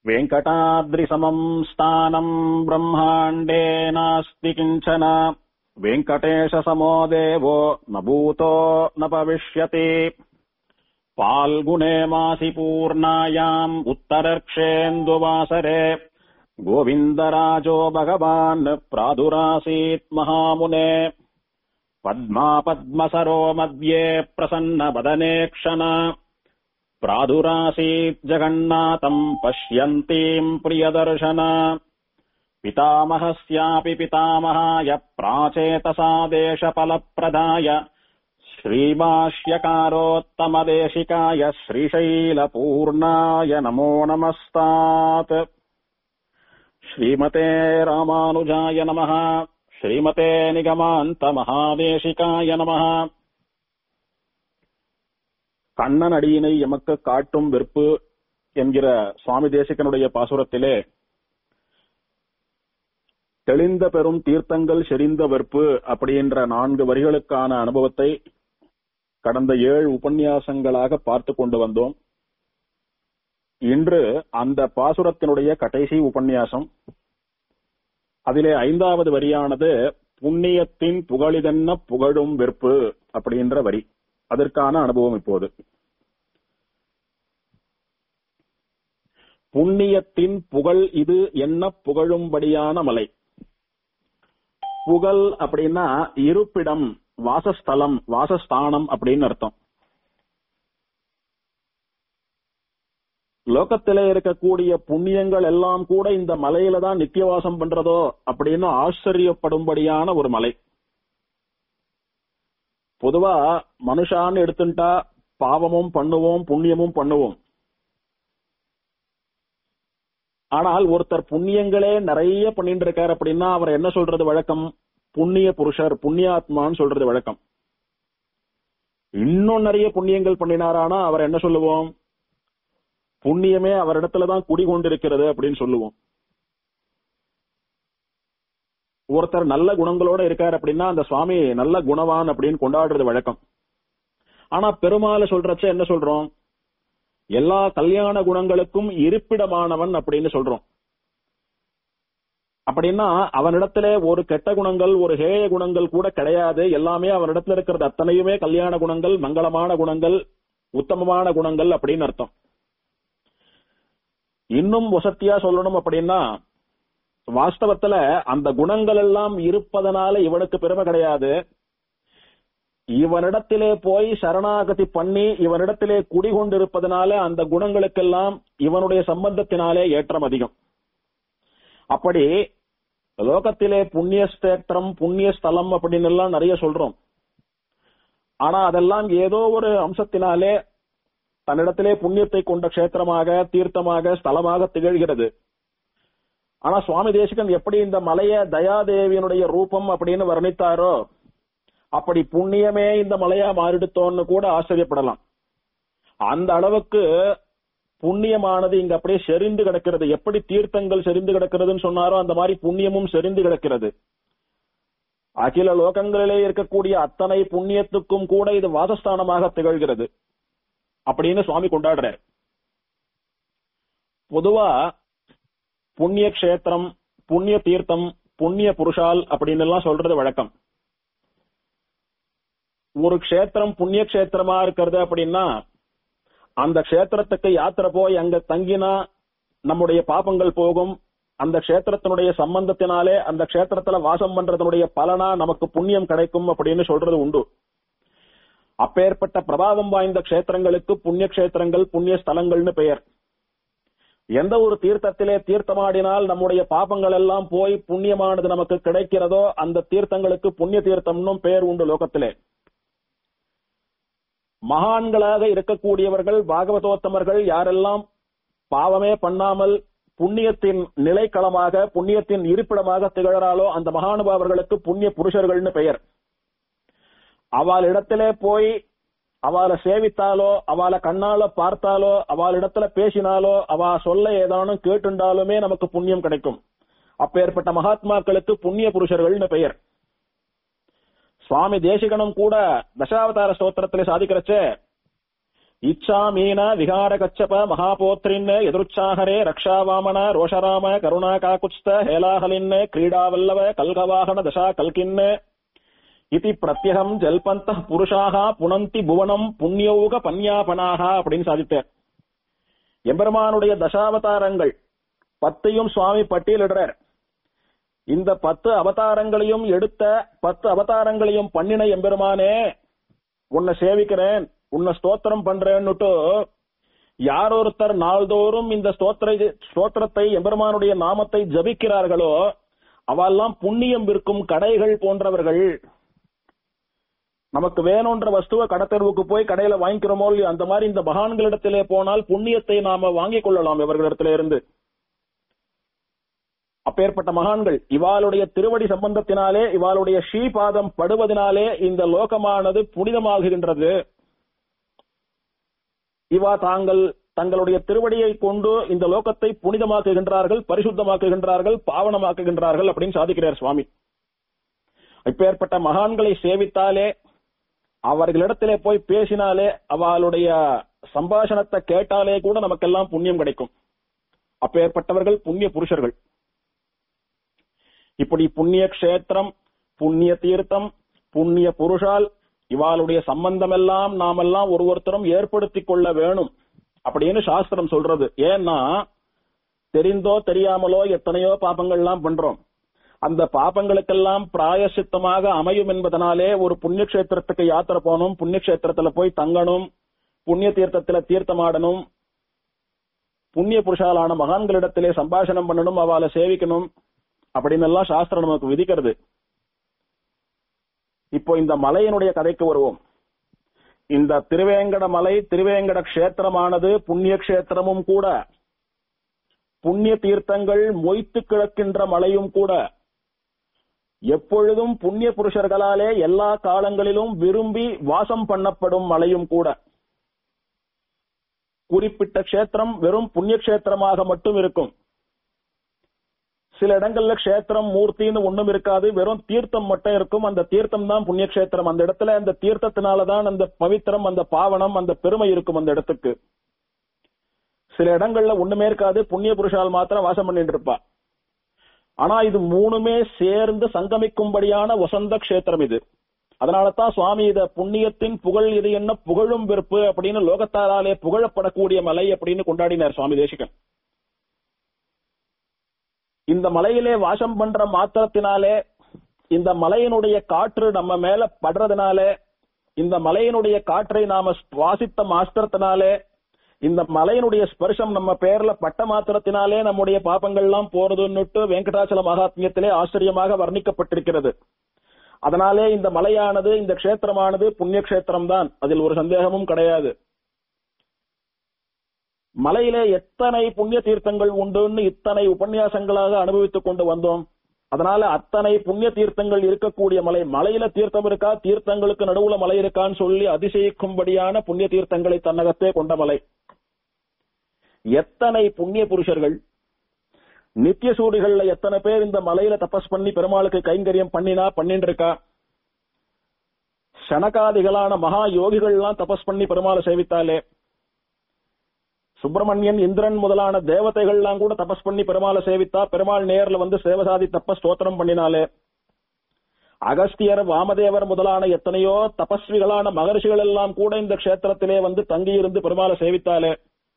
वेङ्कटाद्रिसमम् स्थानम् ब्रह्माण्डे नास्ति किञ्चन वेङ्कटेशसमो देवो न भूतो न भविष्यति फाल्गुणे मासि पूर्णायाम् उत्तरर्क्षेन्दुवासरे गोविन्दराजो भगवान् प्रादुरासीत् महामुने पद्मा पद्मसरो मध्ये प्रसन्नवदने क्षण प्रादुरासीत् जगन्नाथम् पश्यन्तीम् प्रियदर्शन पितामहस्यापि पितामहाय प्राचेतसादेशफलप्रदाय श्रीभाष्यकारोत्तमदेशिकाय श्रीशैलपूर्णाय नमो नमस्तात् श्रीमते रामानुजाय नमः श्रीमते निगमान्तमहादेशिकाय நமः கண்ணன் அடியினை எமக்கு காட்டும் வெறுப்பு என்கிற சுவாமி தேசிகனுடைய பாசுரத்திலே தெளிந்த பெரும் தீர்த்தங்கள் செறிந்த வெறுப்பு அப்படின்ற நான்கு வரிகளுக்கான அனுபவத்தை கடந்த ஏழு உபன்யாசங்களாக பார்த்து கொண்டு வந்தோம் இன்று அந்த பாசுரத்தினுடைய கடைசி உபன்யாசம் அதிலே ஐந்தாவது வரியானது புண்ணியத்தின் புகழிதென்ன புகழும் வெறுப்பு அப்படின்ற வரி அதற்கான அனுபவம் இப்போது புண்ணியத்தின் புகழ் இது என்ன புகழும்படியான மலை புகழ் அப்படின்னா இருப்பிடம் வாசஸ்தலம் வாசஸ்தானம் அப்படின்னு அர்த்தம் லோகத்திலே இருக்கக்கூடிய புண்ணியங்கள் எல்லாம் கூட இந்த மலையில தான் நித்தியவாசம் பண்றதோ அப்படின்னு ஆச்சரியப்படும்படியான ஒரு மலை பொதுவா மனுஷான்னு எடுத்துட்டா பாவமும் பண்ணுவோம் புண்ணியமும் பண்ணுவோம் ஆனால் ஒருத்தர் புண்ணியங்களே நிறைய பண்ணிட்டு இருக்காரு அப்படின்னா அவர் என்ன சொல்றது வழக்கம் புண்ணிய புருஷர் புண்ணியாத்மான்னு சொல்றது வழக்கம் இன்னும் நிறைய புண்ணியங்கள் பண்ணினாரானா அவர் என்ன சொல்லுவோம் புண்ணியமே அவரிடத்துலதான் குடிகொண்டிருக்கிறது அப்படின்னு சொல்லுவோம் ஒருத்தர் நல்ல குணங்களோட இருக்காரு அப்படின்னா அந்த சுவாமி நல்ல குணவான் அப்படின்னு கொண்டாடுறது வழக்கம் ஆனா பெருமாளை சொல்றச்ச என்ன சொல்றோம் எல்லா கல்யாண குணங்களுக்கும் இருப்பிடமானவன் அப்படின்னு சொல்றோம் அப்படின்னா அவனிடத்துல ஒரு கெட்ட குணங்கள் ஒரு ஹேய குணங்கள் கூட கிடையாது எல்லாமே அவனிடத்துல இருக்கிறது அத்தனையுமே கல்யாண குணங்கள் மங்களமான குணங்கள் உத்தமமான குணங்கள் அப்படின்னு அர்த்தம் இன்னும் வசத்தியா சொல்லணும் அப்படின்னா வாஸ்தவத்துல அந்த குணங்கள் எல்லாம் இருப்பதனால இவனுக்கு பெருமை கிடையாது இவனிடத்திலே போய் சரணாகதி பண்ணி இவனிடத்திலே குடிகொண்டிருப்பதனால அந்த குணங்களுக்கெல்லாம் இவனுடைய சம்பந்தத்தினாலே ஏற்றம் அதிகம் அப்படி லோகத்திலே புண்ணிய ஸ்தேத்திரம் புண்ணிய ஸ்தலம் அப்படின்னு எல்லாம் நிறைய சொல்றோம் ஆனா அதெல்லாம் ஏதோ ஒரு அம்சத்தினாலே தன்னிடத்திலே புண்ணியத்தை கொண்ட கஷேத்திரமாக தீர்த்தமாக ஸ்தலமாக திகழ்கிறது ஆனா சுவாமி தேசிகன் எப்படி இந்த மலைய தயாதேவியனுடைய ரூபம் அப்படின்னு வர்ணித்தாரோ அப்படி புண்ணியமே இந்த மலையா மாறிடுத்தோன்னு கூட ஆச்சரியப்படலாம் அந்த அளவுக்கு புண்ணியமானது இங்க அப்படியே செறிந்து கிடக்கிறது எப்படி தீர்த்தங்கள் செறிந்து கிடக்கிறதுன்னு சொன்னாரோ அந்த மாதிரி புண்ணியமும் செறிந்து கிடக்கிறது அகில லோகங்களிலே இருக்கக்கூடிய அத்தனை புண்ணியத்துக்கும் கூட இது வாசஸ்தானமாக திகழ்கிறது அப்படின்னு சுவாமி கொண்டாடுறார் பொதுவா புண்ணிய கஷேத்திரம் புண்ணிய தீர்த்தம் புண்ணிய புருஷால் அப்படின்னு எல்லாம் சொல்றது வழக்கம் ஒரு க்ஷேத்திரம் புண்ணிய கஷேத்திரமா இருக்கிறது அப்படின்னா அந்த க்ஷேத்திரத்துக்கு யாத்திரை போய் அங்க தங்கினா நம்முடைய பாபங்கள் போகும் அந்த க்ஷேத்திரத்தினுடைய சம்பந்தத்தினாலே அந்த க்ஷேத்திரத்துல வாசம் பண்றதனுடைய பலனா நமக்கு புண்ணியம் கிடைக்கும் அப்படின்னு சொல்றது உண்டு அப்பேற்பட்ட பிரபாவம் வாய்ந்த க்ஷேத்திரங்களுக்கு புண்ணிய கஷேத்திரங்கள் புண்ணிய ஸ்தலங்கள்னு பெயர் எந்த ஒரு தீர்த்தத்திலே தீர்த்தமாடினால் நம்முடைய பாபங்கள் எல்லாம் போய் புண்ணியமானது நமக்கு கிடைக்கிறதோ அந்த தீர்த்தங்களுக்கு புண்ணிய தீர்த்தம்னும் பெயர் உண்டு லோகத்திலே மகான்களாக இருக்கக்கூடியவர்கள் பாகவதோத்தமர்கள் யாரெல்லாம் பாவமே பண்ணாமல் புண்ணியத்தின் நிலைக்களமாக புண்ணியத்தின் இருப்பிடமாக திகழறாலோ அந்த மகானுபாவர்களுக்கு புண்ணிய புருஷர்கள்னு பெயர் அவள் இடத்திலே போய் அவளை சேவித்தாலோ அவளை கண்ணால பார்த்தாலோ அவள் இடத்துல பேசினாலோ அவ சொல்ல ஏதானும் கேட்டுண்டாலுமே நமக்கு புண்ணியம் கிடைக்கும் அப்பேற்பட்ட மகாத்மாக்களுக்கு புண்ணிய புருஷர்கள்னு பெயர் சுவாமி தேசிகனும் கூட தசாவதார ஸ்தோத்திரத்திலே சாதிக்கிறச்சே இச்சாமீன விகார கச்சப மகாபோத்ரின் எதிர்ச்சாகரே ரக்ஷாவாமன ரோஷராம கருணா காக்குஸ்த ஹேலாஹலின் கிரீடாவல்லவ கல்கவாகன தசா கல்கின் இதி பிரத்யகம் ஜல்பந்த புருஷாக புனந்தி புவனம் புண்ணியௌக பன்யாபனாக அப்படின்னு சாதித்தார் எம்பெருமானுடைய தசாவதாரங்கள் பத்தையும் சுவாமி பட்டியலிடுறார் இந்த பத்து அவதாரங்களையும் எடுத்த பத்து அவதாரங்களையும் பண்ணின எம்பெருமானே உன்னை சேவிக்கிறேன் உன்னை ஸ்தோத்திரம் பண்றேன்னுட்டு யார் ஒருத்தர் நாள்தோறும் இந்த ஸ்தோத்திர ஸ்தோத்திரத்தை எம்பெருமானுடைய நாமத்தை ஜபிக்கிறார்களோ அவெல்லாம் புண்ணியம் விற்கும் கடைகள் போன்றவர்கள் நமக்கு வேணும்ன்ற வஸ்துவ கடத்தெருவுக்கு போய் கடையில வாங்கிக்கிறோமோ இல்லையோ அந்த மாதிரி இந்த மகான்களிடத்திலே போனால் புண்ணியத்தை நாம வாங்கிக் கொள்ளலாம் இவர்களிடத்திலே இருந்து அப்பேற்பட்ட மகான்கள் இவாளுடைய திருவடி சம்பந்தத்தினாலே இவாளுடைய ஸ்ரீபாதம் படுவதனாலே இந்த லோகமானது புனிதமாகுகின்றது இவா தாங்கள் தங்களுடைய திருவடியை கொண்டு இந்த லோகத்தை புனிதமாக்குகின்றார்கள் பரிசுத்தமாக்குகின்றார்கள் பாவனமாக்குகின்றார்கள் அப்படின்னு சாதிக்கிறார் சுவாமி இப்பேற்பட்ட மகான்களை சேவித்தாலே அவர்களிடத்திலே போய் பேசினாலே அவளுடைய சம்பாஷணத்தை கேட்டாலே கூட நமக்கெல்லாம் புண்ணியம் கிடைக்கும் அப்பேற்பட்டவர்கள் புண்ணிய புருஷர்கள் இப்படி புண்ணிய கஷேத்திரம் புண்ணிய தீர்த்தம் புண்ணிய புருஷால் இவாளுடைய சம்பந்தம் எல்லாம் நாமெல்லாம் ஒரு ஒருத்தரும் ஏற்படுத்திக் கொள்ள வேணும் அப்படின்னு சாஸ்திரம் சொல்றது ஏன்னா தெரிந்தோ தெரியாமலோ எத்தனையோ பாபங்கள்லாம் பண்றோம் அந்த பாபங்களுக்கெல்லாம் பிராயசித்தமாக அமையும் என்பதனாலே ஒரு புண்ணிய கஷேத்திரத்துக்கு யாத்திரை போகணும் புண்ணிய கஷேத்திரத்துல போய் தங்கணும் புண்ணிய தீர்த்தத்துல தீர்த்தமாடணும் புண்ணிய புருஷாலான மகான்களிடத்திலே சம்பாஷணம் பண்ணணும் அவளை சேவிக்கணும் அப்படின்னு எல்லாம் சாஸ்திரம் நமக்கு விதிக்கிறது இப்போ இந்த மலையினுடைய கதைக்கு வருவோம் இந்த திருவேங்கட மலை திருவேங்கட கஷேத்திரமானது புண்ணிய கஷேத்திரமும் கூட புண்ணிய தீர்த்தங்கள் மொய்த்து கிடக்கின்ற மலையும் கூட எப்பொழுதும் புண்ணிய புருஷர்களாலே எல்லா காலங்களிலும் விரும்பி வாசம் பண்ணப்படும் மலையும் கூட குறிப்பிட்ட கஷேத்திரம் வெறும் புண்ணிய கஷேத்திரமாக மட்டும் இருக்கும் சில இடங்கள்ல கஷேத்திரம் மூர்த்தின்னு ஒண்ணும் இருக்காது வெறும் தீர்த்தம் மட்டும் இருக்கும் அந்த தீர்த்தம் தான் புண்ணிய கஷேத்திரம் அந்த இடத்துல அந்த தீர்த்தத்தினாலதான் அந்த பவித்திரம் அந்த பாவனம் அந்த பெருமை இருக்கும் அந்த இடத்துக்கு சில இடங்கள்ல ஒண்ணுமே இருக்காது புண்ணிய புருஷால் மாத்திரம் வாசம் பண்ணிட்டு இருப்பா ஆனா இது மூணுமே சேர்ந்து சங்கமிக்கும்படியான வசந்த கஷேத்திரம் இது அதனால தான் சுவாமி இத புண்ணியத்தின் புகழ் இது என்ன புகழும் வெறுப்பு அப்படின்னு லோகத்தாராலே புகழப்படக்கூடிய மலை அப்படின்னு கொண்டாடினார் சுவாமி தேசிகன் இந்த மலையிலே வாசம் பண்ற மாத்திரத்தினாலே இந்த மலையினுடைய காற்று நம்ம மேல படுறதுனாலே இந்த மலையினுடைய காற்றை நாம சுவாசித்த மாத்திரத்தினாலே இந்த மலையினுடைய ஸ்பர்ஷம் நம்ம பேர்ல பட்ட மாத்திரத்தினாலே நம்முடைய பாப்பங்கள்லாம் போறதுன்னுட்டு வெங்கடாச்சல மகாத்மியத்திலே ஆச்சரியமாக வர்ணிக்கப்பட்டிருக்கிறது அதனாலே இந்த மலையானது இந்த கஷேத்திரமானது புண்ணிய கஷேத்திரம் தான் அதில் ஒரு சந்தேகமும் கிடையாது மலையிலே எத்தனை புண்ணிய தீர்த்தங்கள் உண்டுன்னு இத்தனை உபன்யாசங்களாக அனுபவித்துக் கொண்டு வந்தோம் அதனால அத்தனை புண்ணிய தீர்த்தங்கள் இருக்கக்கூடிய மலை மலையில தீர்த்தம் இருக்கா தீர்த்தங்களுக்கு நடுவுல மலை இருக்கான்னு சொல்லி அதிசயிக்கும்படியான புண்ணிய தீர்த்தங்களை தன்னகத்தே கொண்ட மலை எத்தனை புண்ணிய புருஷர்கள் நித்திய சூரிகள்ல எத்தனை பேர் இந்த மலையில தபஸ் பண்ணி பெருமாளுக்கு கைங்கரியம் பண்ணினா பண்ணிட்டு இருக்கா சனகாதிகளான மகா யோகிகள்லாம் தபஸ் பண்ணி பெருமாளை சேவித்தாலே சுப்பிரமணியன் இந்திரன் முதலான தேவதைகள்லாம் கூட தபஸ் பண்ணி பெருமாளை சேவித்தா பெருமாள் நேர்ல வந்து சேவசாதி தப்ப ஸ்தோத்திரம் பண்ணினாலே அகஸ்தியர் வாமதேவர் முதலான எத்தனையோ தபஸ்விகளான மகர்ஷிகள் எல்லாம் கூட இந்த கஷேத்திரத்திலே வந்து தங்கியிருந்து பெருமாளை சேவித்தாலே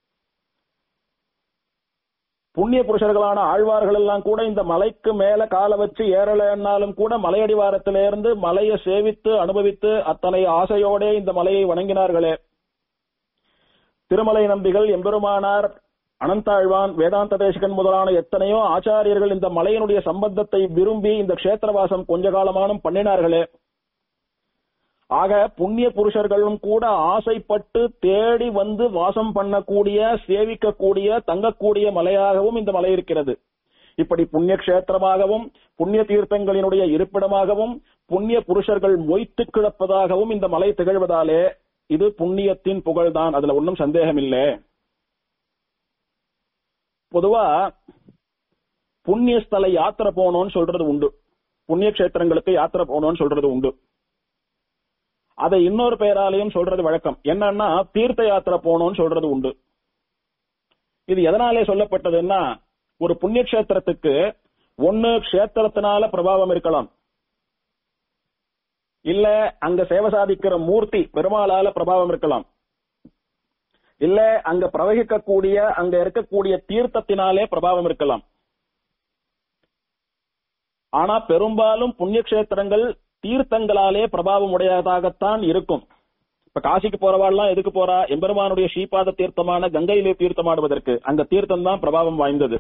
புண்ணிய புருஷர்களான ஆழ்வார்கள் எல்லாம் கூட இந்த மலைக்கு மேல கால வச்சு ஏறலைன்னாலும் கூட மலையடிவாரத்திலிருந்து மலையை சேவித்து அனுபவித்து அத்தனை ஆசையோடே இந்த மலையை வணங்கினார்களே திருமலை நம்பிகள் எம்பெருமானார் அனந்தாழ்வான் வேதாந்த தேசிகன் முதலான எத்தனையோ ஆச்சாரியர்கள் இந்த மலையினுடைய சம்பந்தத்தை விரும்பி இந்த கஷேத்திரவாசம் கொஞ்ச காலமானும் பண்ணினார்களே ஆக புண்ணிய புருஷர்களும் கூட ஆசைப்பட்டு தேடி வந்து வாசம் பண்ணக்கூடிய சேவிக்கக்கூடிய தங்கக்கூடிய மலையாகவும் இந்த மலை இருக்கிறது இப்படி புண்ணிய கஷேத்திரமாகவும் புண்ணிய தீர்த்தங்களினுடைய இருப்பிடமாகவும் புண்ணிய புருஷர்கள் மொய்த்து கிடப்பதாகவும் இந்த மலை திகழ்வதாலே இது புண்ணியத்தின் புகழ்தான் அதுல ஒன்றும் சந்தேகம் இல்லை பொதுவா புண்ணியஸ்தல யாத்திரை போனோம்னு சொல்றது உண்டு புண்ணிய கஷேத்திரங்களுக்கு யாத்திரை போனோம்னு சொல்றது உண்டு அதை இன்னொரு பெயராலையும் சொல்றது வழக்கம் என்னன்னா தீர்த்த யாத்திரை போகணும்னு சொல்றது உண்டு இது எதனாலே சொல்லப்பட்டதுன்னா ஒரு புண்ணிய கஷேத்திரத்துக்கு ஒன்னு கஷேத்திரத்தினால பிரபாவம் இருக்கலாம் இல்ல அங்க சேவை சாதிக்கிற மூர்த்தி பெருமாளால பிரபாவம் இருக்கலாம் இல்ல அங்க பிரவகிக்கக்கூடிய அங்க இருக்கக்கூடிய தீர்த்தத்தினாலே பிரபாவம் இருக்கலாம் ஆனா பெரும்பாலும் புண்ணிய கஷேத்திரங்கள் தீர்த்தங்களாலே பிரபாவம் உடையதாகத்தான் இருக்கும் இப்ப காசிக்கு போறவாள்லாம் எதுக்கு போறா எம்பெருமானுடைய ஸ்ரீபாத தீர்த்தமான கங்கையிலே தீர்த்தமாடுவதற்கு அங்க தீர்த்தம் தான் பிரபாவம் வாய்ந்தது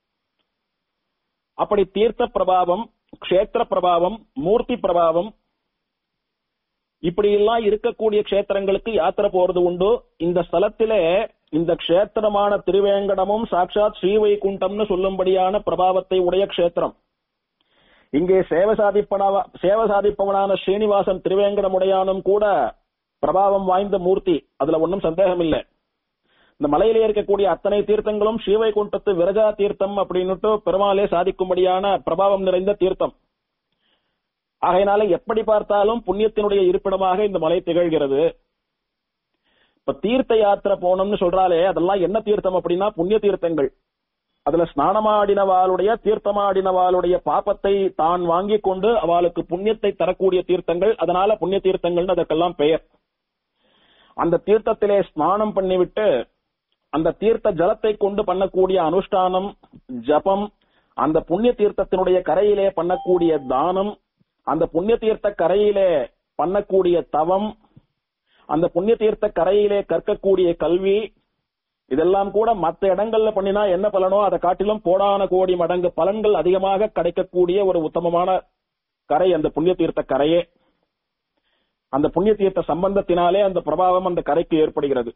அப்படி தீர்த்த பிரபாவம் க்ஷேத்திர பிரபாவம் மூர்த்தி பிரபாவம் இப்படி எல்லாம் இருக்கக்கூடிய க்ஷேத்திரங்களுக்கு யாத்திரை போறது உண்டு இந்த ஸ்தலத்திலே இந்த க்ஷேத்திரமான திருவேங்கடமும் சாட்சாத் ஸ்ரீவைகுண்டம்னு சொல்லும்படியான பிரபாவத்தை உடைய க்ஷேத்திரம் இங்கே சேவை சாதிப்பனவ சேவை சாதிப்பவனான ஸ்ரீனிவாசன் திருவேங்கடமுடையானும் கூட பிரபாவம் வாய்ந்த மூர்த்தி அதுல ஒன்றும் சந்தேகம் இல்லை இந்த மலையிலே இருக்கக்கூடிய அத்தனை தீர்த்தங்களும் ஸ்ரீவைகுண்டத்து விரஜா தீர்த்தம் அப்படின்னுட்டு பெருமாளே சாதிக்கும்படியான பிரபாவம் நிறைந்த தீர்த்தம் ஆகையினால எப்படி பார்த்தாலும் புண்ணியத்தினுடைய இருப்பிடமாக இந்த மலை திகழ்கிறது இப்ப தீர்த்த யாத்திரை போனோம்னு சொல்றாலே அதெல்லாம் என்ன தீர்த்தம் அப்படின்னா புண்ணிய தீர்த்தங்கள் அதுல ஸ்நானமாடினவாளுடைய தீர்த்தமாடினவாளுடைய பாப்பத்தை தான் வாங்கி கொண்டு அவளுக்கு புண்ணியத்தை தரக்கூடிய தீர்த்தங்கள் அதனால புண்ணிய தீர்த்தங்கள்னு அதற்கெல்லாம் பெயர் அந்த தீர்த்தத்திலே ஸ்நானம் பண்ணிவிட்டு அந்த தீர்த்த ஜலத்தை கொண்டு பண்ணக்கூடிய அனுஷ்டானம் ஜபம் அந்த புண்ணிய தீர்த்தத்தினுடைய கரையிலே பண்ணக்கூடிய தானம் அந்த புண்ணிய தீர்த்த கரையிலே பண்ணக்கூடிய தவம் அந்த புண்ணிய தீர்த்த கரையிலே கற்கக்கூடிய கல்வி இதெல்லாம் கூட மற்ற இடங்கள்ல பண்ணினா என்ன பலனோ அதை காட்டிலும் கோடான கோடி மடங்கு பலன்கள் அதிகமாக கிடைக்கக்கூடிய ஒரு உத்தமமான கரை அந்த புண்ணிய தீர்த்த கரையே அந்த புண்ணிய தீர்த்த சம்பந்தத்தினாலே அந்த பிரபாவம் அந்த கரைக்கு ஏற்படுகிறது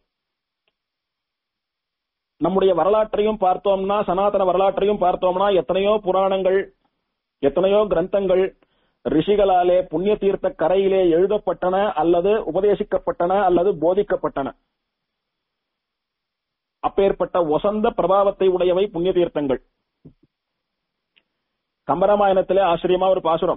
நம்முடைய வரலாற்றையும் பார்த்தோம்னா சனாதன வரலாற்றையும் பார்த்தோம்னா எத்தனையோ புராணங்கள் எத்தனையோ கிரந்தங்கள் ரிஷிகளாலே புண்ணிய தீர்த்த கரையிலே எழுதப்பட்டன அல்லது உபதேசிக்கப்பட்டன அல்லது போதிக்கப்பட்டன அப்பேற்பட்ட வசந்த பிரபாவத்தை உடையவை புண்ணிய தீர்த்தங்கள் கம்பராமாயணத்திலே ஆச்சரியமா ஒரு பாசுரம்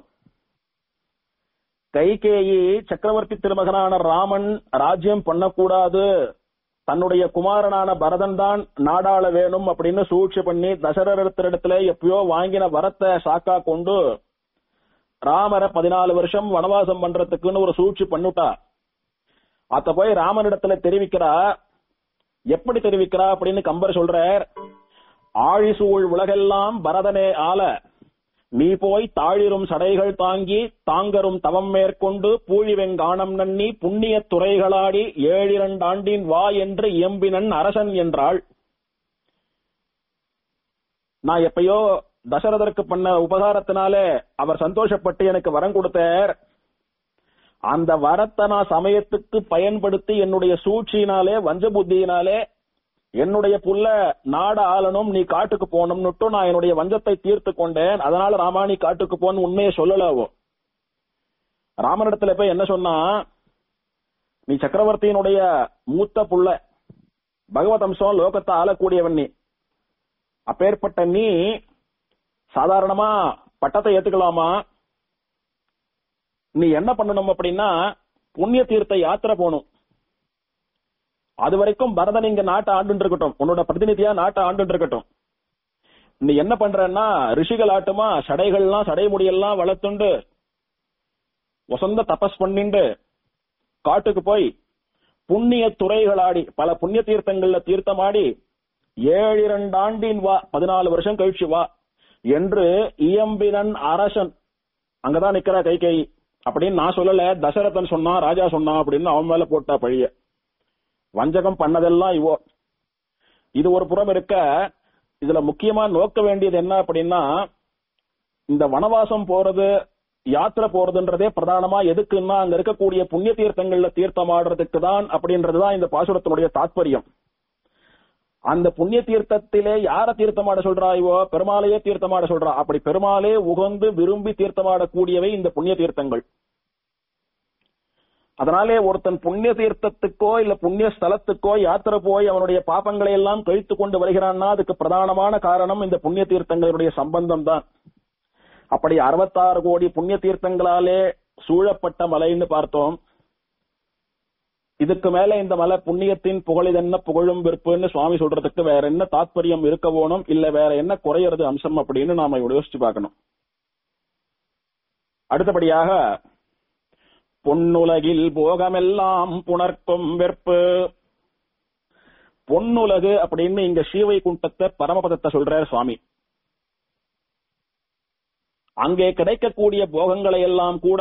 கைகேயி சக்கரவர்த்தி திருமகனான ராமன் ராஜ்யம் பண்ணக்கூடாது தன்னுடைய குமாரனான பரதன் தான் நாடாள வேணும் அப்படின்னு சூழ்ச்சி பண்ணி தசரத்திடத்துல எப்பயோ வாங்கின வரத்தை சாக்கா கொண்டு ராமரை பதினாலு வருஷம் வனவாசம் பண்றதுக்குன்னு ஒரு சூழ்ச்சி பண்ணுட்டா அத போய் ராமனிடத்துல தெரிவிக்கிறா எப்படி தெரிவிக்கிறா அப்படின்னு கம்பர் சொல்றார் ஆழிசூழ் உலகெல்லாம் பரதனே ஆல நீ போய் தாழிரும் சடைகள் தாங்கி தாங்கரும் தவம் மேற்கொண்டு பூழிவெங்கானம் நன்னி புண்ணிய துறைகளாடி ஏழிரண்டாண்டின் வா என்று இயம்பினன் அரசன் என்றாள் நான் எப்பயோ தசரதற்கு பண்ண உபகாரத்தினால அவர் சந்தோஷப்பட்டு எனக்கு வரம் கொடுத்தார் அந்த வரத்தை நான் சமயத்துக்கு பயன்படுத்தி என்னுடைய சூழ்ச்சியினாலே வஞ்ச புத்தியினாலே என்னுடைய புள்ள நாட ஆளணும் நீ காட்டுக்கு போகணும்னுட்டு நான் என்னுடைய வஞ்சத்தை தீர்த்து கொண்டேன் அதனால ராமா நீ காட்டுக்கு போன்னு உண்மையை சொல்லலாவோ ராமனிடத்துல போய் என்ன சொன்னா நீ சக்கரவர்த்தியினுடைய மூத்த புள்ள பகவத் அம்சம் லோகத்தை ஆளக்கூடியவன் நீ அப்பேற்பட்ட நீ சாதாரணமா பட்டத்தை ஏத்துக்கலாமா நீ என்ன பண்ணணும் அப்படின்னா புண்ணிய தீர்த்த யாத்திரை போகணும் அது வரைக்கும் பரதன் இங்க நாட்டை ஆண்டு இருக்கட்டும் உன்னோட பிரதிநிதியா நாட்டை ஆண்டு இருக்கட்டும் நீ என்ன பண்றன்னா ரிஷிகள் ஆட்டுமா சடைகள்லாம் சடை முடியெல்லாம் வளர்த்துண்டு வசந்த தபஸ் பண்ணிண்டு காட்டுக்கு போய் புண்ணிய துறைகளாடி பல புண்ணிய தீர்த்தங்கள்ல தீர்த்தமாடி ஏழு இரண்டு ஆண்டின் வா பதினாலு வருஷம் கழிச்சு வா என்று இயம்பினன் அரசன் அங்கதான் நிக்கிறா கை கை அப்படின்னு நான் சொல்லல தசரதன் சொன்னா ராஜா சொன்னா அப்படின்னு அவன் மேல போட்டா பழிய வஞ்சகம் பண்ணதெல்லாம் இவோ இது ஒரு புறம் இருக்க இதுல முக்கியமா நோக்க வேண்டியது என்ன அப்படின்னா இந்த வனவாசம் போறது யாத்திரை போறதுன்றதே பிரதானமா எதுக்குன்னா அங்க இருக்கக்கூடிய புண்ணிய தீர்த்தங்கள்ல தீர்த்தமாடுறதுக்கு தான் அப்படின்றதுதான் இந்த பாசுரத்தினுடைய தாத்பரியம் அந்த புண்ணிய தீர்த்தத்திலே யார தீர்த்தமாட சொல்றா இவோ பெருமாளையே தீர்த்தமாட சொல்றா அப்படி பெருமாளே உகந்து விரும்பி தீர்த்தமாடக்கூடியவை இந்த புண்ணிய தீர்த்தங்கள் அதனாலே ஒருத்தன் புண்ணிய தீர்த்தத்துக்கோ இல்ல புண்ணிய ஸ்தலத்துக்கோ யாத்திரை போய் அவனுடைய பாப்பங்களை எல்லாம் கழித்து கொண்டு வருகிறான்னா அதுக்கு பிரதானமான காரணம் இந்த புண்ணிய தீர்த்தங்களுடைய சம்பந்தம் தான் அப்படி அறுபத்தாறு கோடி புண்ணிய தீர்த்தங்களாலே சூழப்பட்ட மலைன்னு பார்த்தோம் இதுக்கு மேல இந்த மலை புண்ணியத்தின் புகழிதென்ன புகழும் விற்புன்னு சுவாமி சொல்றதுக்கு வேற என்ன தாத்பரியம் இருக்க வேணும் இல்ல வேற என்ன குறையறது அம்சம் அப்படின்னு நாம யோசிச்சு பார்க்கணும் அடுத்தபடியாக பொன்னுலகில் போகமெல்லாம் புணர்க்கும் வெற்பு பொன்னுலகு அப்படின்னு இங்க ஸ்ரீவைகுண்டத்தை பரமபதத்தை சொல்றார் சுவாமி அங்கே கிடைக்கக்கூடிய போகங்களை எல்லாம் கூட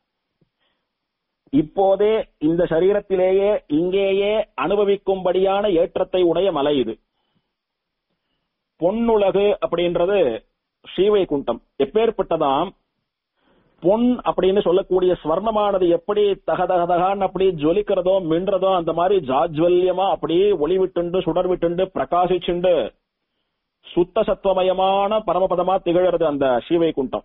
இப்போதே இந்த சரீரத்திலேயே இங்கேயே அனுபவிக்கும்படியான ஏற்றத்தை உடைய மலை இது பொன்னுலகு அப்படின்றது ஸ்ரீவைகுண்டம் எப்பேற்பட்டதாம் பொன் அப்படின்னு சொல்லக்கூடிய ஸ்வர்ணமானது எப்படி தகதகதகான்னு அப்படி ஜொலிக்கிறதோ மின்றதோ அந்த மாதிரி ஜாஜ்வல்யமா அப்படியே ஒளி விட்டுண்டு சுடர் விட்டுண்டு பிரகாசிச்சுண்டு சுத்த சத்துவமயமான பரமபதமா திகழறது அந்த ஸ்ரீவைகுண்டம்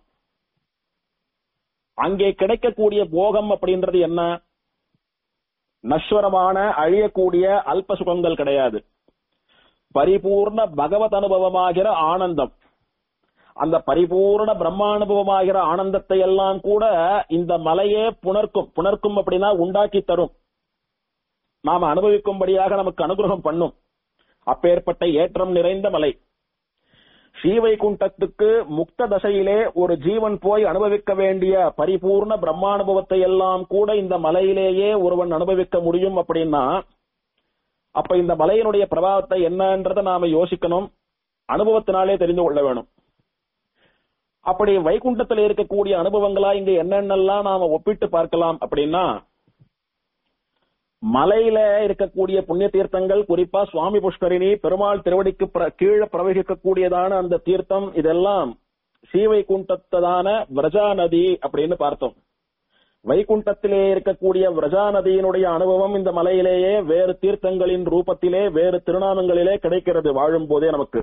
அங்கே கிடைக்கக்கூடிய போகம் அப்படின்றது என்ன நஸ்வரமான அழியக்கூடிய அல்ப சுகங்கள் கிடையாது பரிபூர்ண பகவத் அனுபவமாகிற ஆனந்தம் அந்த பரிபூர்ண பிரம்மானுபவமாகிற ஆனந்தத்தை எல்லாம் கூட இந்த மலையே புணர்க்கும் புணர்க்கும் அப்படின்னா உண்டாக்கி தரும் நாம அனுபவிக்கும்படியாக நமக்கு அனுகிரகம் பண்ணும் அப்பேற்பட்ட ஏற்றம் நிறைந்த மலை ஸ்ரீவைகுண்டத்துக்கு முக்த தசையிலே ஒரு ஜீவன் போய் அனுபவிக்க வேண்டிய பரிபூர்ண பிரம்மானுபவத்தை எல்லாம் கூட இந்த மலையிலேயே ஒருவன் அனுபவிக்க முடியும் அப்படின்னா அப்ப இந்த மலையினுடைய பிரபாவத்தை என்னன்றதை நாம யோசிக்கணும் அனுபவத்தினாலே தெரிந்து கொள்ள வேணும் அப்படி வைகுண்டத்தில் இருக்கக்கூடிய அனுபவங்களா இங்க என்னென்னலாம் நாம ஒப்பிட்டு பார்க்கலாம் அப்படின்னா மலையில இருக்கக்கூடிய புண்ணிய தீர்த்தங்கள் குறிப்பா சுவாமி புஷ்கரிணி பெருமாள் திருவடிக்கு பிர- கீழே பிரவகிக்கக்கூடியதான அந்த தீர்த்தம் இதெல்லாம் ஸ்ரீவைகுண்டத்ததான விரஜா நதி அப்படின்னு பார்த்தோம் வைகுண்டத்திலே இருக்கக்கூடிய விரஜா நதியினுடைய அனுபவம் இந்த மலையிலேயே வேறு தீர்த்தங்களின் ரூபத்திலே வேறு திருநாமங்களிலே கிடைக்கிறது வாழும் போதே நமக்கு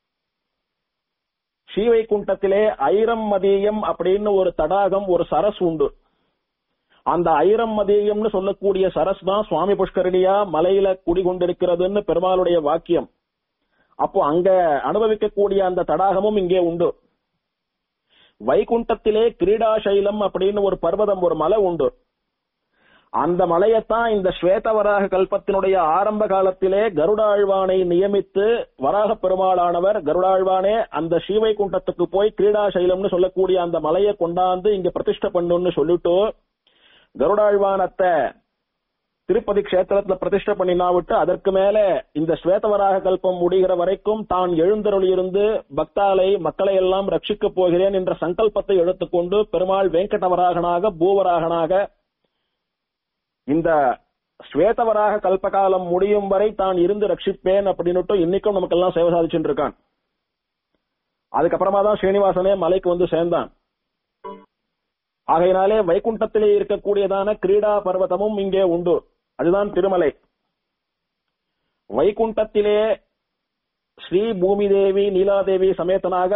ஸ்ரீவைகுண்டத்திலே ஐரம் மதியம் அப்படின்னு ஒரு தடாகம் ஒரு சரஸ் உண்டு அந்த ஐரம் மதியம்னு சொல்லக்கூடிய சரஸ் தான் சுவாமி புஷ்கரணியா மலையில குடிகொண்டிருக்கிறதுன்னு பெருமாளுடைய வாக்கியம் அப்போ அங்க அனுபவிக்கக்கூடிய அந்த தடாகமும் இங்கே உண்டு வைகுண்டத்திலே கிரீடாசைலம் அப்படின்னு ஒரு பர்வதம் ஒரு மலை உண்டு அந்த மலையத்தான் இந்த ஸ்வேதவராக கல்பத்தினுடைய ஆரம்ப காலத்திலே கருடாழ்வானை நியமித்து வராக பெருமாளானவர் கருடாழ்வானே அந்த ஸ்ரீவைகுண்டத்துக்கு போய் கிரீடாசைலம்னு சொல்லக்கூடிய அந்த மலையை கொண்டாந்து இங்க பிரதிஷ்டை பண்ணுன்னு சொல்லிட்டு கருடாழ்வானத்தை திருப்பதி கஷேத்திரத்துல பிரதிஷ்டை பண்ணினா விட்டு அதற்கு மேல இந்த ஸ்வேதவராக கல்பம் முடிகிற வரைக்கும் தான் எழுந்தருளியிருந்து பக்தாலை மக்களை எல்லாம் ரட்சிக்கப் போகிறேன் என்ற சங்கல்பத்தை எடுத்துக்கொண்டு பெருமாள் வெங்கடவராகனாக பூவராகனாக இந்த ஸ்வேதவராக கல்பகாலம் முடியும் வரை தான் இருந்து ரட்சிப்பேன் அப்படின்னுட்டு இன்னைக்கும் நமக்கெல்லாம் சேவை சாதிச்சுட்டு இருக்கான் அதுக்கப்புறமா தான் ஸ்ரீனிவாசனே மலைக்கு வந்து சேர்ந்தான் ஆகையினாலே வைகுண்டத்திலே இருக்கக்கூடியதான கிரீடா பர்வதமும் இங்கே உண்டு அதுதான் திருமலை வைகுண்டத்திலே ஸ்ரீ பூமி தேவி நீலாதேவி சமேதனாக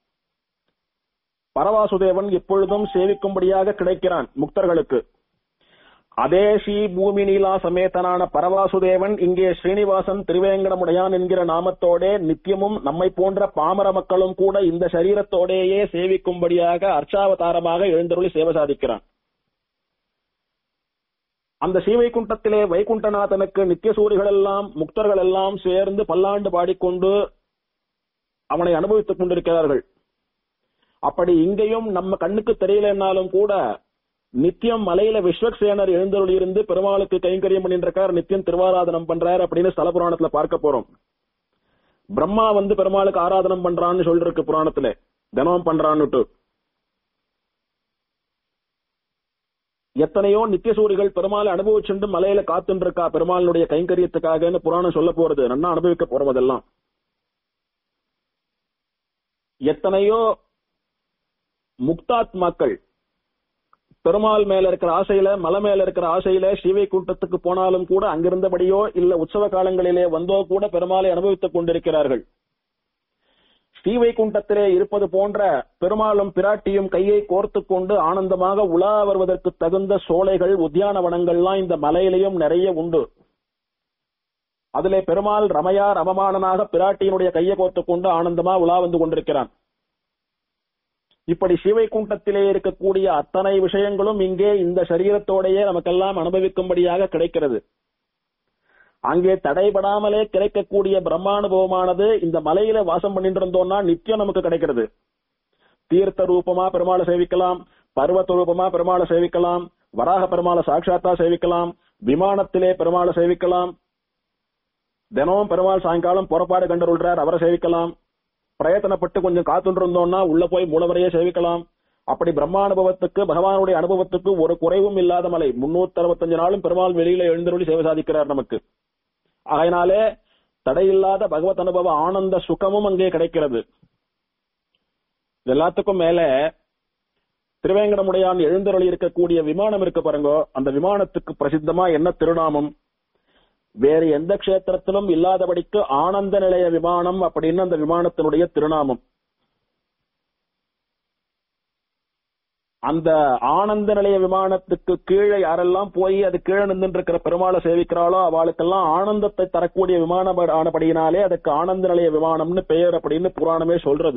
பரவாசுதேவன் எப்பொழுதும் சேவிக்கும்படியாக கிடைக்கிறான் முக்தர்களுக்கு அதே ஸ்ரீ பூமி நீலா சமேதனான பரவாசுதேவன் இங்கே ஸ்ரீனிவாசன் திருவேங்கடமுடையான் என்கிற நாமத்தோடே நித்தியமும் நம்மை போன்ற பாமர மக்களும் கூட இந்த சரீரத்தோடேயே சேவிக்கும்படியாக அர்ச்சாவதாரமாக எழுந்தருளி சேவை சாதிக்கிறான் அந்த ஸ்ரீவைகுண்டத்திலே வைகுண்டநாதனுக்கு நித்திய சூரிகள் எல்லாம் முக்தர்கள் எல்லாம் சேர்ந்து பல்லாண்டு பாடிக்கொண்டு அவனை அனுபவித்துக் கொண்டிருக்கிறார்கள் அப்படி இங்கேயும் நம்ம கண்ணுக்கு தெரியலன்னாலும் கூட நித்தியம் மலையில விஸ்வக்சேனர் எழுந்தருளி இருந்து பெருமாளுக்கு கைங்கரியம் பண்ணிட்டு இருக்கார் நித்தியம் திருவாராதனம் பண்றார் அப்படின்னு ஸ்தல புராணத்துல பார்க்க போறோம் பிரம்மா வந்து பெருமாளுக்கு ஆராதனம் பண்றான்னு சொல்லிருக்கு புராணத்துல தினம் பண்றான்னுட்டு எத்தனையோ நித்தியசூரிகள் பெருமாளை அனுபவிச்சுண்டு மலையில காத்துட்டு இருக்கா பெருமாளுடைய கைங்கரியத்துக்காகன்னு புராணம் சொல்ல போறது நன்னா அனுபவிக்க போறதெல்லாம் எத்தனையோ முக்தாத்மாக்கள் பெருமாள் மேல இருக்கிற ஆசையில மலை மேல இருக்கிற ஆசையில ஸ்ரீவைகுண்டத்துக்கு போனாலும் கூட அங்கிருந்தபடியோ இல்ல உற்சவ காலங்களிலே வந்தோ கூட பெருமாளை அனுபவித்துக் கொண்டிருக்கிறார்கள் ஸ்ரீவைகுண்டத்திலே இருப்பது போன்ற பெருமாளும் பிராட்டியும் கையை கோர்த்து கொண்டு ஆனந்தமாக உலா வருவதற்கு தகுந்த சோலைகள் உத்தியானவனங்கள்லாம் இந்த மலையிலையும் நிறைய உண்டு அதிலே பெருமாள் ரமையார் அவமானனாக பிராட்டியினுடைய கையை கோர்த்து கொண்டு ஆனந்தமா உலா வந்து கொண்டிருக்கிறான் இப்படி சிவைகுண்டத்திலே இருக்கக்கூடிய அத்தனை விஷயங்களும் இங்கே இந்த சரீரத்தோடையே நமக்கெல்லாம் அனுபவிக்கும்படியாக கிடைக்கிறது அங்கே தடைபடாமலே கிடைக்கக்கூடிய பிரம்மானுபவமானது இந்த மலையில வாசம் பண்ணிட்டு இருந்தோம்னா நித்தியம் நமக்கு கிடைக்கிறது தீர்த்த ரூபமா பெருமாளை சேவிக்கலாம் பர்வத ரூபமா பெருமாளை சேவிக்கலாம் வராக பெருமாளை சாட்சாத்தா சேவிக்கலாம் விமானத்திலே பெருமாளை சேவிக்கலாம் தினமும் பெருமாள் சாயங்காலம் புறப்பாடு கண்டுள்ளார் அவரை சேவிக்கலாம் பிரயத்தனப்பட்டு கொஞ்சம் காத்துட்டு இருந்தோம்னா உள்ள போய் மூலவரையே சேவிக்கலாம் அப்படி பிரம்மானுபவத்துக்கு பகவானுடைய அனுபவத்துக்கு ஒரு குறைவும் இல்லாத மலை முன்னூத்தி அறுபத்தஞ்சு நாளும் பெருமாள் வெளியில எழுந்தருளி சேவை சாதிக்கிறார் நமக்கு அதனாலே தடையில்லாத பகவத் அனுபவ ஆனந்த சுகமும் அங்கே கிடைக்கிறது இது எல்லாத்துக்கும் மேல திருவேங்கடமுடையான் எழுந்தருளி இருக்கக்கூடிய விமானம் இருக்கு பாருங்க அந்த விமானத்துக்கு பிரசித்தமா என்ன திருநாமம் வேறு எந்த க்ஷேத்திரத்திலும் இல்லாதபடிக்கு ஆனந்த நிலைய விமானம் அப்படின்னு அந்த விமானத்தினுடைய திருநாமம் அந்த ஆனந்த நிலைய விமானத்துக்கு கீழே யாரெல்லாம் போய் அது கீழே நின்று இருக்கிற பெருமாளை சேவிக்கிறாளோ அவளுக்கெல்லாம் ஆனந்தத்தை தரக்கூடிய விமானம் ஆனபடியினாலே அதுக்கு ஆனந்த நிலைய விமானம்னு பெயர் அப்படின்னு புராணமே சொல்றது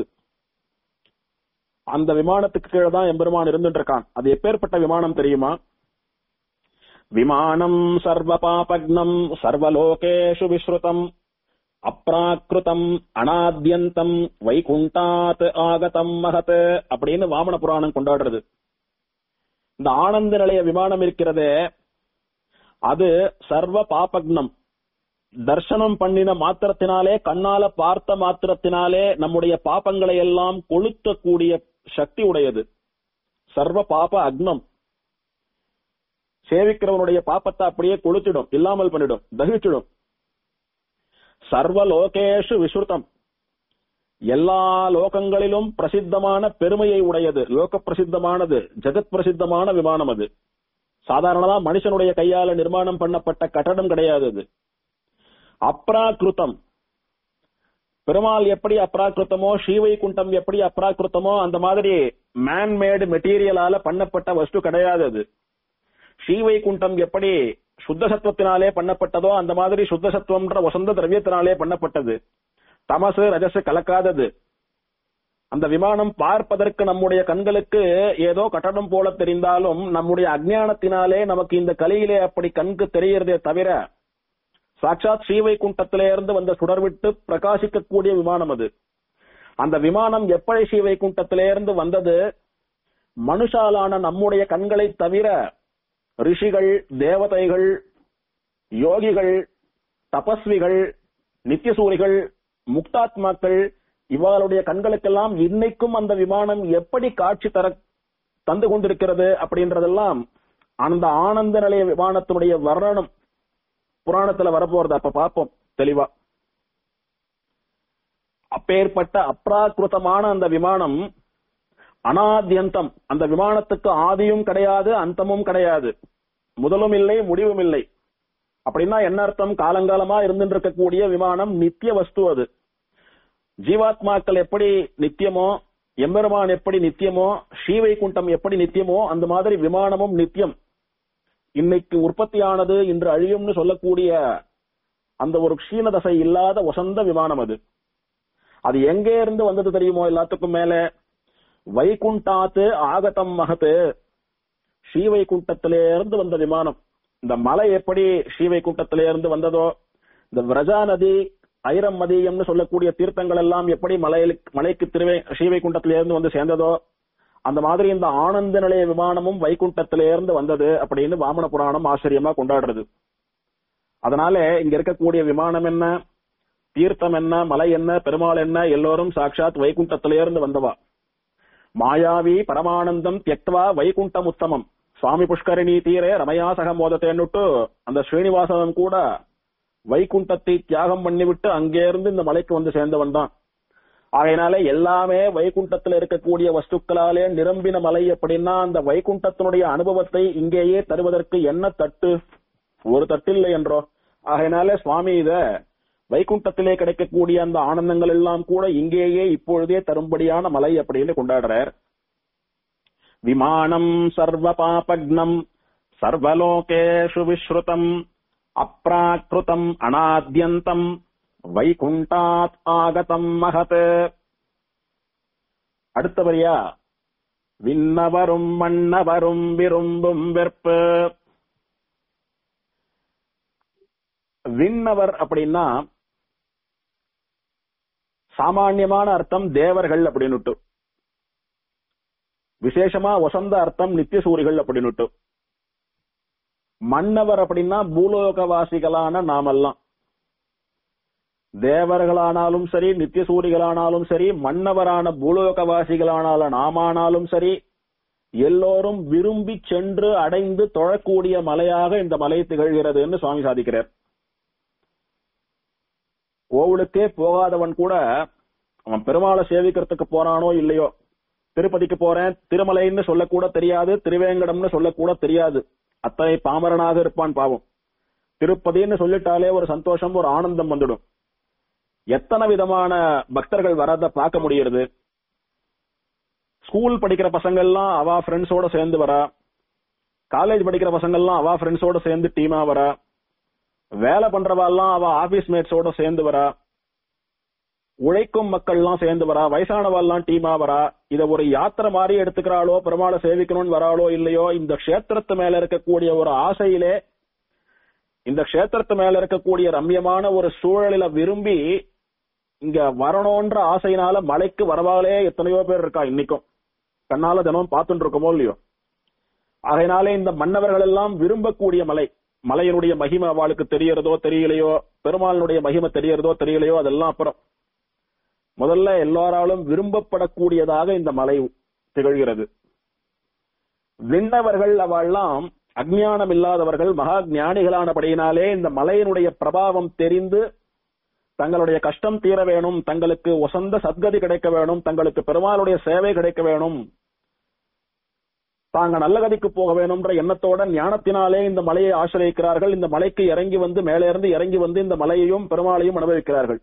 அந்த விமானத்துக்கு கீழே தான் எம்பெருமான் இருந்துட்டு இருக்கான் அது எப்பேற்பட்ட விமானம் தெரியுமா விமானம் சர்வ பாபக்னம் சர்வலோகேஷு விஸ்ருதம் அப்ராக்கிருதம் அனாத்யந்தம் வைகுண்டாத் ஆகதம் மகத் அப்படின்னு வாமன புராணம் கொண்டாடுறது இந்த ஆனந்த நிலைய விமானம் இருக்கிறதே அது சர்வ பாபக்னம் தர்சனம் பண்ணின மாத்திரத்தினாலே கண்ணால பார்த்த மாத்திரத்தினாலே நம்முடைய பாப்பங்களை எல்லாம் கொளுத்தக்கூடிய சக்தி உடையது சர்வ பாப அக்னம் சேவிக்கிறவனுடைய பாப்பத்தை அப்படியே கொளுத்திடும் இல்லாமல் பண்ணிடும் தகிச்சிடும் சர்வ லோகேஷு விஸ்ருதம் எல்லா லோகங்களிலும் பிரசித்தமான பெருமையை உடையது லோக பிரசித்தமானது ஜெகத் பிரசித்தமான விமானம் அது சாதாரணமா மனுஷனுடைய கையால நிர்மாணம் பண்ணப்பட்ட கட்டடம் கிடையாது அது அப்ராகிருத்தம் பெருமாள் எப்படி அப்ராகிருத்தமோ ஸ்ரீவைகுண்டம் எப்படி அப்ராகிருத்தமோ அந்த மாதிரி மேன்மேடு மெட்டீரியலால பண்ணப்பட்ட வஸ்து கிடையாது அது ஸ்ரீவைகுண்டம் எப்படி சுத்த சத்துவத்தினாலே பண்ணப்பட்டதோ அந்த மாதிரி சுத்த சத்துவம்ன்ற வசந்த திரவியத்தினாலே பண்ணப்பட்டது தமசு ரஜசு கலக்காதது அந்த விமானம் பார்ப்பதற்கு நம்முடைய கண்களுக்கு ஏதோ கட்டடம் போல தெரிந்தாலும் நம்முடைய அஜ்ஞானத்தினாலே நமக்கு இந்த கலியிலே அப்படி கண்க்கு தெரியறதே தவிர சாட்சாத் ஸ்ரீவைகுண்டத்திலே இருந்து வந்த சுடர்விட்டு பிரகாசிக்கக்கூடிய விமானம் அது அந்த விமானம் எப்படி ஸ்ரீவைகுண்டத்திலே இருந்து வந்தது மனுஷாலான நம்முடைய கண்களை தவிர ரிஷிகள் தேவதைகள் யோகிகள் தபஸ்விகள் நித்தியசூரிகள் முக்தாத்மாக்கள் இவர்களுடைய கண்களுக்கெல்லாம் இன்னைக்கும் அந்த விமானம் எப்படி காட்சி தர தந்து கொண்டிருக்கிறது அப்படின்றதெல்லாம் அந்த ஆனந்த நிலைய விமானத்தினுடைய வர்ணனம் புராணத்துல வரப்போறது அப்ப பார்ப்போம் தெளிவா அப்பேற்பட்ட அப்ராகிருதமான அந்த விமானம் அனாத்யந்தம் அந்த விமானத்துக்கு ஆதியும் கிடையாது அந்தமும் கிடையாது முதலும் இல்லை முடிவும் இல்லை அப்படின்னா என்ன அர்த்தம் காலங்காலமா இருந்துட்டு இருக்கக்கூடிய விமானம் நித்திய வஸ்து அது ஜீவாத்மாக்கள் எப்படி நித்தியமோ எம்பெருமான் எப்படி நித்தியமோ ஸ்ரீவைகுண்டம் எப்படி நித்தியமோ அந்த மாதிரி விமானமும் நித்தியம் இன்னைக்கு உற்பத்தியானது இன்று அழியும்னு சொல்லக்கூடிய அந்த ஒரு க்ஷீண தசை இல்லாத வசந்த விமானம் அது அது எங்கே இருந்து வந்தது தெரியுமோ எல்லாத்துக்கும் மேல வைகுண்டாத்து ஆகதம் மகத்து ஸ்ரீவைகுண்டத்திலே இருந்து வந்த விமானம் இந்த மலை எப்படி ஸ்ரீவைகுண்டத்திலே இருந்து வந்ததோ இந்த விரஜா நதி ஐரம் மதியம்னு சொல்லக்கூடிய தீர்த்தங்கள் எல்லாம் எப்படி மலையில் மலைக்கு திருவை ஸ்ரீவைகுண்டத்திலே இருந்து வந்து சேர்ந்ததோ அந்த மாதிரி இந்த ஆனந்த நிலைய விமானமும் வைகுண்டத்திலே இருந்து வந்தது அப்படின்னு வாமன புராணம் ஆச்சரியமா கொண்டாடுறது அதனால இங்க இருக்கக்கூடிய விமானம் என்ன தீர்த்தம் என்ன மலை என்ன பெருமாள் என்ன எல்லோரும் சாட்சாத் வைகுண்டத்திலே இருந்து வந்தவா மாயாவி பரமானந்தம் தியக்வா வைகுண்டம் உத்தமம் சுவாமி புஷ்கரிணி தீரே ரமயா சகமோதத்தேன்னுட்டு அந்த ஸ்ரீனிவாசன் கூட வைகுண்டத்தை தியாகம் பண்ணிவிட்டு அங்கே இருந்து இந்த மலைக்கு வந்து சேர்ந்தவன் தான் ஆகையினால எல்லாமே வைகுண்டத்துல இருக்கக்கூடிய வஸ்துக்களாலே நிரம்பின மலை அப்படின்னா அந்த வைகுண்டத்தினுடைய அனுபவத்தை இங்கேயே தருவதற்கு என்ன தட்டு ஒரு தட்டில்லை என்றோ ஆகையினால சுவாமி இத வைகுண்டத்திலே கிடைக்கக்கூடிய அந்த ஆனந்தங்கள் எல்லாம் கூட இங்கேயே இப்பொழுதே தரும்படியான மலை அப்படின்னு கொண்டாடுறார் விமானம் சர்வ பாபக்னம் சர்வலோகேஷு விஸ்ருதம் அப்ராக்கிருதம் அனாத்யந்தம் வைகுண்டாத் ஆகதம் மகத் அடுத்தபடியா விண்ணவரும் மன்னவரும் விரும்பும் வெற்பு விண்ணவர் அப்படின்னா சாமான்யமான அர்த்தம் தேவர்கள் அப்படின்னுட்டு விசேஷமா வசந்த அர்த்தம் நித்தியசூரிகள் அப்படின்னுட்டு மன்னவர் அப்படின்னா பூலோகவாசிகளான நாமெல்லாம் தேவர்களானாலும் சரி நித்தியசூரிகளானாலும் சரி மன்னவரான பூலோகவாசிகளானால நாமானாலும் சரி எல்லோரும் விரும்பி சென்று அடைந்து தொழக்கூடிய மலையாக இந்த மலை திகழ்கிறதுன்னு சுவாமி சாதிக்கிறார் கோவிலுக்கே போகாதவன் கூட அவன் பெருமாளை சேவிக்கிறதுக்கு போறானோ இல்லையோ திருப்பதிக்கு போறேன் திருமலைன்னு சொல்லக்கூட தெரியாது திருவேங்கடம்னு சொல்லக்கூட தெரியாது அத்தனை பாமரனாக இருப்பான் பாவம் திருப்பதின்னு சொல்லிட்டாலே ஒரு சந்தோஷம் ஒரு ஆனந்தம் வந்துடும் எத்தனை விதமான பக்தர்கள் வரத பார்க்க முடியறது ஸ்கூல் படிக்கிற பசங்க எல்லாம் அவா ஃப்ரெண்ட்ஸோட சேர்ந்து வரா காலேஜ் படிக்கிற பசங்க எல்லாம் அவா ஃப்ரெண்ட்ஸோட சேர்ந்து டீமா வரா வேலை பண்றவாள்லாம் அவ ஆபீஸ் மேட்ஸோட சேர்ந்து வரா உழைக்கும் மக்கள்லாம் சேர்ந்து வரா வயசானவாள்லாம் டீமா வரா இத ஒரு யாத்திரை மாதிரி எடுத்துக்கிறாளோ பெருமாளை சேவிக்கணும்னு வராளோ இல்லையோ இந்த க்ஷேத்திரத்து மேல இருக்கக்கூடிய ஒரு ஆசையிலே இந்த க்ஷேத்திரத்து மேல இருக்கக்கூடிய ரம்யமான ஒரு சூழலில விரும்பி இங்க வரணும்ன்ற ஆசையினால மலைக்கு வரவாலே எத்தனையோ பேர் இருக்கா இன்னைக்கும் கண்ணால தினம் பார்த்துட்டு இருக்கோமோ இல்லையோ அதனாலே இந்த மன்னவர்கள் எல்லாம் விரும்பக்கூடிய மலை மலையினுடைய மகிமை அவளுக்கு தெரியறதோ தெரியலையோ பெருமாளினுடைய மகிமை தெரியறதோ தெரியலையோ அதெல்லாம் அப்புறம் முதல்ல எல்லாராலும் விரும்பப்படக்கூடியதாக இந்த மலை திகழ்கிறது விண்ணவர்கள் அவெல்லாம் அஜ்ஞானம் இல்லாதவர்கள் மகா ஞானிகளானபடியினாலே இந்த மலையினுடைய பிரபாவம் தெரிந்து தங்களுடைய கஷ்டம் தீர வேணும் தங்களுக்கு உசந்த சத்கதி கிடைக்க வேணும் தங்களுக்கு பெருமாளுடைய சேவை கிடைக்க வேணும் தாங்க நல்ல கதிக்கு போக வேணும்ன்ற எண்ணத்தோட ஞானத்தினாலே இந்த மலையை ஆசிரியக்கிறார்கள் இந்த மலைக்கு இறங்கி வந்து மேலே இருந்து இறங்கி வந்து இந்த மலையையும் பெருமாளையும் அனுபவிக்கிறார்கள்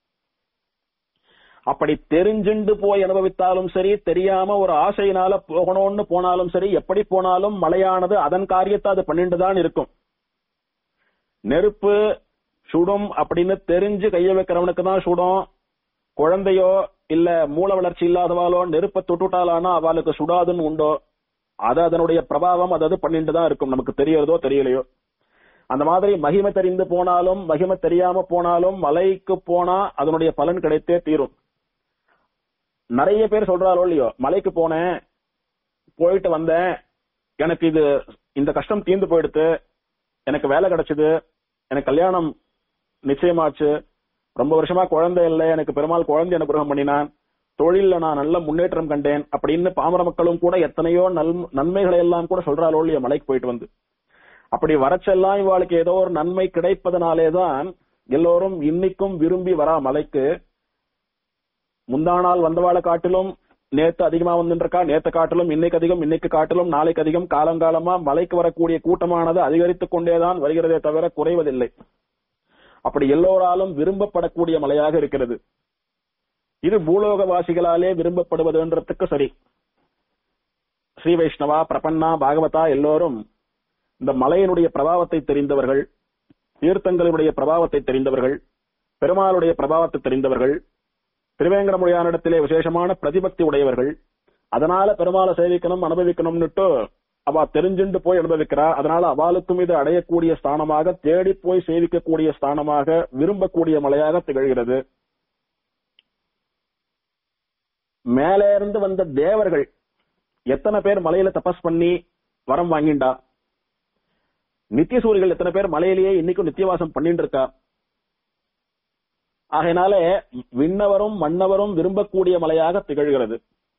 அப்படி தெரிஞ்சுண்டு போய் அனுபவித்தாலும் சரி தெரியாம ஒரு ஆசையினால போகணும்னு போனாலும் சரி எப்படி போனாலும் மலையானது அதன் காரியத்தை அது பண்ணிட்டு தான் இருக்கும் நெருப்பு சுடும் அப்படின்னு தெரிஞ்சு கைய வைக்கிறவனுக்கு தான் சுடும் குழந்தையோ இல்ல மூல வளர்ச்சி இல்லாதவாளோ நெருப்பை தொட்டுட்டாலானா அவளுக்கு சுடாதுன்னு உண்டோ அது அதனுடைய பிரபாவம் அது அது பண்ணிட்டு தான் இருக்கும் நமக்கு தெரியறதோ தெரியலையோ அந்த மாதிரி மகிமை தெரிந்து போனாலும் மகிமை தெரியாம போனாலும் மலைக்கு போனா அதனுடைய பலன் கிடைத்தே தீரும் நிறைய பேர் சொல்றாரோ இல்லையோ மலைக்கு போனேன் போயிட்டு வந்தேன் எனக்கு இது இந்த கஷ்டம் தீர்ந்து போயிடுத்து எனக்கு வேலை கிடைச்சது எனக்கு கல்யாணம் நிச்சயமாச்சு ரொம்ப வருஷமா குழந்தை இல்லை எனக்கு பெருமாள் குழந்தை அனுகிரகம் பண்ணினான் தொழில நான் நல்ல முன்னேற்றம் கண்டேன் அப்படின்னு பாமர மக்களும் கூட எத்தனையோ நல் நன்மைகளை எல்லாம் கூட சொல்றாளோ இல்லையா மலைக்கு போயிட்டு வந்து அப்படி வரச்செல்லாம் இவாளுக்கு ஏதோ ஒரு நன்மை கிடைப்பதனாலேதான் எல்லோரும் இன்னைக்கும் விரும்பி வரா மலைக்கு முந்தா நாள் வந்தவாளை காட்டிலும் நேத்து அதிகமா வந்துருக்கா நேத்து காட்டிலும் இன்னைக்கு அதிகம் இன்னைக்கு காட்டிலும் நாளைக்கு அதிகம் காலங்காலமா மலைக்கு வரக்கூடிய கூட்டமானது அதிகரித்துக் கொண்டேதான் வருகிறதே தவிர குறைவதில்லை அப்படி எல்லோராலும் விரும்பப்படக்கூடிய மலையாக இருக்கிறது இது பூலோகவாசிகளாலே விரும்பப்படுவதுன்றதுக்கு சரி ஸ்ரீ வைஷ்ணவா பிரபன்னா பாகவதா எல்லோரும் இந்த மலையினுடைய பிரபாவத்தை தெரிந்தவர்கள் தீர்த்தங்களுடைய பிரபாவத்தை தெரிந்தவர்கள் பெருமாளுடைய பிரபாவத்தை தெரிந்தவர்கள் திருவேங்கடமுடியானிடத்திலே விசேஷமான பிரதிபக்தி உடையவர்கள் அதனால பெருமாளை சேவிக்கணும் அனுபவிக்கணும்னுட்டு அவ தெரிஞ்சுண்டு போய் அனுபவிக்கிறா அதனால அவளுக்கும் இது அடையக்கூடிய ஸ்தானமாக தேடி போய் சேவிக்கக்கூடிய ஸ்தானமாக விரும்பக்கூடிய மலையாக திகழ்கிறது மேலே இருந்து வந்த தேவர்கள் எத்தனை பேர் மலையில தபஸ் பண்ணி வரம் வாங்கிண்டா நித்தியசூரிகள் எத்தனை பேர் மலையிலேயே இன்னைக்கும் நித்தியவாசம் பண்ணிட்டு இருக்கா ஆகையினாலே விண்ணவரும் மன்னவரும் விரும்பக்கூடிய மலையாக திகழ்கிறது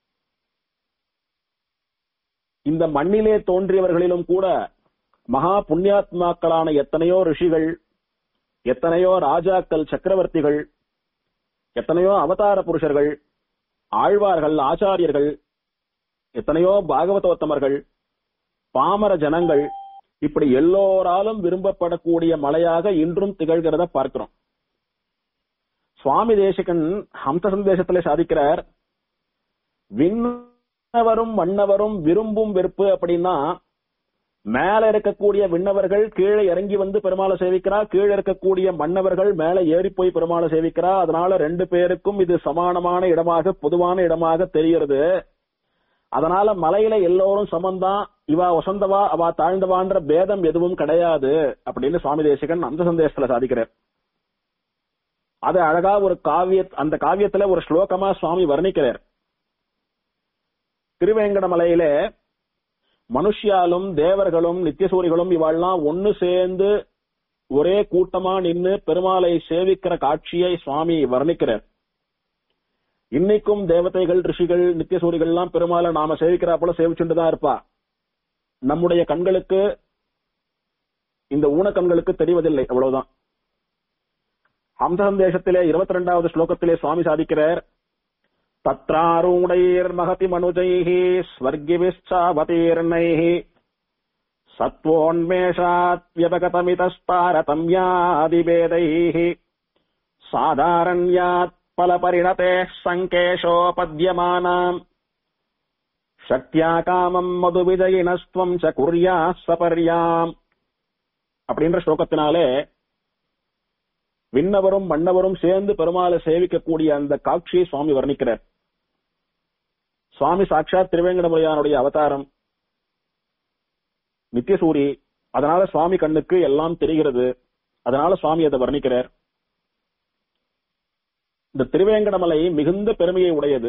இந்த மண்ணிலே தோன்றியவர்களிலும் கூட மகா புண்ணியாத்மாக்களான எத்தனையோ ரிஷிகள் எத்தனையோ ராஜாக்கள் சக்கரவர்த்திகள் எத்தனையோ அவதார புருஷர்கள் ஆழ்வார்கள் ஆச்சாரியர்கள் எத்தனையோ பாகவதோத்தமர்கள் பாமர ஜனங்கள் இப்படி எல்லோராலும் விரும்பப்படக்கூடிய மலையாக இன்றும் திகழ்கிறத பார்க்கிறோம் சுவாமி தேசிகன் ஹம்ச சந்தேசத்திலே சாதிக்கிறார் விண்ணவரும் மன்னவரும் விரும்பும் வெறுப்பு அப்படின்னா மேல இருக்கக்கூடிய விண்ணவர்கள் கீழே இறங்கி வந்து பெருமாளை சேவிக்கிறா கீழே இருக்கக்கூடிய மன்னவர்கள் மேல ஏறி போய் பெருமாளை சேவிக்கிறா அதனால ரெண்டு பேருக்கும் இது சமானமான இடமாக பொதுவான இடமாக தெரிகிறது அதனால மலையில எல்லோரும் சமந்தான் இவா வசந்தவா அவா தாழ்ந்தவான்ற பேதம் எதுவும் கிடையாது அப்படின்னு சுவாமி தேசிகன் அந்த சந்தேசத்துல சாதிக்கிறார் அது அழகா ஒரு காவிய அந்த காவியத்துல ஒரு ஸ்லோகமா சுவாமி வர்ணிக்கிறார் திருவேங்கடமலையில மனுஷியாலும் தேவர்களும் நித்தியசூரிகளும் இவாள்லாம் ஒன்னு சேர்ந்து ஒரே கூட்டமா நின்னு பெருமாளை சேவிக்கிற காட்சியை சுவாமி வர்ணிக்கிறார் இன்னைக்கும் தேவதைகள் ரிஷிகள் நித்தியசூரிகள் எல்லாம் பெருமாளை நாம சேவிக்கிறா போல சேவிச்சுட்டு தான் இருப்பா நம்முடைய கண்களுக்கு இந்த ஊனக்கண்களுக்கு தெரிவதில்லை அவ்வளவுதான் ஹம்ச சந்தேசத்திலே இருபத்தி ரெண்டாவது ஸ்லோகத்திலே சுவாமி சாதிக்கிறார் தத்ராரூடைர் மகதி மனுஜைஹி ஸ்வர்கிவிச்சாவதீர்ணைஹி சத்வோன்மேஷாத் வியபகதமிதஸ்தாரதம்யாதிபேதைஹி சாதாரண்யாத் பலபரிணதே சங்கேஷோபத்யமானாம் சக்தியா காமம் மது விஜயினஸ்துவம் ச குர்யா சபர்யாம் அப்படின்ற ஸ்லோகத்தினாலே விண்ணவரும் மன்னவரும் சேர்ந்து பெருமாளை சேவிக்கக்கூடிய அந்த காட்சியை சுவாமி வர்ணிக்கிறார் சுவாமி சாட்சாத் திருவேங்கடமுறையானுடைய அவதாரம் நித்தியசூரி அதனால சுவாமி கண்ணுக்கு எல்லாம் தெரிகிறது அதனால சுவாமி அதை வர்ணிக்கிறார் இந்த திருவேங்கடமலை மிகுந்த பெருமையை உடையது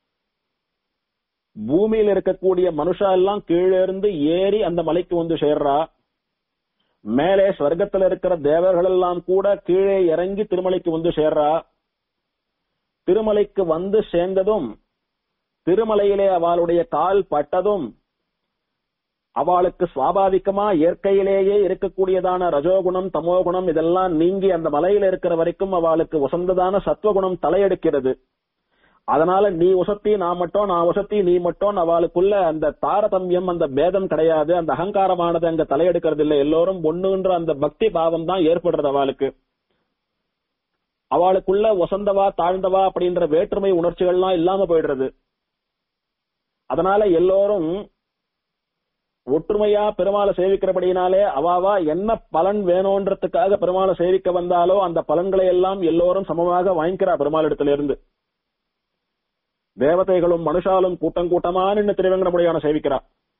பூமியில் இருக்கக்கூடிய மனுஷா எல்லாம் கீழே இருந்து ஏறி அந்த மலைக்கு வந்து சேர்றா மேலே ஸ்வர்க்கத்தில் இருக்கிற தேவர்கள் எல்லாம் கூட கீழே இறங்கி திருமலைக்கு வந்து சேர்றா திருமலைக்கு வந்து சேர்ந்ததும் திருமலையிலே அவளுடைய கால் பட்டதும் அவளுக்கு சுவாபாவிகமா இயற்கையிலேயே இருக்கக்கூடியதான ரஜோகுணம் தமோகுணம் இதெல்லாம் நீங்கி அந்த மலையில இருக்கிற வரைக்கும் அவளுக்கு உசந்ததான சத்வகுணம் தலையெடுக்கிறது அதனால நீ உசத்தி நான் மட்டும் நான் உசத்தி நீ மட்டும் அவளுக்குள்ள அந்த தாரதமியம் அந்த பேதம் கிடையாது அந்த அகங்காரமானது அங்க தலையெடுக்கிறது இல்லை எல்லோரும் ஒண்ணுன்ற அந்த பக்தி பாவம் தான் ஏற்படுறது அவளுக்கு அவளுக்குள்ள வசந்தவா தாழ்ந்தவா அப்படின்ற வேற்றுமை உணர்ச்சிகள்லாம் இல்லாம போயிடுறது அதனால எல்லோரும் ஒற்றுமையா பெருமாளை சேவிக்கிறபடியினாலே அவாவா என்ன பலன் வேணும்ன்றதுக்காக பெருமாளை சேவிக்க வந்தாலோ அந்த பலன்களை எல்லாம் எல்லோரும் சமமாக வாங்கிக்கிறா பெருமாள் இடத்துல இருந்து தேவதைகளும் மனுஷாலும் கூட்டம் கூட்டமா நின்று திருவேங்கடமுடியான சேவிக்கிறா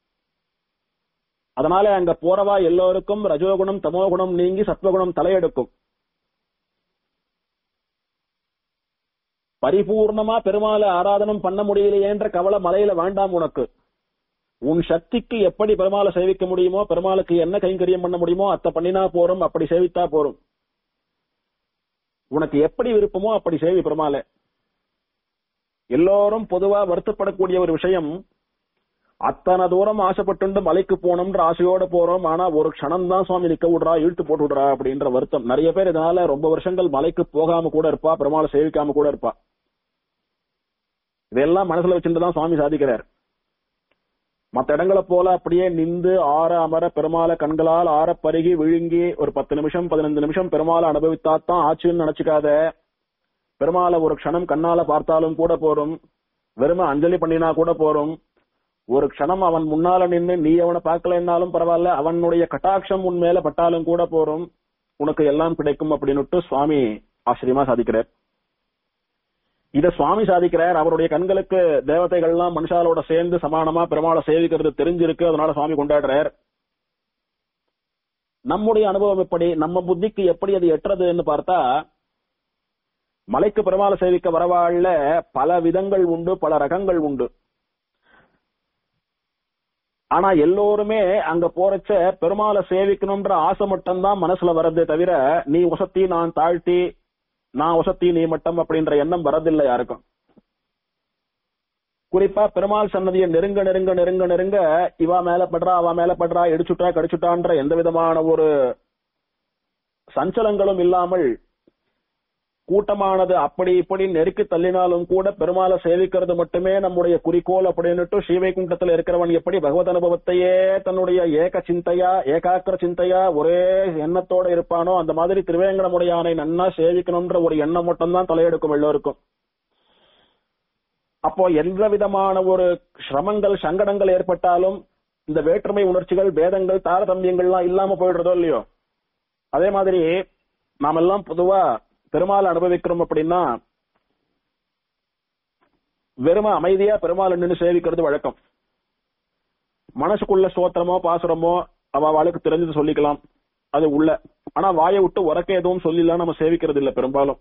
அதனால அங்க போறவா எல்லோருக்கும் ரஜோகுணம் தமோகுணம் நீங்கி சத்வகுணம் தலையெடுக்கும் பரிபூர்ணமா பெருமாளை ஆராதனம் பண்ண முடியலையேன்ற கவலை மலையில வேண்டாம் உனக்கு உன் சக்திக்கு எப்படி பெருமாளை சேவிக்க முடியுமோ பெருமாளுக்கு என்ன கைங்கரியம் பண்ண முடியுமோ அத்த பண்ணினா போறோம் அப்படி சேவித்தா போறோம் உனக்கு எப்படி விருப்பமோ அப்படி சேவி பெருமாளை எல்லோரும் பொதுவா வருத்தப்படக்கூடிய ஒரு விஷயம் அத்தனை தூரம் ஆசைப்பட்டு மலைக்கு போனோம்ன்ற ஆசையோட போறோம் ஆனா ஒரு க்ஷணம் தான் சுவாமி நிக்க விடுறா இழுத்து போட்டு விடுறா அப்படின்ற வருத்தம் நிறைய பேர் இதனால ரொம்ப வருஷங்கள் மலைக்கு போகாம கூட இருப்பா பெருமாளை சேவிக்காம கூட இருப்பா இதெல்லாம் மனசுல வச்சுட்டு தான் சுவாமி சாதிக்கிறார் மத்த இடங்களை போல அப்படியே நின்று ஆற அமர பெருமாளை கண்களால் ஆற பருகி விழுங்கி ஒரு பத்து நிமிஷம் பதினஞ்சு நிமிஷம் பெருமாளை அனுபவித்தாத்தான் ஆச்சுன்னு நினைச்சுக்காத பெருமாளை ஒரு க்ஷணம் கண்ணால பார்த்தாலும் கூட போறோம் வெறும அஞ்சலி பண்ணினா கூட போறோம் ஒரு க்ஷணம் அவன் முன்னால நின்னு நீ அவனை பார்க்கலன்னாலும் பரவாயில்ல அவனுடைய கட்டாட்சம் உன் மேல பட்டாலும் கூட போறோம் உனக்கு எல்லாம் கிடைக்கும் அப்படின்னுட்டு சுவாமி ஆச்சரியமா சாதிக்கிறார் இத சுவாமி சாதிக்கிறார் அவருடைய கண்களுக்கு தேவதைகள்லாம் மனுஷாலோட சேர்ந்து சமானமா பெருமாளை சேவிக்கிறது தெரிஞ்சிருக்கு அதனால சுவாமி கொண்டாடுறார் நம்முடைய அனுபவம் எப்படி நம்ம புத்திக்கு எப்படி அது எட்டுறதுன்னு பார்த்தா மலைக்கு பெருமாளை சேவிக்க வரவாழ்ல பல விதங்கள் உண்டு பல ரகங்கள் உண்டு ஆனா எல்லோருமே அங்க போறச்ச பெருமாளை சேவிக்கணும்ன்ற ஆசை மட்டும்தான் மனசுல வர்றதே தவிர நீ உசத்தி நான் தாழ்த்தி நான் உசத்தி நீ மட்டம் அப்படின்ற எண்ணம் வரதில்லை யாருக்கும் குறிப்பா பெருமாள் சன்னதியை நெருங்க நெருங்க நெருங்க நெருங்க இவா மேல படுறா அவ மேல படுறா இடிச்சுட்டா கடிச்சுட்டான்ற எந்த விதமான ஒரு சஞ்சலங்களும் இல்லாமல் கூட்டமானது அப்படி இப்படி நெருக்கி தள்ளினாலும் கூட பெருமாளை சேவிக்கிறது மட்டுமே நம்முடைய குறிக்கோள் அப்படின்னுட்டு ஸ்ரீவைகுண்டத்துல இருக்கிறவன் எப்படி பகவத் அனுபவத்தையே தன்னுடைய ஏக சிந்தையா ஏகாக்கிர சிந்தையா ஒரே எண்ணத்தோட இருப்பானோ அந்த மாதிரி திருவேங்கடமுடையானை நன்னா சேவிக்கணும்ன்ற ஒரு எண்ணம் மட்டும்தான் தலையெடுக்கும் எல்லோருக்கும் அப்போ எந்த விதமான ஒரு சிரமங்கள் சங்கடங்கள் ஏற்பட்டாலும் இந்த வேற்றுமை உணர்ச்சிகள் பேதங்கள் தாரதமியங்கள்லாம் இல்லாம போயிடுறதோ இல்லையோ அதே மாதிரி நாமெல்லாம் பொதுவா பெருமாள் அனுபவிக்கிறோம் அப்படின்னா வெறும அமைதியா பெருமாள் நின்று சேவிக்கிறது வழக்கம் மனசுக்குள்ள ஸ்தோத்திரமோ பாசுரமோ அவ அவளுக்கு தெரிஞ்சது சொல்லிக்கலாம் அது உள்ள ஆனா வாயை விட்டு உறக்க எதுவும் சொல்லிலாம் நம்ம சேவிக்கிறது இல்ல பெரும்பாலும்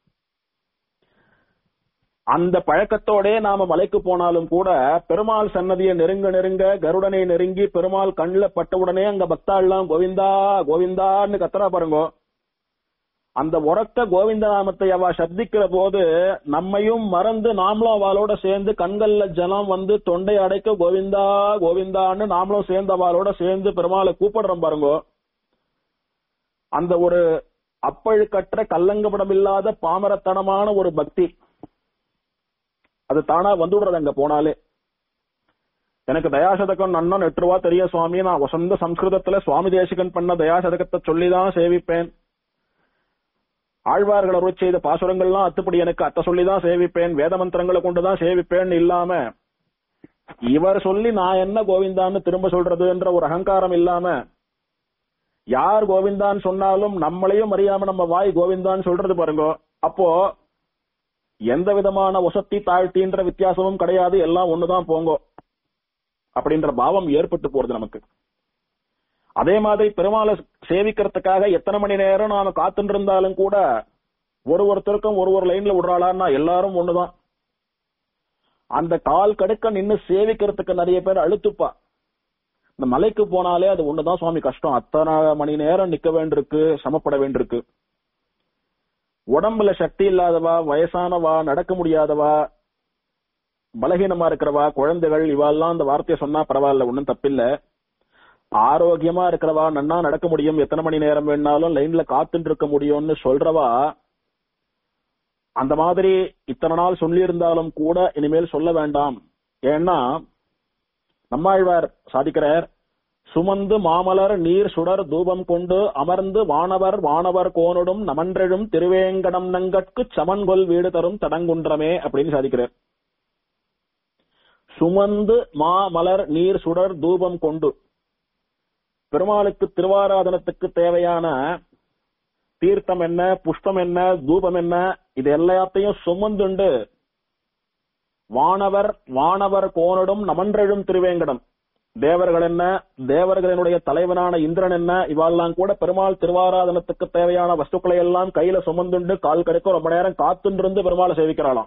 அந்த பழக்கத்தோட நாம மலைக்கு போனாலும் கூட பெருமாள் சன்னதியை நெருங்க நெருங்க கருடனை நெருங்கி பெருமாள் கண்ணுல பட்டவுடனே அங்க பக்தாள்லாம் கோவிந்தா கோவிந்தான்னு கத்துறா பாருங்க அந்த உறக்க கோவிந்த நாமத்தை அவ சப்திக்கிற போது நம்மையும் மறந்து நாமளும் அவளோட சேர்ந்து கண்கள்ல ஜலம் வந்து தொண்டை அடைக்க கோவிந்தா கோவிந்தான்னு நாமளும் சேர்ந்து அவளோட சேர்ந்து பெருமாளை கூப்பிடுறோம் பாருங்க அந்த ஒரு அப்பழுக்கற்ற கல்லங்கப்படம் இல்லாத பாமரத்தனமான ஒரு பக்தி அது தானா வந்துடுறது அங்க போனாலே எனக்கு தயாசதகம் நன்னன் எட்டு ரூபா தெரிய சுவாமி நான் வசந்த சம்ஸ்கிருதத்துல சுவாமி தேசிகன் பண்ண தயாசதகத்தை சொல்லிதான் சேவிப்பேன் ஆழ்வார்கள் அருள் செய்த பாசுரங்கள்லாம் அத்துப்படி எனக்கு அத்த சொல்லிதான் சேவிப்பேன் வேத மந்திரங்களை கொண்டுதான் சேவிப்பேன் இல்லாம இவர் சொல்லி நான் என்ன கோவிந்தான்னு திரும்ப சொல்றதுன்ற ஒரு அகங்காரம் இல்லாம யார் கோவிந்தான்னு சொன்னாலும் நம்மளையும் அறியாம நம்ம வாய் கோவிந்தான்னு சொல்றது பாருங்க அப்போ எந்த விதமான வசத்தி தாழ்த்தின்ற வித்தியாசமும் கிடையாது எல்லாம் ஒண்ணுதான் போங்கோ அப்படின்ற பாவம் ஏற்பட்டு போறது நமக்கு அதே மாதிரி பெருமாளை சேவிக்கிறதுக்காக எத்தனை மணி நேரம் நாம காத்துட்டு இருந்தாலும் கூட ஒரு ஒருத்தருக்கும் ஒரு ஒரு லைன்ல விடுறாளான்னா எல்லாரும் ஒண்ணுதான் அந்த கால் கடுக்க நின்னு சேவிக்கிறதுக்கு நிறைய பேர் அழுத்துப்பா இந்த மலைக்கு போனாலே அது ஒண்ணுதான் சுவாமி கஷ்டம் அத்தனை மணி நேரம் நிக்க வேண்டியிருக்கு சமப்பட வேண்டியிருக்கு உடம்புல சக்தி இல்லாதவா வயசானவா நடக்க முடியாதவா பலகீனமா இருக்கிறவா குழந்தைகள் இவாள்லாம் அந்த வார்த்தையை சொன்னா பரவாயில்ல ஒன்னும் தப்பில்ல ஆரோக்கியமா இருக்கிறவா நன்னா நடக்க முடியும் எத்தனை மணி நேரம் வேணாலும் லைன்ல காத்துட்டு இருக்க முடியும்னு சொல்றவா அந்த மாதிரி இத்தனை நாள் சொல்லியிருந்தாலும் கூட இனிமேல் சொல்ல வேண்டாம் ஏன்னா நம்மாழ்வார் சாதிக்கிறார் சுமந்து மாமலர் நீர் சுடர் தூபம் கொண்டு அமர்ந்து வானவர் வானவர் கோனொடும் நமன்றெழும் திருவேங்கடம் நங்கட்கு சமன்கொல் வீடு தரும் தடங்குன்றமே அப்படின்னு சாதிக்கிறார் சுமந்து மாமலர் நீர் சுடர் தூபம் கொண்டு பெருமாளுக்கு திருவாராதனத்துக்கு தேவையான தீர்த்தம் என்ன புஷ்பம் என்ன தூபம் என்ன இது எல்லாத்தையும் சுமந்துண்டு வானவர் வானவர் கோனடும் நமன்றெழும் திருவேங்கடம் தேவர்கள் என்ன தேவர்களினுடைய தலைவனான இந்திரன் என்ன இவாள்லாம் கூட பெருமாள் திருவாராதனத்துக்கு தேவையான வஸ்துக்களை எல்லாம் கையில சுமந்துண்டு கால் கடுக்க ரொம்ப நேரம் காத்துண்டிருந்து பெருமாளை சேவிக்கிறாளாம்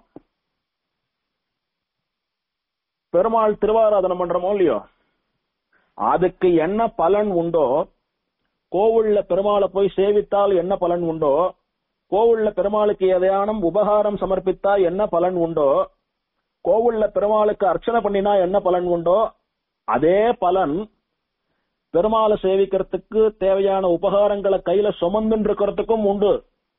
பெருமாள் திருவாராதனம் பண்றோமோ இல்லையோ அதுக்கு என்ன பலன் உண்டோ கோவில்ல பெருமாளை போய் சேவித்தால் என்ன பலன் உண்டோ கோவில்ல பெருமாளுக்கு எதையானும் உபகாரம் சமர்ப்பித்தா என்ன பலன் உண்டோ கோவில்ல பெருமாளுக்கு அர்ச்சனை பண்ணினா என்ன பலன் உண்டோ அதே பலன் பெருமாளை சேவிக்கிறதுக்கு தேவையான உபகாரங்களை கையில சுமந்துன்னு இருக்கிறதுக்கும் உண்டு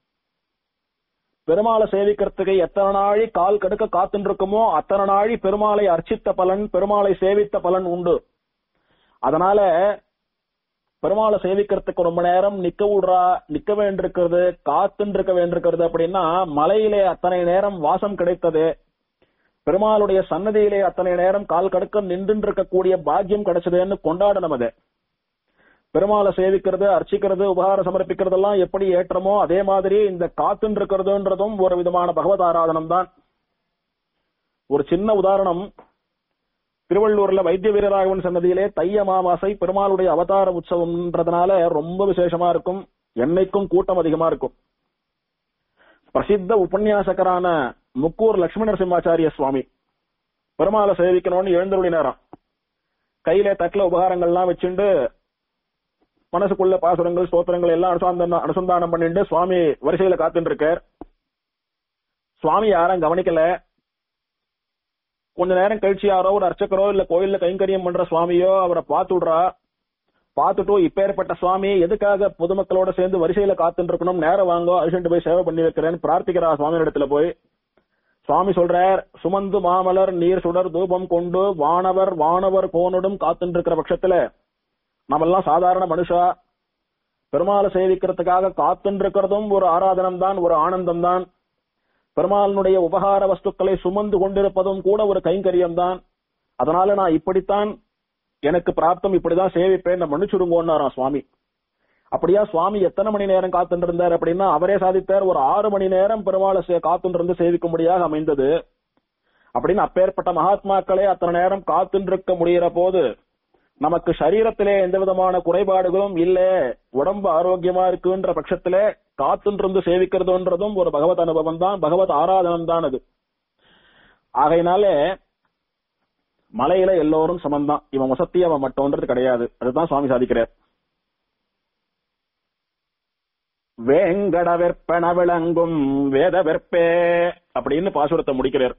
பெருமாளை சேவிக்கிறதுக்கு எத்தனை நாழி கால் கடுக்க காத்துட்டு இருக்குமோ அத்தனை நாழி பெருமாளை அர்ச்சித்த பலன் பெருமாளை சேவித்த பலன் உண்டு அதனால பெருமாளை சேவிக்கிறதுக்கு ரொம்ப நேரம் நிக்க விடுறா நிக்க வேண்டியிருக்கிறது காத்துன்னு இருக்க வேண்டியிருக்கிறது அப்படின்னா மலையிலே அத்தனை நேரம் வாசம் கிடைத்தது பெருமாளுடைய சன்னதியிலே அத்தனை நேரம் கால் கடுக்க நின்று இருக்கக்கூடிய பாக்கியம் கிடைச்சதுன்னு கொண்டாடணும் அது பெருமாளை சேவிக்கிறது அர்ச்சிக்கிறது உபகாரம் சமர்ப்பிக்கிறதெல்லாம் எப்படி ஏற்றமோ அதே மாதிரி இந்த காத்துன்னு இருக்கிறதுன்றதும் ஒரு விதமான பகவத் ஆராதனம் தான் ஒரு சின்ன உதாரணம் திருவள்ளூர்ல வைத்திய வீரராகவன் சன்னதியிலே தைய மாமாசை பெருமாளுடைய அவதார உற்சவம்ன்றதுனால ரொம்ப விசேஷமா இருக்கும் என்னைக்கும் கூட்டம் அதிகமா இருக்கும் பிரசித்த உபன்யாசகரான முக்கூர் லட்சுமி நரசிம்மாச்சாரிய சுவாமி பெருமாளை சேவிக்கணும்னு எழுந்தருளி நேரம் கையில தட்டுல உபகாரங்கள்லாம் வச்சுண்டு மனசுக்குள்ள பாசுரங்கள் ஸ்தோத்திரங்கள் எல்லாம் அனுசந்தானம் அனுசந்தானம் பண்ணிட்டு சுவாமி வரிசையில காத்துட்டு இருக்கார் சுவாமி யாரும் கவனிக்கல கொஞ்ச நேரம் கழிச்சு யாரோ ஒரு அர்ச்சகரோ இல்ல கோயில்ல கைங்கரியம் பண்ற சுவாமியோ அவரை பார்த்து விடுறா பார்த்துட்டு இப்பேற்பட்ட சுவாமி எதுக்காக பொதுமக்களோட சேர்ந்து வரிசையில காத்துட்டு இருக்கணும் நேரம் வாங்கோ அரிசன்ட்டு போய் சேவை பண்ணி வைக்கிறேன்னு பிரார்த்திக்கிறா சுவாமி இடத்துல போய் சுவாமி சொல்றார் சுமந்து மாமலர் நீர் சுடர் தூபம் கொண்டு வானவர் வானவர் கோனோடும் காத்துட்டு இருக்கிற பட்சத்துல நம்மெல்லாம் சாதாரண மனுஷா பெருமாளை சேவிக்கிறதுக்காக காத்துட்டு இருக்கிறதும் ஒரு ஆராதனம் தான் ஒரு ஆனந்தம் தான் பெருமாளனுடைய உபகார வஸ்துக்களை சுமந்து கொண்டிருப்பதும் கூட ஒரு கைங்கரியம் தான் அதனால நான் இப்படித்தான் எனக்கு பிராப்தம் இப்படிதான் சேவிப்பேன் மன்னிச்சுடுங்கன்னாராம் சுவாமி அப்படியா சுவாமி எத்தனை மணி நேரம் காத்துட்டு இருந்தார் அப்படின்னா அவரே சாதித்தார் ஒரு ஆறு மணி நேரம் பெருமாளை சே- காத்துட்டு இருந்து சேவிக்கும்படியாக அமைந்தது அப்படின்னு அப்பேற்பட்ட மகாத்மாக்களே அத்தனை நேரம் காத்துட்டு இருக்க முடிகிற போது நமக்கு சரீரத்திலே எந்த விதமான குறைபாடுகளும் இல்ல உடம்பு ஆரோக்கியமா இருக்குன்ற பட்சத்திலே காத்துன்றிருந்து சேவிக்கிறதுன்றதும் ஒரு பகவத் அனுபவம் தான் பகவத் ஆராதனம் தான் அது ஆகையினாலே மலையில எல்லோரும் சமந்தான் இவன் வசத்தி அவன் மட்டோன்றது கிடையாது அதுதான் சுவாமி சாதிக்கிறார் வேங்கட வெற்பன விளங்கும் வேத வெற்பே அப்படின்னு பாசுரத்தை முடிக்கிறார்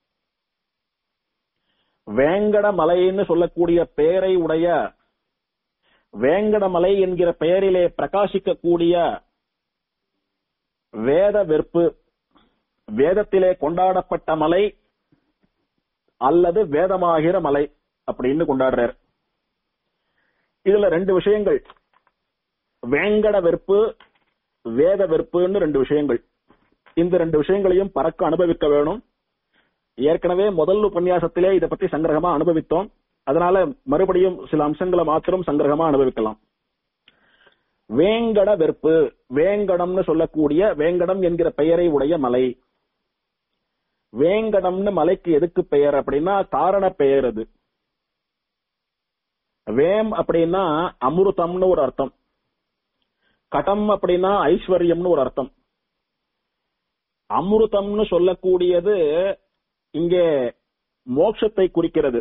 வேங்கட மலைன்னு சொல்லக்கூடிய பெயரை உடைய வேங்கடமலை என்கிற பெயரிலே பிரகாசிக்கக்கூடிய வேத வெற்பு வேதத்திலே கொண்டாடப்பட்ட மலை அல்லது வேதமாகிற மலை அப்படின்னு கொண்டாடுறார் இதுல ரெண்டு விஷயங்கள் வேங்கட வெற்பு வேத வெற்புன்னு ரெண்டு விஷயங்கள் இந்த ரெண்டு விஷயங்களையும் பறக்க அனுபவிக்க வேணும் ஏற்கனவே முதல் உபன்யாசத்திலே இதை பத்தி சங்கிரகமா அனுபவித்தோம் அதனால மறுபடியும் சில அம்சங்களை மாத்திரம் சங்கிரகமா அனுபவிக்கலாம் வேங்கட வெற்பு வேங்கடம்னு சொல்லக்கூடிய வேங்கடம் என்கிற பெயரை உடைய மலை வேங்கடம்னு மலைக்கு எதுக்கு பெயர் அப்படின்னா காரண பெயர் அது வேம் அப்படின்னா அமிர்தம்னு ஒரு அர்த்தம் கடம் அப்படின்னா ஐஸ்வர்யம்னு ஒரு அர்த்தம் அமிர்தம்னு சொல்லக்கூடியது இங்கே மோட்சத்தை குறிக்கிறது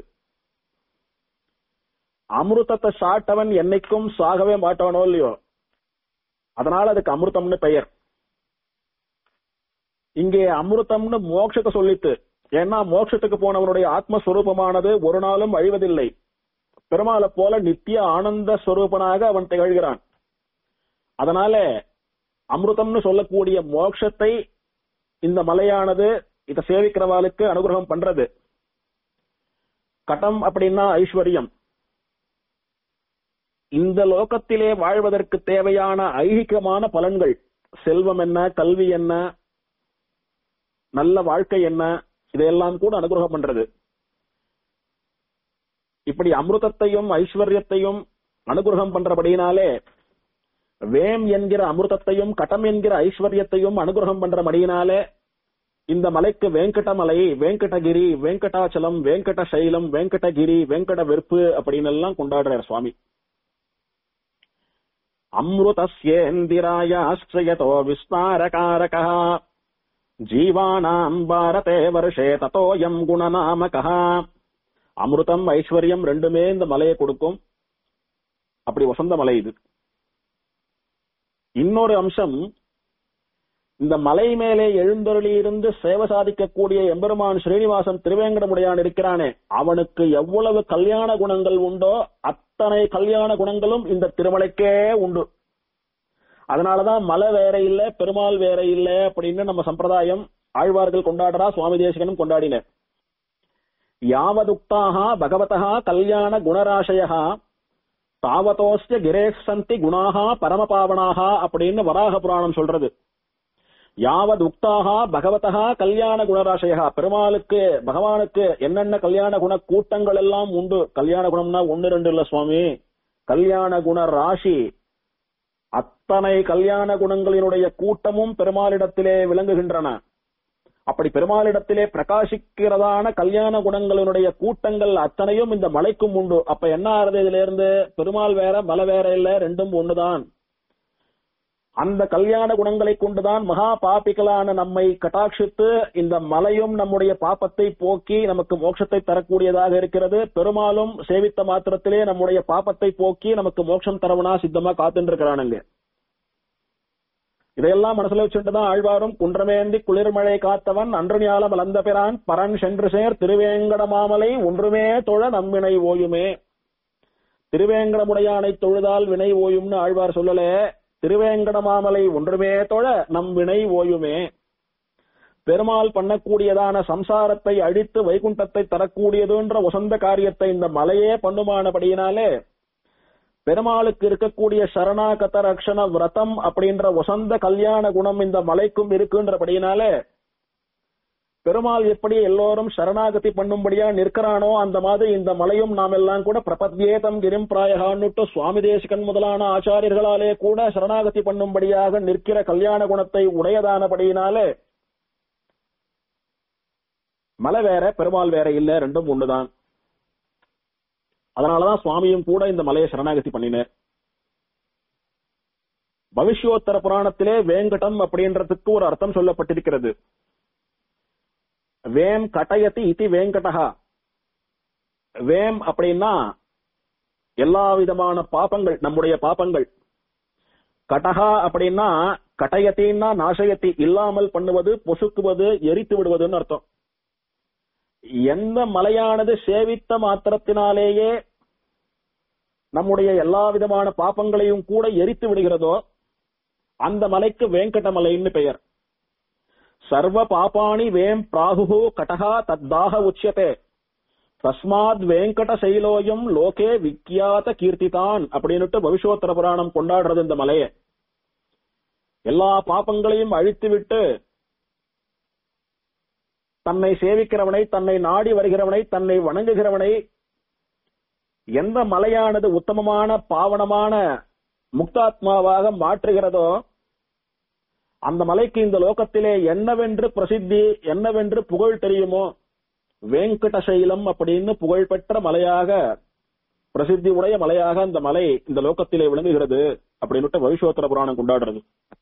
அமிர்தத்தை சாட்டவன் என்னைக்கும் சாகவே மாட்டானோ இல்லையோ அதனால அதுக்கு அமிர்தம்னு பெயர் இங்கே அமிர்தம்னு மோட்சத்தை சொல்லித்து ஏன்னா மோட்சத்துக்கு போனவனுடைய ஆத்மஸ்வரூபமானது ஒரு நாளும் அழிவதில்லை பெருமாளை போல நித்திய ஆனந்த ஸ்வரூபனாக அவன் திகழ்கிறான் அதனால அமிர்தம்னு சொல்லக்கூடிய மோட்சத்தை இந்த மலையானது இத சேவிக்கிறவாளுக்கு அனுகிரகம் பண்றது கட்டம் அப்படின்னா ஐஸ்வர்யம் இந்த லோகத்திலே வாழ்வதற்கு தேவையான ஐகிகமான பலன்கள் செல்வம் என்ன கல்வி என்ன நல்ல வாழ்க்கை என்ன இதையெல்லாம் கூட அனுகிரகம் பண்றது இப்படி அமிர்தத்தையும் ஐஸ்வர்யத்தையும் அனுகிரகம் பண்றபடியினாலே வேம் என்கிற அமிர்தத்தையும் கட்டம் என்கிற ஐஸ்வர்யத்தையும் அனுகிரகம் பண்றபடியினாலே இந்த மலைக்கு வெங்கடமலை வெங்கடகிரி வெங்கடாச்சலம் வெங்கட சைலம் வெங்கடகிரி வெங்கட வெறுப்பு அப்படின்னு எல்லாம் கொண்டாடுறார் சுவாமி அமிர்தஸ்யேந்திராயாஸ்ரயதோ விஸ்தாரகாரக ஜீவானாம் பாரதே வருஷே தத்தோயம் குணநாமக அமிர்தம் ஐஸ்வர்யம் ரெண்டுமே இந்த மலையை கொடுக்கும் அப்படி வசந்த மலை இது இன்னொரு அம்சம் இந்த மலை மேலே எழுந்தருளி இருந்து சேவை சாதிக்கக்கூடிய எம்பெருமான் ஸ்ரீனிவாசன் திருவேங்கடமுடையான் இருக்கிறானே அவனுக்கு எவ்வளவு கல்யாண குணங்கள் உண்டோ அத்தனை கல்யாண குணங்களும் இந்த திருமலைக்கே உண்டு அதனாலதான் மலை வேற இல்ல பெருமாள் வேற இல்ல அப்படின்னு நம்ம சம்பிரதாயம் ஆழ்வார்கள் கொண்டாடுறா சுவாமி தேசிகனும் கொண்டாடினர் யாவதுக்தாக பகவதா கல்யாண குணராசயா தாவதோஸ்ய கிரேஷ் சந்தி குணாகா பரமபாவனாக அப்படின்னு வராக புராணம் சொல்றது யாவது உக்தாக பகவதா கல்யாண குணராசையா பெருமாளுக்கு பகவானுக்கு என்னென்ன கல்யாண குண கூட்டங்கள் எல்லாம் உண்டு கல்யாண குணம்னா ஒன்னு ரெண்டு இல்ல சுவாமி கல்யாண குண ராசி அத்தனை கல்யாண குணங்களினுடைய கூட்டமும் பெருமாளிடத்திலே விளங்குகின்றன அப்படி பெருமாளிடத்திலே பிரகாசிக்கிறதான கல்யாண குணங்களினுடைய கூட்டங்கள் அத்தனையும் இந்த மலைக்கும் உண்டு அப்ப என்ன ஆறுது இதுல இருந்து பெருமாள் வேற மலை வேற இல்ல ரெண்டும் ஒண்ணுதான் அந்த கல்யாண குணங்களை கொண்டுதான் மகா பாப்பிகளான நம்மை கட்டாட்சித்து இந்த மலையும் நம்முடைய பாப்பத்தை போக்கி நமக்கு மோட்சத்தை தரக்கூடியதாக இருக்கிறது பெருமாளும் சேவித்த மாத்திரத்திலே நம்முடைய பாப்பத்தை போக்கி நமக்கு மோட்சம் தரவனா சித்தமா காத்துட்டு இருக்கிறானுங்க இதையெல்லாம் மனசுல வச்சுட்டுதான் ஆழ்வாரும் குன்றமேந்தி குளிர்மழை காத்தவன் அன்று ஞாலம் அலந்த பிரான் பரன் சென்று சேர் திருவேங்கட மாமலை ஒன்றுமே தொழ நம்மினை ஓயுமே திருவேங்கடமுடையானை தொழுதால் வினை ஓயும்னு ஆழ்வார் சொல்லலே திருவேங்கட மாமலை ஒன்றுமே தொழ நம் வினை ஓயுமே பெருமாள் பண்ணக்கூடியதான சம்சாரத்தை அழித்து வைகுண்டத்தை தரக்கூடியதுன்ற வசந்த காரியத்தை இந்த மலையே பண்ணுமானபடியினாலே பெருமாளுக்கு இருக்கக்கூடிய சரணாகத ரக்ஷண விரதம் அப்படின்ற வசந்த கல்யாண குணம் இந்த மலைக்கும் இருக்குன்றபடியினாலே பெருமாள் எப்படி எல்லோரும் சரணாகதி பண்ணும்படியா நிற்கிறானோ அந்த மாதிரி இந்த மலையும் நாம் எல்லாம் கூட பிரபத்யேதம் கிரிம் பிராயகான்னுட்டு சுவாமி தேசிகன் முதலான ஆச்சாரியர்களாலே கூட சரணாகதி பண்ணும்படியாக நிற்கிற கல்யாண குணத்தை உடையதானபடியினாலே மலை வேற பெருமாள் வேற இல்ல ரெண்டும் ஒண்ணுதான் அதனாலதான் சுவாமியும் கூட இந்த மலையை சரணாகதி பண்ணினார் பவிஷ்யோத்தர புராணத்திலே வேங்கடம் அப்படின்றதுக்கு ஒரு அர்த்தம் சொல்லப்பட்டிருக்கிறது வேம் கட்டயத்தி இதி வேங்கடகா வேம் அப்படின்னா எல்லா விதமான பாபங்கள் நம்முடைய பாபங்கள் கடகா அப்படின்னா கட்டயத்தின்னா நாசயத்தி இல்லாமல் பண்ணுவது பொசுக்குவது எரித்து விடுவதுன்னு அர்த்தம் எந்த மலையானது சேவித்த மாத்திரத்தினாலேயே நம்முடைய எல்லா விதமான பாப்பங்களையும் கூட எரித்து விடுகிறதோ அந்த மலைக்கு வேங்கடமலைன்னு பெயர் சர்வ பாப்பாணி வேம் பிராகு கடகா தத்தாக உச்சியதே தஸ்மாத் வேங்கட சைலோயம் லோகே விக்கியாத கீர்த்திதான் அப்படின்னுட்டு பவிஷ்யோத்தர புராணம் கொண்டாடுறது இந்த மலையை எல்லா பாப்பங்களையும் அழித்து விட்டு தன்னை சேவிக்கிறவனை தன்னை நாடி வருகிறவனை தன்னை வணங்குகிறவனை எந்த மலையானது உத்தமமான பாவனமான முக்தாத்மாவாக மாற்றுகிறதோ அந்த மலைக்கு இந்த லோகத்திலே என்னவென்று பிரசித்தி என்னவென்று புகழ் தெரியுமோ வேங்கடசைலம் அப்படின்னு புகழ்பெற்ற மலையாக பிரசித்தி உடைய மலையாக அந்த மலை இந்த லோகத்திலே விளங்குகிறது அப்படின்னுட்டு பவிஷ்யோத்தர புராணம் கொண்டாடுறது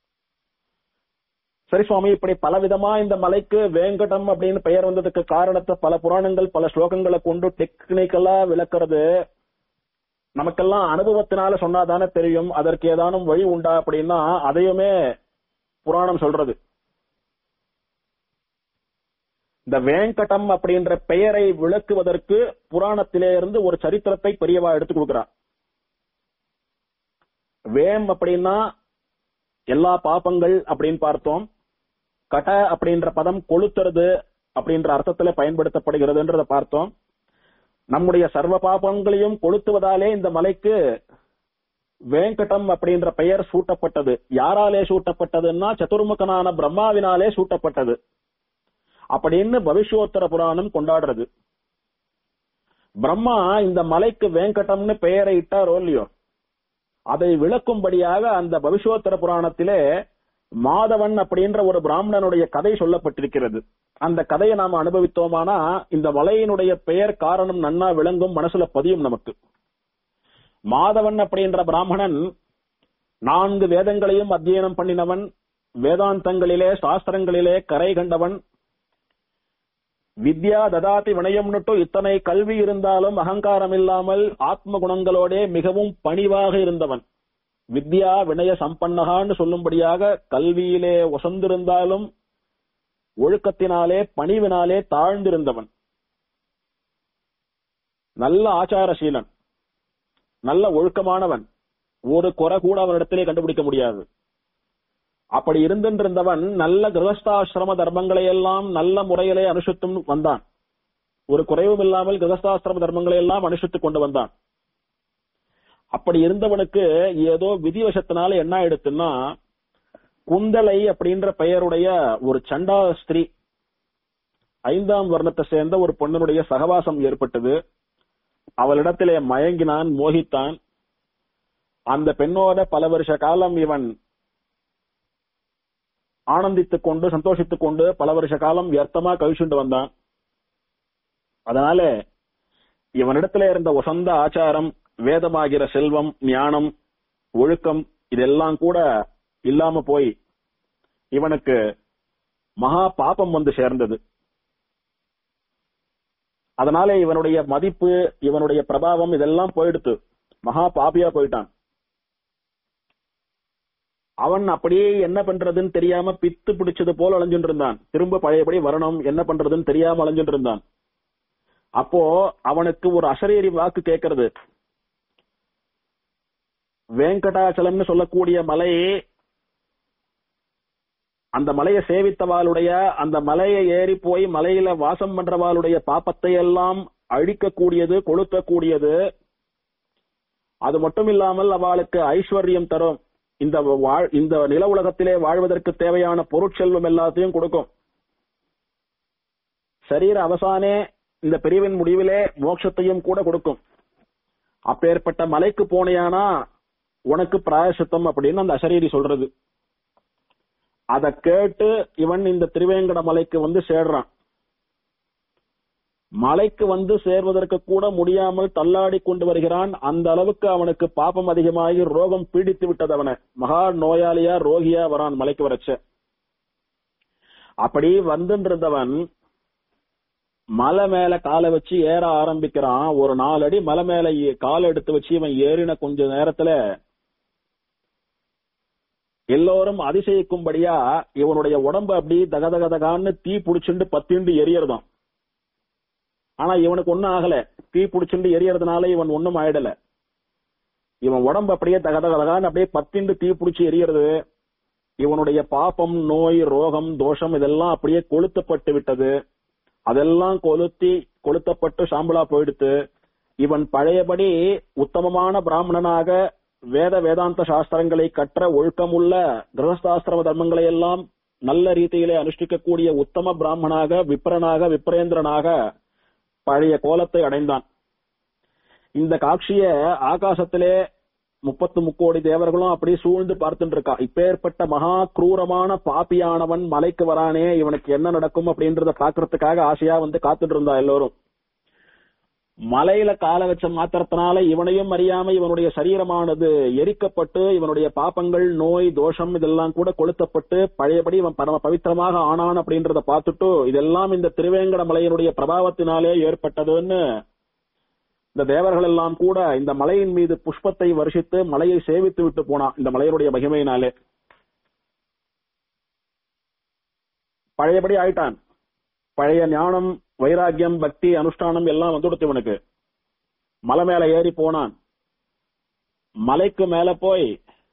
சரி சுவாமி இப்படி பலவிதமா இந்த மலைக்கு வேங்கடம் அப்படின்னு பெயர் வந்ததுக்கு காரணத்தை பல புராணங்கள் பல ஸ்லோகங்களை கொண்டு டெக்னிக்கலா விளக்குறது நமக்கெல்லாம் அனுபவத்தினால சொன்னாதானே தெரியும் அதற்கு ஏதானும் வழி உண்டா அப்படின்னா அதையுமே புராணம் சொல்றது இந்த வேங்கடம் அப்படின்ற பெயரை விளக்குவதற்கு புராணத்திலே இருந்து ஒரு சரித்திரத்தை பெரியவா எடுத்து கொடுக்கிறார் வேம் அப்படின்னா எல்லா பாப்பங்கள் அப்படின்னு பார்த்தோம் கட அப்படின்ற பதம் கொளுத்துறது அப்படின்ற அர்த்தத்துல பயன்படுத்தப்படுகிறதுன்றத பார்த்தோம் நம்முடைய சர்வ பாபங்களையும் கொளுத்துவதாலே இந்த மலைக்கு வேங்கடம் அப்படின்ற பெயர் சூட்டப்பட்டது யாராலே சூட்டப்பட்டதுன்னா சதுர்முகனான பிரம்மாவினாலே சூட்டப்பட்டது அப்படின்னு பவிஷ்யோத்தர புராணம் கொண்டாடுறது பிரம்மா இந்த மலைக்கு வேங்கடம்னு பெயரை இட்டாரோ இல்லையோ அதை விளக்கும்படியாக அந்த பவிஷ்யோத்தர புராணத்திலே மாதவன் அப்படின்ற ஒரு பிராமணனுடைய கதை சொல்லப்பட்டிருக்கிறது அந்த கதையை நாம அனுபவித்தோமானா இந்த மலையினுடைய பெயர் காரணம் நன்னா விளங்கும் மனசுல பதியும் நமக்கு மாதவன் அப்படின்ற பிராமணன் நான்கு வேதங்களையும் அத்தியனம் பண்ணினவன் வேதாந்தங்களிலே சாஸ்திரங்களிலே கரை கண்டவன் வித்யா ததாதி வினயம்னுட்டு இத்தனை கல்வி இருந்தாலும் அகங்காரம் இல்லாமல் ஆத்ம குணங்களோட மிகவும் பணிவாக இருந்தவன் வித்யா வினய சம்பன்னகான்னு சொல்லும்படியாக கல்வியிலே ஒசந்திருந்தாலும் ஒழுக்கத்தினாலே பணிவினாலே தாழ்ந்திருந்தவன் நல்ல ஆச்சாரசீலன் நல்ல ஒழுக்கமானவன் ஒரு குறை கூட அவனிடத்திலே கண்டுபிடிக்க முடியாது அப்படி இருந்திருந்தவன் நல்ல கிரகஸ்தாசிரம தர்மங்களை எல்லாம் நல்ல முறையிலே அனுஷித்தும் வந்தான் ஒரு குறைவும் இல்லாமல் கிரகஸ்தாசிரம தர்மங்களை எல்லாம் அனுஷித்துக் கொண்டு வந்தான் அப்படி இருந்தவனுக்கு ஏதோ விதிவசத்தினால என்ன ஆயிடுத்துன்னா குந்தலை அப்படின்ற பெயருடைய ஒரு சண்டா ஸ்திரீ ஐந்தாம் வர்ணத்தை சேர்ந்த ஒரு பொண்ணனுடைய சகவாசம் ஏற்பட்டது அவளிடத்திலே மயங்கினான் மோகித்தான் அந்த பெண்ணோட பல வருஷ காலம் இவன் ஆனந்தித்துக் கொண்டு சந்தோஷித்துக் கொண்டு பல வருஷ காலம் வியர்த்தமா கழிச்சுண்டு வந்தான் அதனால இவனிடத்துல இருந்த உசந்த ஆச்சாரம் வேதமாகிற செல்வம் ஞானம் ஒழுக்கம் இதெல்லாம் கூட இல்லாம போய் இவனுக்கு மகா பாபம் வந்து சேர்ந்தது அதனால இவனுடைய மதிப்பு இவனுடைய பிரபாவம் இதெல்லாம் போயிடுத்து மகா பாபியா போயிட்டான் அவன் அப்படியே என்ன பண்றதுன்னு தெரியாம பித்து பிடிச்சது போல அலைஞ்சுட்டு இருந்தான் திரும்ப பழையபடி வரணும் என்ன பண்றதுன்னு தெரியாம அலைஞ்சுட்டு இருந்தான் அப்போ அவனுக்கு ஒரு அசரீரி வாக்கு கேட்கறது வேங்கடாச்சலம்னு சொல்லக்கூடிய மலை அந்த மலையை சேவித்தவாளுடைய அந்த மலையை ஏறி போய் மலையில வாசம் பண்றவாளுடைய பாப்பத்தை எல்லாம் அழிக்கக்கூடியது கொளுத்தக்கூடியது அது மட்டும் இல்லாமல் அவளுக்கு ஐஸ்வர்யம் தரும் இந்த வாழ் இந்த நில உலகத்திலே வாழ்வதற்கு தேவையான பொருட்செல்வம் எல்லாத்தையும் கொடுக்கும் சரீர அவசானே இந்த பிரிவின் முடிவிலே மோட்சத்தையும் கூட கொடுக்கும் அப்பேற்பட்ட மலைக்கு போனையானா உனக்கு பிராயசித்தம் அப்படின்னு அந்த அசரீரி சொல்றது அத கேட்டு இவன் இந்த திருவேங்கட மலைக்கு வந்து சேர்றான் மலைக்கு வந்து சேர்வதற்கு கூட முடியாமல் தள்ளாடி கொண்டு வருகிறான் அந்த அளவுக்கு அவனுக்கு பாபம் அதிகமாகி ரோகம் பீடித்து விட்டது அவனை மகா நோயாளியா ரோகியா வரான் மலைக்கு வரச்ச அப்படி வந்துருந்தவன் மலை மேல காலை வச்சு ஏற ஆரம்பிக்கிறான் ஒரு நாலு அடி மலை மேல ஏ- காலை எடுத்து வச்சு இவன் ஏறின கொஞ்ச நேரத்துல எல்லோரும் அதிசயிக்கும்படியா இவனுடைய உடம்பு அப்படி தகதகதகான்னு தீ புடிச்சுண்டு பத்திண்டு எரியறதாம் ஆனா இவனுக்கு ஒண்ணும் ஆகல தீ புடிச்சுண்டு எரியறதுனால இவன் ஒண்ணும் ஆயிடல இவன் உடம்பு அப்படியே தகதகதகான்னு அப்படியே பத்திண்டு தீ புடிச்சு எரியறது இவனுடைய பாப்பம் நோய் ரோகம் தோஷம் இதெல்லாம் அப்படியே கொளுத்தப்பட்டு விட்டது அதெல்லாம் கொளுத்தி கொளுத்தப்பட்டு சாம்பலா போயிடுத்து இவன் பழையபடி உத்தமமான பிராமணனாக வேத வேதாந்த சாஸ்திரங்களை கற்ற ஒழுக்கமுள்ள கிரகஸ்தாசிரம தர்மங்களை எல்லாம் நல்ல ரீதியிலே அனுஷ்டிக்கக்கூடிய உத்தம பிராமணாக விப்ரனாக விப்ரேந்திரனாக பழைய கோலத்தை அடைந்தான் இந்த காட்சிய ஆகாசத்திலே முப்பத்து முக்கோடி தேவர்களும் அப்படி சூழ்ந்து பார்த்துட்டு இருக்கா இப்பேற்பட்ட மகா கிரூரமான பாப்பியானவன் மலைக்கு வரானே இவனுக்கு என்ன நடக்கும் அப்படின்றத பாக்குறதுக்காக ஆசையா வந்து காத்துட்டு இருந்தா எல்லோரும் மலையில கால வச்ச மாத்திரத்தினால இவனையும் அறியாம இவனுடைய சரீரமானது எரிக்கப்பட்டு இவனுடைய பாப்பங்கள் நோய் தோஷம் இதெல்லாம் கூட கொளுத்தப்பட்டு பழையபடி இவன் பரம பவித்திரமாக ஆனான் அப்படின்றத பார்த்துட்டு இதெல்லாம் இந்த திருவேங்கட மலையினுடைய பிரபாவத்தினாலே ஏற்பட்டதுன்னு இந்த தேவர்கள் எல்லாம் கூட இந்த மலையின் மீது புஷ்பத்தை வருஷித்து மலையை சேவித்து விட்டு போனான் இந்த மலையினுடைய மகிமையினாலே பழையபடி ஆயிட்டான் பழைய ஞானம் வைராக்கியம் பக்தி அனுஷ்டானம் எல்லாம் வந்துடுத்து இவனுக்கு மலை மேல ஏறி போனான் மலைக்கு மேல போய்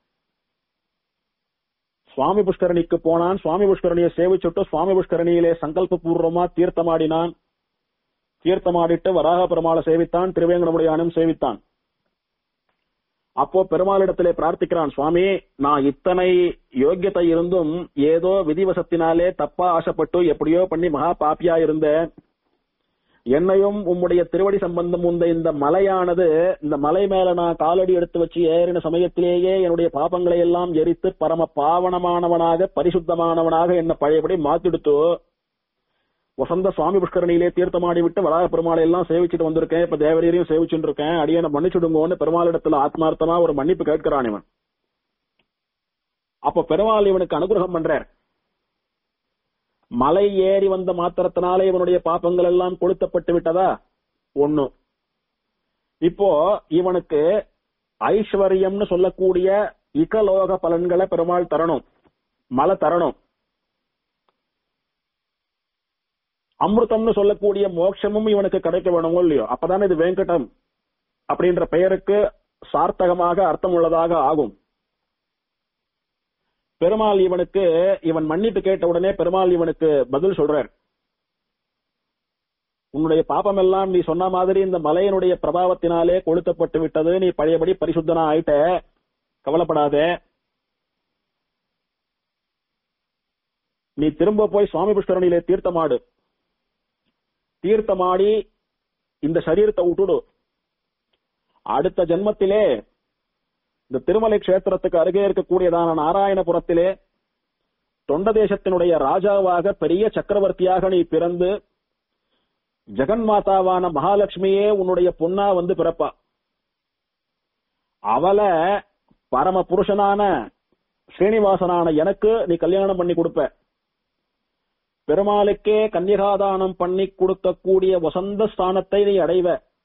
சுவாமி புஷ்கரணிக்கு போனான் சுவாமி புஷ்கரணியை சேவிச்சுட்டு சுவாமி புஷ்கரணியிலே சங்கல்ப பூர்வமா தீர்த்தமாடினான் தீர்த்தமாடிட்டு வராக பெருமாளை சேவித்தான் திருவேங்கடமுடியானும் சேவித்தான் அப்போ பெருமாளிடத்திலே பிரார்த்திக்கிறான் சுவாமி நான் இத்தனை யோக்கியத்தை இருந்தும் ஏதோ விதிவசத்தினாலே தப்பா ஆசைப்பட்டு எப்படியோ பண்ணி மகா பாப்பியா இருந்தேன் என்னையும் உம்முடைய திருவடி சம்பந்தம் உந்த இந்த மலையானது இந்த மலை மேல நான் காலடி எடுத்து வச்சு ஏறின சமயத்திலேயே என்னுடைய பாபங்களை எல்லாம் எரித்து பரம பாவனமானவனாக பரிசுத்தமானவனாக என்ன பழையபடி மாத்திடுத்து வசந்த சுவாமி புஷ்கரணியிலே தீர்த்தமாடி விட்டு வராக பெருமாளை எல்லாம் சேவிச்சுட்டு வந்திருக்கேன் இப்ப தேவரீரையும் சேவிச்சுட்டு இருக்கேன் அடியனை மன்னிச்சுடுங்கோன்னு பெருமாளிடத்துல ஆத்மார்த்தமா ஒரு மன்னிப்பு கேட்கிறான் இவன் அப்ப பெருமாள் இவனுக்கு அனுகிரகம் பண்றார் மலை ஏறி வந்த மாத்திரத்தினாலே இவனுடைய பாப்பங்கள் எல்லாம் கொளுத்தப்பட்டு விட்டதா ஒண்ணு இப்போ இவனுக்கு ஐஸ்வர்யம்னு சொல்லக்கூடிய இகலோக பலன்களை பெருமாள் தரணும் மலை தரணும் அமிர்தம்னு சொல்லக்கூடிய மோட்சமும் இவனுக்கு கிடைக்க வேணுமோ இல்லையோ அப்பதானே இது வெங்கடம் அப்படின்ற பெயருக்கு சார்த்தகமாக அர்த்தம் உள்ளதாக ஆகும் பெருமாள் இவனுக்கு இவன் மன்னிப்பு கேட்ட உடனே பெருமாள் இவனுக்கு பதில் சொல்றார் உன்னுடைய பாபம் எல்லாம் நீ சொன்ன மாதிரி இந்த மலையினுடைய பிரபாவத்தினாலே கொளுத்தப்பட்டு விட்டது நீ பழையபடி பரிசுத்தனா ஆயிட்ட கவலைப்படாதே நீ திரும்ப போய் சுவாமி புஷ்கரணியிலே தீர்த்தமாடு தீர்த்தமாடி இந்த சரீரத்தை விட்டுடு அடுத்த ஜென்மத்திலே இந்த திருமலை கஷேத்திரத்துக்கு அருகே இருக்கக்கூடியதான நாராயணபுரத்திலே தொண்ட தேசத்தினுடைய ராஜாவாக பெரிய சக்கரவர்த்தியாக நீ பிறந்து ஜெகன்மாதாவான மகாலட்சுமியே உன்னுடைய பொண்ணா வந்து பிறப்பா அவளை பரம புருஷனான ஸ்ரீனிவாசனான எனக்கு நீ கல்யாணம் பண்ணி கொடுப்ப பெருமாளுக்கே கன்னிகாதானம் பண்ணி கொடுக்கக்கூடிய வசந்த ஸ்தானத்தை நீ அடைவ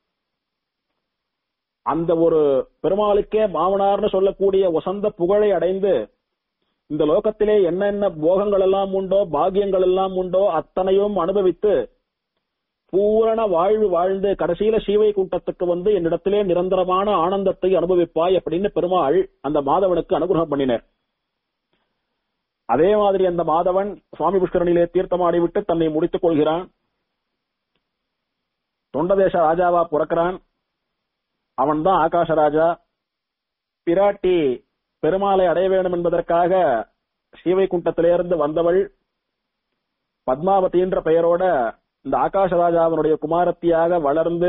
அந்த ஒரு பெருமாளுக்கே மாமனார்னு சொல்லக்கூடிய வசந்த புகழை அடைந்து இந்த லோகத்திலே என்னென்ன போகங்கள் எல்லாம் உண்டோ பாக்கியங்கள் எல்லாம் உண்டோ அத்தனையும் அனுபவித்து பூரண வாழ்வு வாழ்ந்து கடைசியில சீவை கூட்டத்துக்கு வந்து என்னிடத்திலே நிரந்தரமான ஆனந்தத்தை அனுபவிப்பாய் அப்படின்னு பெருமாள் அந்த மாதவனுக்கு அனுகிரகம் பண்ணினர் அதே மாதிரி அந்த மாதவன் சுவாமி புஷ்கரணியிலே தீர்த்தமாடி விட்டு தன்னை முடித்துக் கொள்கிறான் தொண்டதேச ராஜாவா பிறக்கிறான் அவன்தான் ஆகாசராஜா பிராட்டி பெருமாளை அடைய வேண்டும் என்பதற்காக ஸ்ரீவைகுண்டத்திலிருந்து வந்தவள் பத்மாவதின்ற பெயரோட இந்த ஆகாசராஜாவனுடைய குமாரத்தியாக வளர்ந்து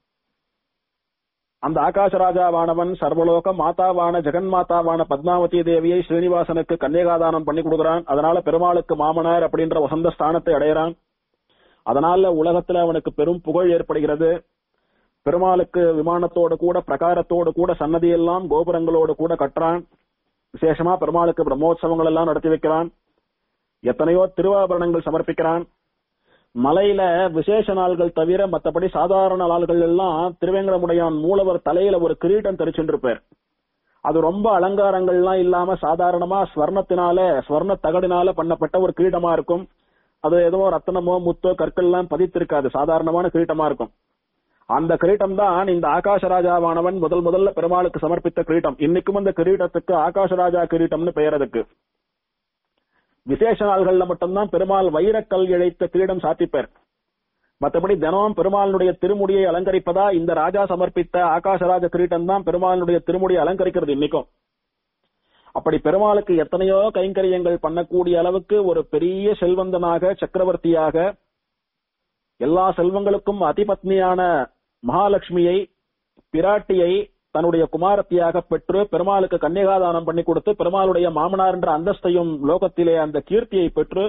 அந்த ஆகாசராஜாவானவன் சர்வலோக மாதாவான ஜெகன்மாதாவான பத்மாவதி தேவியை ஸ்ரீனிவாசனுக்கு கன்னிகாதானம் பண்ணி கொடுக்கிறான் அதனால பெருமாளுக்கு மாமனார் அப்படின்ற வசந்த ஸ்தானத்தை அடையறான் அதனால உலகத்துல அவனுக்கு பெரும் புகழ் ஏற்படுகிறது பெருமாளுக்கு விமானத்தோடு கூட பிரகாரத்தோடு கூட சன்னதியெல்லாம் கோபுரங்களோடு கூட கட்டுறான் விசேஷமா பெருமாளுக்கு பிரம்மோற்சவங்கள் எல்லாம் நடத்தி வைக்கிறான் எத்தனையோ திருவாபரணங்கள் சமர்ப்பிக்கிறான் மலையில விசேஷ நாள்கள் தவிர மத்தபடி சாதாரண நாள்கள் எல்லாம் திருவேங்கடமுடையான் மூலவர் தலையில ஒரு கிரீட்டம் தெரிச்சுருப்பார் அது ரொம்ப அலங்காரங்கள்லாம் இல்லாம சாதாரணமா ஸ்வர்ணத்தினால ஸ்வர்ண தகடினால பண்ணப்பட்ட ஒரு கிரீடமா இருக்கும் அது எதுவோ ரத்தனமோ முத்தோ கற்கள்லாம் பதித்திருக்காது சாதாரணமான கிரீட்டமா இருக்கும் அந்த கிரீட்டம் தான் இந்த ஆகாஷராஜாவானவன் முதல் முதல்ல பெருமாளுக்கு சமர்ப்பித்த கிரீட்டம் இன்னைக்கும் அந்த கிரீட்டத்துக்கு ஆகாஷராஜா கிரீட்டம்னு பெயர் அதுக்கு விசேஷ நாள்கள்ல மட்டும்தான் பெருமாள் வைரக்கல் இழைத்த கிரீடம் சாத்திப்பார் மற்றபடி தினம் பெருமாளுடைய திருமுடியை அலங்கரிப்பதா இந்த ராஜா சமர்ப்பித்த ஆகாஷராஜ கிரீட்டம் தான் பெருமாளுடைய திருமுடியை அலங்கரிக்கிறது இன்னைக்கும் அப்படி பெருமாளுக்கு எத்தனையோ கைங்கரியங்கள் பண்ணக்கூடிய அளவுக்கு ஒரு பெரிய செல்வந்தனாக சக்கரவர்த்தியாக எல்லா செல்வங்களுக்கும் அதிபத்னியான மகாலட்சுமியை பிராட்டியை தன்னுடைய குமாரத்தியாக பெற்று பெருமாளுக்கு கன்னிகாதானம் பண்ணி கொடுத்து பெருமாளுடைய மாமனார் என்ற அந்தஸ்தையும் லோகத்திலே அந்த கீர்த்தியை பெற்று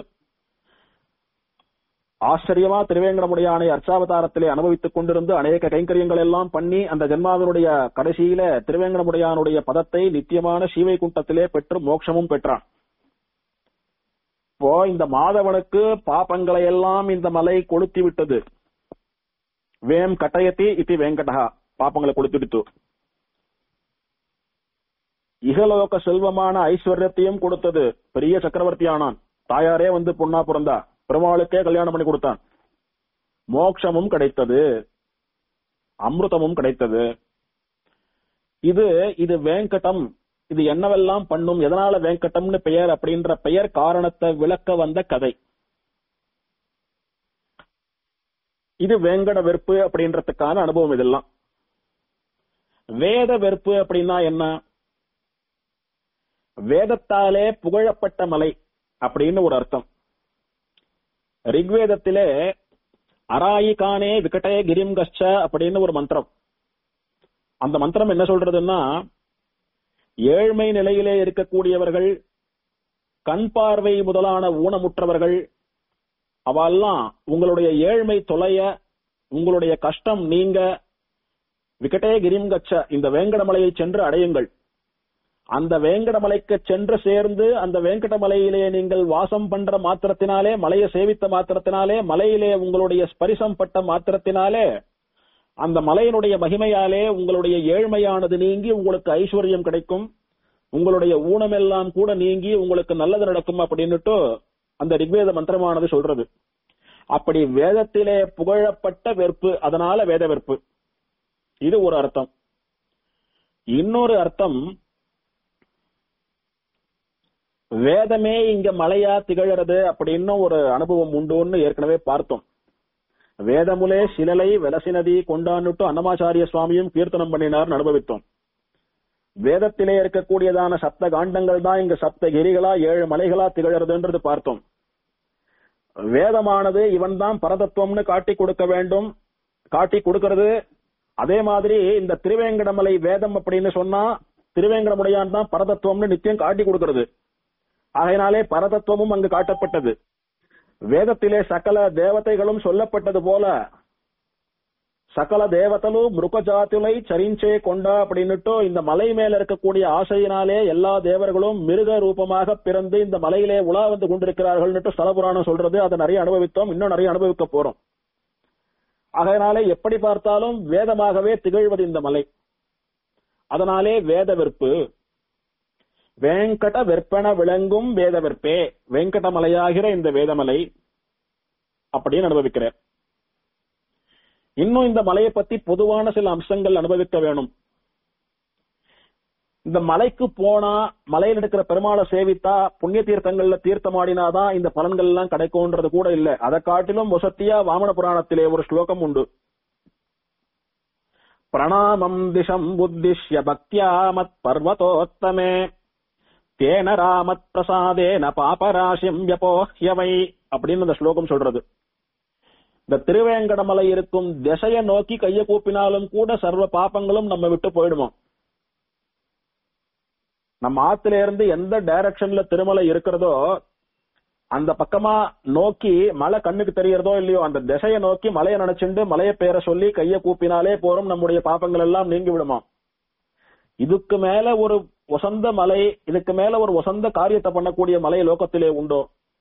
ஆச்சரியமா திருவேங்கடமுடையானை அர்ச்சாவதாரத்திலே அனுபவித்துக் கொண்டிருந்து அநேக கைங்கரியங்கள் எல்லாம் பண்ணி அந்த ஜென்மாவினுடைய கடைசியில திருவேங்கடமுடையானுடைய பதத்தை நித்தியமான சீவை குண்டத்திலே பெற்று மோட்சமும் பெற்றான் இப்போ இந்த மாதவனுக்கு பாப்பங்களை எல்லாம் இந்த மலை கொளுத்தி விட்டது வேம் கட்டயத்தி இத்தி வேங்கடகா பாப்பங்களை கொளுத்திடுத்து இகலோக செல்வமான ஐஸ்வர்யத்தையும் கொடுத்தது பெரிய சக்கரவர்த்தி ஆனான் தாயாரே வந்து பொண்ணா பிறந்தா பெருமாளுக்கே கல்யாணம் பண்ணி கொடுத்தான் மோட்சமும் கிடைத்தது அமிர்தமும் கிடைத்தது இது இது வேங்கடம் இது என்னவெல்லாம் பண்ணும் எதனால வேங்கடம்னு பெயர் அப்படின்ற பெயர் காரணத்தை விளக்க வந்த கதை இது வேங்கட வெறுப்பு அப்படின்றதுக்கான அனுபவம் இதெல்லாம் வேத வெறுப்பு அப்படின்னா என்ன வேதத்தாலே புகழப்பட்ட மலை அப்படின்னு ஒரு அர்த்தம் ரிக்வேதத்திலே அராயிகானே விகடே கிரிம் கஷ்ட அப்படின்னு ஒரு மந்திரம் அந்த மந்திரம் என்ன சொல்றதுன்னா ஏழ்மை நிலையிலே இருக்கக்கூடியவர்கள் கண் பார்வை முதலான ஊனமுற்றவர்கள் அவெல்லாம் உங்களுடைய ஏழ்மை தொலைய உங்களுடைய கஷ்டம் நீங்க விகடே கிரிம் கச்ச இந்த வேங்கடமலையை சென்று அடையுங்கள் அந்த வேங்கடமலைக்கு சென்று சேர்ந்து அந்த வேங்கடமலையிலே நீங்கள் வாசம் பண்ற மாத்திரத்தினாலே மலையை சேவித்த மாத்திரத்தினாலே மலையிலே உங்களுடைய ஸ்பரிசம் பட்ட மாத்திரத்தினாலே அந்த மலையினுடைய மகிமையாலே உங்களுடைய ஏழ்மையானது நீங்கி உங்களுக்கு ஐஸ்வர்யம் கிடைக்கும் உங்களுடைய ஊனமெல்லாம் கூட நீங்கி உங்களுக்கு நல்லது நடக்கும் அப்படின்னுட்டு அந்த ரிக்வேத மந்திரமானது சொல்றது அப்படி வேதத்திலே புகழப்பட்ட வெறுப்பு அதனால வேத வெறுப்பு இது ஒரு அர்த்தம் இன்னொரு அர்த்தம் வேதமே இங்க மலையா திகழறது அப்படின்னு ஒரு அனுபவம் உண்டுன்னு ஏற்கனவே பார்த்தோம் வேதமுலே சிலலை வெலசினதி கொண்டான்னுட்டு அன்னமாச்சாரிய சுவாமியும் கீர்த்தனம் பண்ணினார் அனுபவித்தோம் வேதத்திலே இருக்கக்கூடியதான சப்த காண்டங்கள் தான் இங்க சப்த கிரிகளா ஏழு மலைகளா திகழறதுன்றது பார்த்தோம் வேதமானது இவன் தான் பரதத்துவம்னு காட்டி கொடுக்க வேண்டும் காட்டி கொடுக்கிறது அதே மாதிரி இந்த திருவேங்கடமலை வேதம் அப்படின்னு சொன்னா திருவேங்கடமுடையான் தான் பரதத்துவம்னு நித்தியம் காட்டி கொடுக்கிறது ஆகையினாலே பரதத்துவமும் அங்கு காட்டப்பட்டது வேதத்திலே சகல தேவதைகளும் சொல்லப்பட்டது போல சகல தேவதலு மிருகஜாத்துலை சரிஞ்சே கொண்டா அப்படின்னுட்டு இந்த மலை மேல இருக்கக்கூடிய ஆசையினாலே எல்லா தேவர்களும் மிருக ரூபமாக பிறந்து இந்த மலையிலே உலா வந்து கொண்டிருக்கிறார்கள் ஸ்தலபுராணம் சொல்றது அதை நிறைய அனுபவித்தோம் இன்னும் நிறைய அனுபவிக்க போறோம் அதனாலே எப்படி பார்த்தாலும் வேதமாகவே திகழ்வது இந்த மலை அதனாலே வேத வெறுப்பு வேங்கட வெற்பன விளங்கும் வேத வெற்பே வெங்கடமலையாகிற இந்த வேதமலை அப்படின்னு அனுபவிக்கிறார் இன்னும் இந்த மலையை பத்தி பொதுவான சில அம்சங்கள் அனுபவிக்க வேணும் இந்த மலைக்கு போனா மலையில் இருக்கிற பெருமாளை சேவித்தா புண்ணிய தீர்த்தங்கள்ல தீர்த்தமாடினாதான் இந்த பலன்கள் எல்லாம் கிடைக்கும்ன்றது கூட இல்ல அதை காட்டிலும் வசத்தியா வாமன புராணத்திலே ஒரு ஸ்லோகம் உண்டு பிரணாமம் திசம் புத்திஷ்ய பக்தியா மத் பர்வதோத்தமே தேன ராமத் பிரசாதேன பாபராசியம் யபோஹ்யவை அப்படின்னு அந்த ஸ்லோகம் சொல்றது இந்த திருவேங்கடமலை இருக்கும் திசையை நோக்கி கைய கூப்பினாலும் கூட சர்வ பாப்பங்களும் நம்ம விட்டு போயிடுவோம் நம்ம ஆத்துல இருந்து எந்த டைரக்ஷன்ல திருமலை இருக்கிறதோ அந்த பக்கமா நோக்கி மலை கண்ணுக்கு தெரியறதோ இல்லையோ அந்த திசையை நோக்கி மலையை நினைச்சுண்டு மலையை பேர சொல்லி கைய கூப்பினாலே போறோம் நம்முடைய பாப்பங்கள் எல்லாம் நீங்கி விடுமா இதுக்கு மேல ஒரு வசந்த மலை இதுக்கு மேல ஒரு வசந்த காரியத்தை பண்ணக்கூடிய மலை லோகத்திலே உண்டோ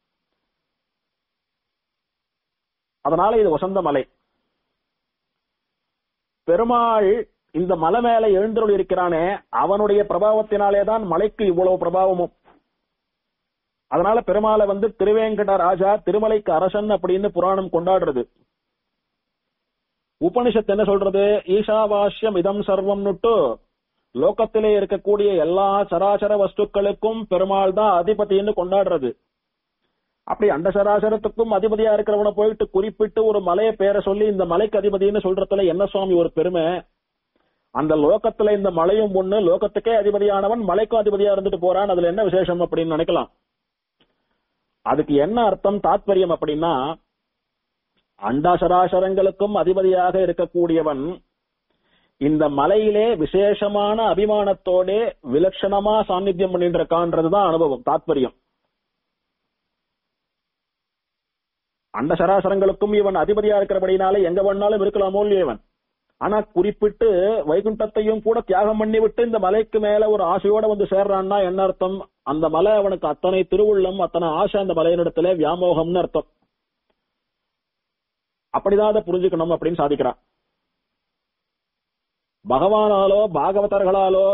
அதனால இது வசந்த மலை பெருமாள் இந்த மலை மேல எழுந்தருள் இருக்கிறானே அவனுடைய பிரபாவத்தினாலேதான் மலைக்கு இவ்வளவு பிரபாவமும் அதனால பெருமாளை வந்து திருவேங்கட ராஜா திருமலைக்கு அரசன் அப்படின்னு புராணம் கொண்டாடுறது உபனிஷத் என்ன சொல்றது ஈஷாவாஸ்யம் இதம் சர்வம்னுட்டு லோகத்திலே இருக்கக்கூடிய எல்லா சராசர வஸ்துக்களுக்கும் பெருமாள் தான் அதிபதினு கொண்டாடுறது அப்படி அந்த சராசரத்துக்கும் அதிபதியா இருக்கிறவனை போயிட்டு குறிப்பிட்டு ஒரு மலையை பேரை சொல்லி இந்த மலைக்கு அதிபதினு சொல்றதுல என்ன சுவாமி ஒரு பெருமை அந்த லோகத்துல இந்த மலையும் ஒண்ணு லோகத்துக்கே அதிபதியானவன் மலைக்கும் அதிபதியா இருந்துட்டு போறான் அதுல என்ன விசேஷம் அப்படின்னு நினைக்கலாம் அதுக்கு என்ன அர்த்தம் தாத்பரியம் அப்படின்னா அண்டாசராசரங்களுக்கும் அதிபதியாக இருக்கக்கூடியவன் இந்த மலையிலே விசேஷமான அபிமானத்தோட விலட்சணமா சாநித்தியம் பண்ணிட்டு இருக்கான்றதுதான் அனுபவம் தாத்பரியம் அண்ட சராசரங்களுக்கும் இவன் அதிபதியா இருக்கிறபடினால எங்க வேணாலும் இருக்கலாமோ இல்லையோ இவன் ஆனா குறிப்பிட்டு வைகுண்டத்தையும் கூட தியாகம் பண்ணி விட்டு இந்த மலைக்கு மேல ஒரு ஆசையோட வந்து சேர்றான்னா என்ன அர்த்தம் அந்த மலை அவனுக்கு அத்தனை திருவுள்ளம் அத்தனை ஆசை அந்த மலையினிடத்துல வியாமோகம்னு அர்த்தம் அப்படிதான் அதை புரிஞ்சுக்கணும் அப்படின்னு சாதிக்கிறான் பகவானாலோ பாகவதர்களாலோ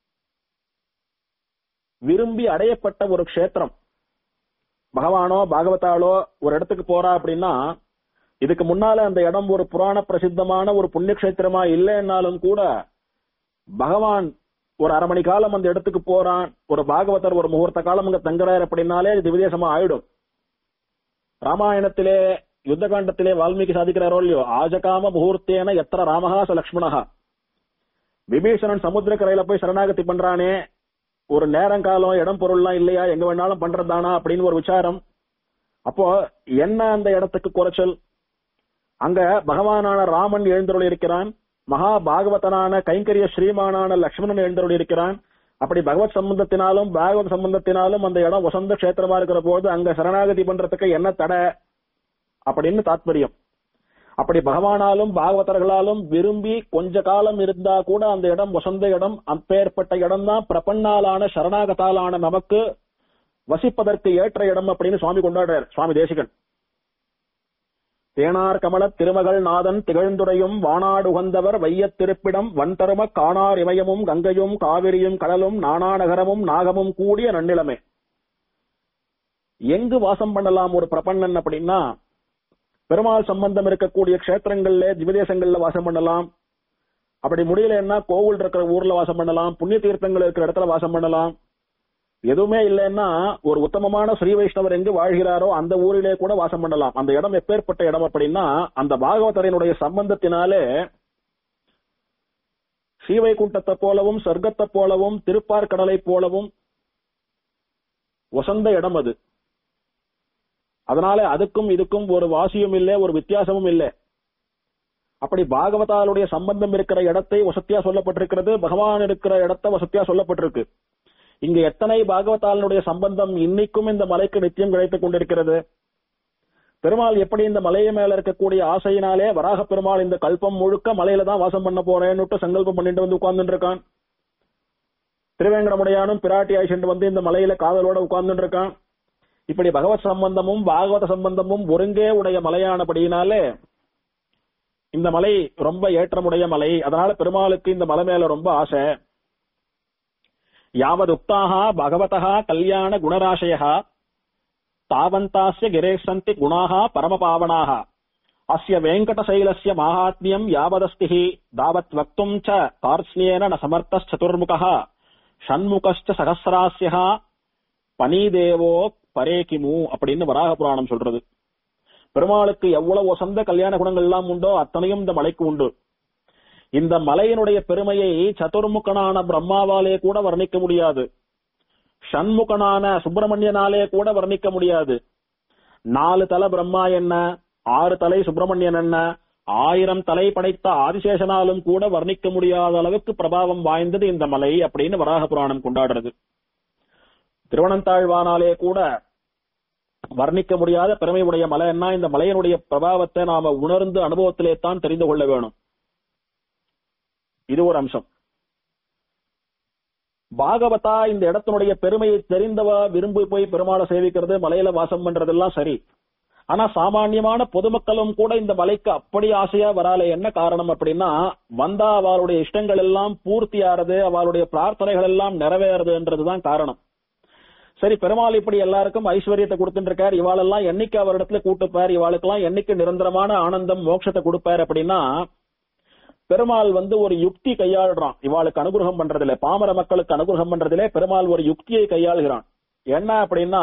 விரும்பி அடையப்பட்ட ஒரு க்ஷேத்திரம் பகவானோ பாகவதாலோ ஒரு இடத்துக்கு போறா அப்படின்னா இதுக்கு முன்னால அந்த இடம் ஒரு புராண பிரசித்தமான ஒரு புண்ணியக்ஷேத்திரமா இல்லைன்னாலும் கூட பகவான் ஒரு அரை மணி காலம் அந்த இடத்துக்கு போறான் ஒரு பாகவதர் ஒரு முகூர்த்த காலம் அங்க தங்குறாரு அப்படின்னாலே இது விதேசமா ஆயிடும் ராமாயணத்திலே யுத்த காண்டத்திலே வால்மீகி சாதிக்கிறாரோ இல்லையோ ஆஜகாம முகூர்த்தேன எத்தனை ராமஹா ச லக்ஷ்மணஹா விபீஷணன் சமுத்திரக்கரையில போய் சரணாகதி பண்றானே ஒரு நேரங்காலம் இடம் பொருள்லாம் இல்லையா எங்க வேணாலும் பண்றதானா அப்படின்னு ஒரு விசாரம் அப்போ என்ன அந்த இடத்துக்கு குறைச்சல் அங்க பகவானான ராமன் எழுந்தருள் இருக்கிறான் மகா பாகவதனான கைங்கரிய ஸ்ரீமானான லக்ஷ்மணன் எழுந்தருள் இருக்கிறான் அப்படி பகவத் சம்பந்தத்தினாலும் பாகவத் சம்பந்தத்தினாலும் அந்த இடம் வசந்த கஷேத்திரமா இருக்கிற போது அங்க சரணாகதி பண்றதுக்கு என்ன தடை அப்படின்னு தாத்பரியம் அப்படி பகவானாலும் பாகவதர்களாலும் விரும்பி கொஞ்ச காலம் இருந்தா கூட அந்த இடம் வசந்த இடம் அப்பேற்பட்ட இடம் தான் பிரபன்னாலான சரணாகதாலான நமக்கு வசிப்பதற்கு ஏற்ற இடம் அப்படின்னு சுவாமி கொண்டாடுறார் சுவாமி தேசிகன் தேனார் கமல திருமகள் நாதன் திகழ்ந்துரையும் வானாடு உகந்தவர் வையத் திருப்பிடம் வன்தரும காணார் இமயமும் கங்கையும் காவிரியும் கடலும் நானா நகரமும் நாகமும் கூடிய நன்னிலமே எங்கு வாசம் பண்ணலாம் ஒரு பிரபன்னன் அப்படின்னா பெருமாள் சம்பந்தம் இருக்கக்கூடிய க்ஷேத்திரங்கள்ல திவதேசங்கள்ல வாசம் பண்ணலாம் அப்படி முடியலன்னா கோவில் இருக்கிற ஊர்ல வாசம் பண்ணலாம் புண்ணிய தீர்த்தங்கள் இருக்கிற இடத்துல வாசம் பண்ணலாம் எதுவுமே இல்லைன்னா ஒரு உத்தமமான ஸ்ரீ வைஷ்ணவர் எங்கு வாழ்கிறாரோ அந்த ஊரிலே கூட வாசம் பண்ணலாம் அந்த இடம் எப்பேற்பட்ட இடம் அப்படின்னா அந்த பாகவதரினுடைய சம்பந்தத்தினாலே ஸ்ரீவைகுண்டத்தை போலவும் சொர்க்கத்தை போலவும் திருப்பார்கடலை போலவும் வசந்த இடம் அது அதனால அதுக்கும் இதுக்கும் ஒரு வாசியும் இல்லை ஒரு வித்தியாசமும் இல்லை அப்படி பாகவதாலுடைய சம்பந்தம் இருக்கிற இடத்தை வசத்தியா சொல்லப்பட்டிருக்கிறது பகவான் இருக்கிற இடத்தை வசத்தியா சொல்லப்பட்டிருக்கு இங்க எத்தனை பாகவதாலனுடைய சம்பந்தம் இன்னைக்கும் இந்த மலைக்கு நித்தியம் கிடைத்துக் கொண்டிருக்கிறது பெருமாள் எப்படி இந்த மலைய மேல இருக்கக்கூடிய ஆசையினாலே வராக பெருமாள் இந்த கல்பம் முழுக்க மலையில தான் வாசம் பண்ண போறேன்னுட்டு சங்கல்பம் பண்ணிட்டு வந்து உட்கார்ந்துட்டு இருக்கான் திருவேங்கடமுடையானும் பிராட்டியாய் சென்று வந்து இந்த மலையில காதலோட உட்கார்ந்துட்டு இருக்கான் இப்படி பகவத் சம்பந்தமும் பாகவத சம்பந்தமும் ஒருங்கே உடைய மலையானபடியினாலே இந்த மலை ரொம்ப ஏற்றமுடைய மலை அதனால பெருமாளுக்கு இந்த மலை மேல ரொம்ப ஆசை யாவது உக்தாக பகவதா கல்யாண குணராசய தாவந்தாஸ்ய கிரே சந்தி குணாக பரமபாவனாக அஸ்ய வெங்கடசைலஸ்ய மாஹாத்மியம் யாவதஸ்தி தாவத் வக்தும் ச கார்ஸ்னியேன ந சமர்த்தச்சதுர்முகः ஷண்முகஸ்ச சகசிராஸ்ய பனீதேவோ பரேகிமு அப்படின்னு வராக புராணம் சொல்றது பெருமாளுக்கு எவ்வளவு சொந்த கல்யாண குணங்கள் எல்லாம் உண்டோ அத்தனையும் இந்த மலைக்கு உண்டு இந்த மலையினுடைய பெருமையை சதுர்முகனான பிரம்மாவாலே கூட வர்ணிக்க முடியாது ஷண்முகனான சுப்பிரமணியனாலே கூட வர்ணிக்க முடியாது நாலு தலை பிரம்மா என்ன ஆறு தலை சுப்பிரமணியன் என்ன ஆயிரம் தலை படைத்த ஆதிசேஷனாலும் கூட வர்ணிக்க முடியாத அளவுக்கு பிரபாவம் வாய்ந்தது இந்த மலை அப்படின்னு வராக புராணம் கொண்டாடுறது திருவனந்தாழ்வானாலே கூட வர்ணிக்க முடியாத பெருமை உடைய மலைன்னா இந்த மலையினுடைய பிரபாவத்தை நாம உணர்ந்து அனுபவத்திலே தான் தெரிந்து கொள்ள வேணும் இது ஒரு அம்சம் பாகவதா இந்த இடத்தினுடைய பெருமையை தெரிந்தவா விரும்பி போய் பெருமாளை சேவிக்கிறது மலையில வாசம் பண்றதெல்லாம் சரி ஆனா சாமானியமான பொதுமக்களும் கூட இந்த மலைக்கு அப்படி ஆசையா வரால என்ன காரணம் அப்படின்னா வந்தா அவளுடைய இஷ்டங்கள் எல்லாம் பூர்த்தி ஆறது அவளுடைய பிரார்த்தனைகள் எல்லாம் நிறைவேறதுன்றதுதான் காரணம் சரி பெருமாள் இப்படி எல்லாருக்கும் ஐஸ்வர்யத்தை கொடுத்துட்டு இருக்காரு இவாளெல்லாம் என்னைக்கு அவரிடத்துல கூட்டுப்பார் இவாளுக்கெல்லாம் என்னைக்கு நிரந்தரமான ஆனந்தம் மோட்சத்தை கொடுப்பார் அப்படின்னா பெருமாள் வந்து ஒரு யுக்தி கையாளுறான் இவாளுக்கு அனுகிரகம் பண்றதில்ல பாமர மக்களுக்கு அனுகிரகம் பண்றதிலே பெருமாள் ஒரு யுக்தியை கையாளுகிறான் என்ன அப்படின்னா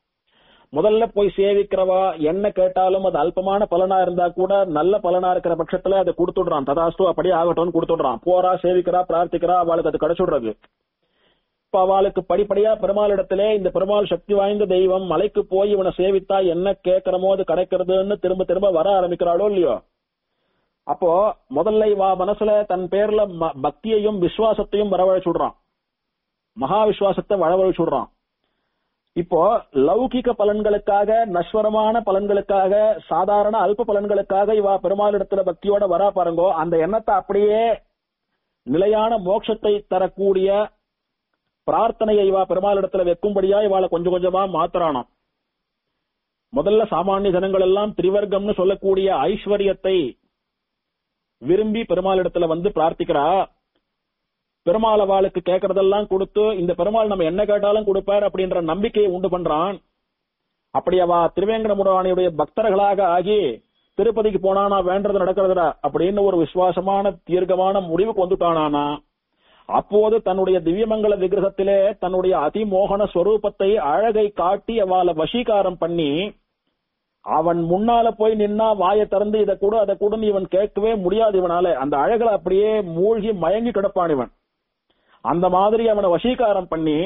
முதல்ல போய் சேவிக்கிறவா என்ன கேட்டாலும் அது அல்பமான பலனா இருந்தா கூட நல்ல பலனா இருக்கிற பட்சத்துல அதை கொடுத்துடுறான் ததாஸ்து அப்படியே ஆகட்டும்னு கொடுத்துடுறான் போறா சேவிக்கிறா பிரார்த்திக்கிறா அவளுக்கு அது கிடைச்சுடுறது இப்ப அவளுக்கு படிப்படியா பெருமாளிடத்திலே இந்த பெருமாள் சக்தி வாய்ந்த தெய்வம் மலைக்கு போய் இவனை சேவித்தா என்ன கேட்கிறமோ அது கிடைக்கிறதுன்னு திரும்ப திரும்ப வர ஆரம்பிக்கிறாளோ இல்லையோ அப்போ முதல்ல இவா மனசுல தன் பேர்ல ம- பக்தியையும் விசுவாசத்தையும் வரவழைச்சுடுறான் மகா விசுவாசத்தை வரவழைச்சுடுறான் இப்போ லௌகிக பலன்களுக்காக நஸ்வரமான பலன்களுக்காக சாதாரண அல்ப பலன்களுக்காக இவா பெருமாளிடத்துல பக்தியோட வரா பாருங்கோ அந்த எண்ணத்தை அப்படியே நிலையான மோட்சத்தை தரக்கூடிய பிரார்த்தனையை இவா பெருமாளிடத்துல வைக்கும்படியா இவாளை கொஞ்சம் கொஞ்சமா மாத்துறானாம் முதல்ல சாமானிய ஜனங்கள் எல்லாம் திரிவர்க்கம்னு சொல்லக்கூடிய ஐஸ்வர்யத்தை விரும்பி பெருமாளிடத்துல வந்து பிரார்த்திக்கிறா பெருமாள் அவளுக்கு கேட்கறதெல்லாம் கொடுத்து இந்த பெருமாள் நம்ம என்ன கேட்டாலும் கொடுப்பார் அப்படின்ற நம்பிக்கையை உண்டு பண்றான் அப்படி அவ திருவேங்கடமுடானியுடைய பக்தர்களாக ஆகி திருப்பதிக்கு போனானா வேண்டது நடக்கிறதுடா அப்படின்னு ஒரு விசுவாசமான தீர்க்கமான முடிவுக்கு வந்துட்டானானா அப்போது தன்னுடைய திவ்யமங்கல விக்கிரகத்திலே தன்னுடைய அதிமோகன ஸ்வரூபத்தை அழகை காட்டி அவளை வசீகாரம் பண்ணி அவன் முன்னால போய் நின்னா வாயை திறந்து இதை கூட அதை கூடன்னு இவன் கேட்கவே முடியாது இவனால அந்த அழகுல அப்படியே மூழ்கி மயங்கி கிடப்பான் இவன் அந்த மாதிரி அவனை வசீகாரம் பண்ணி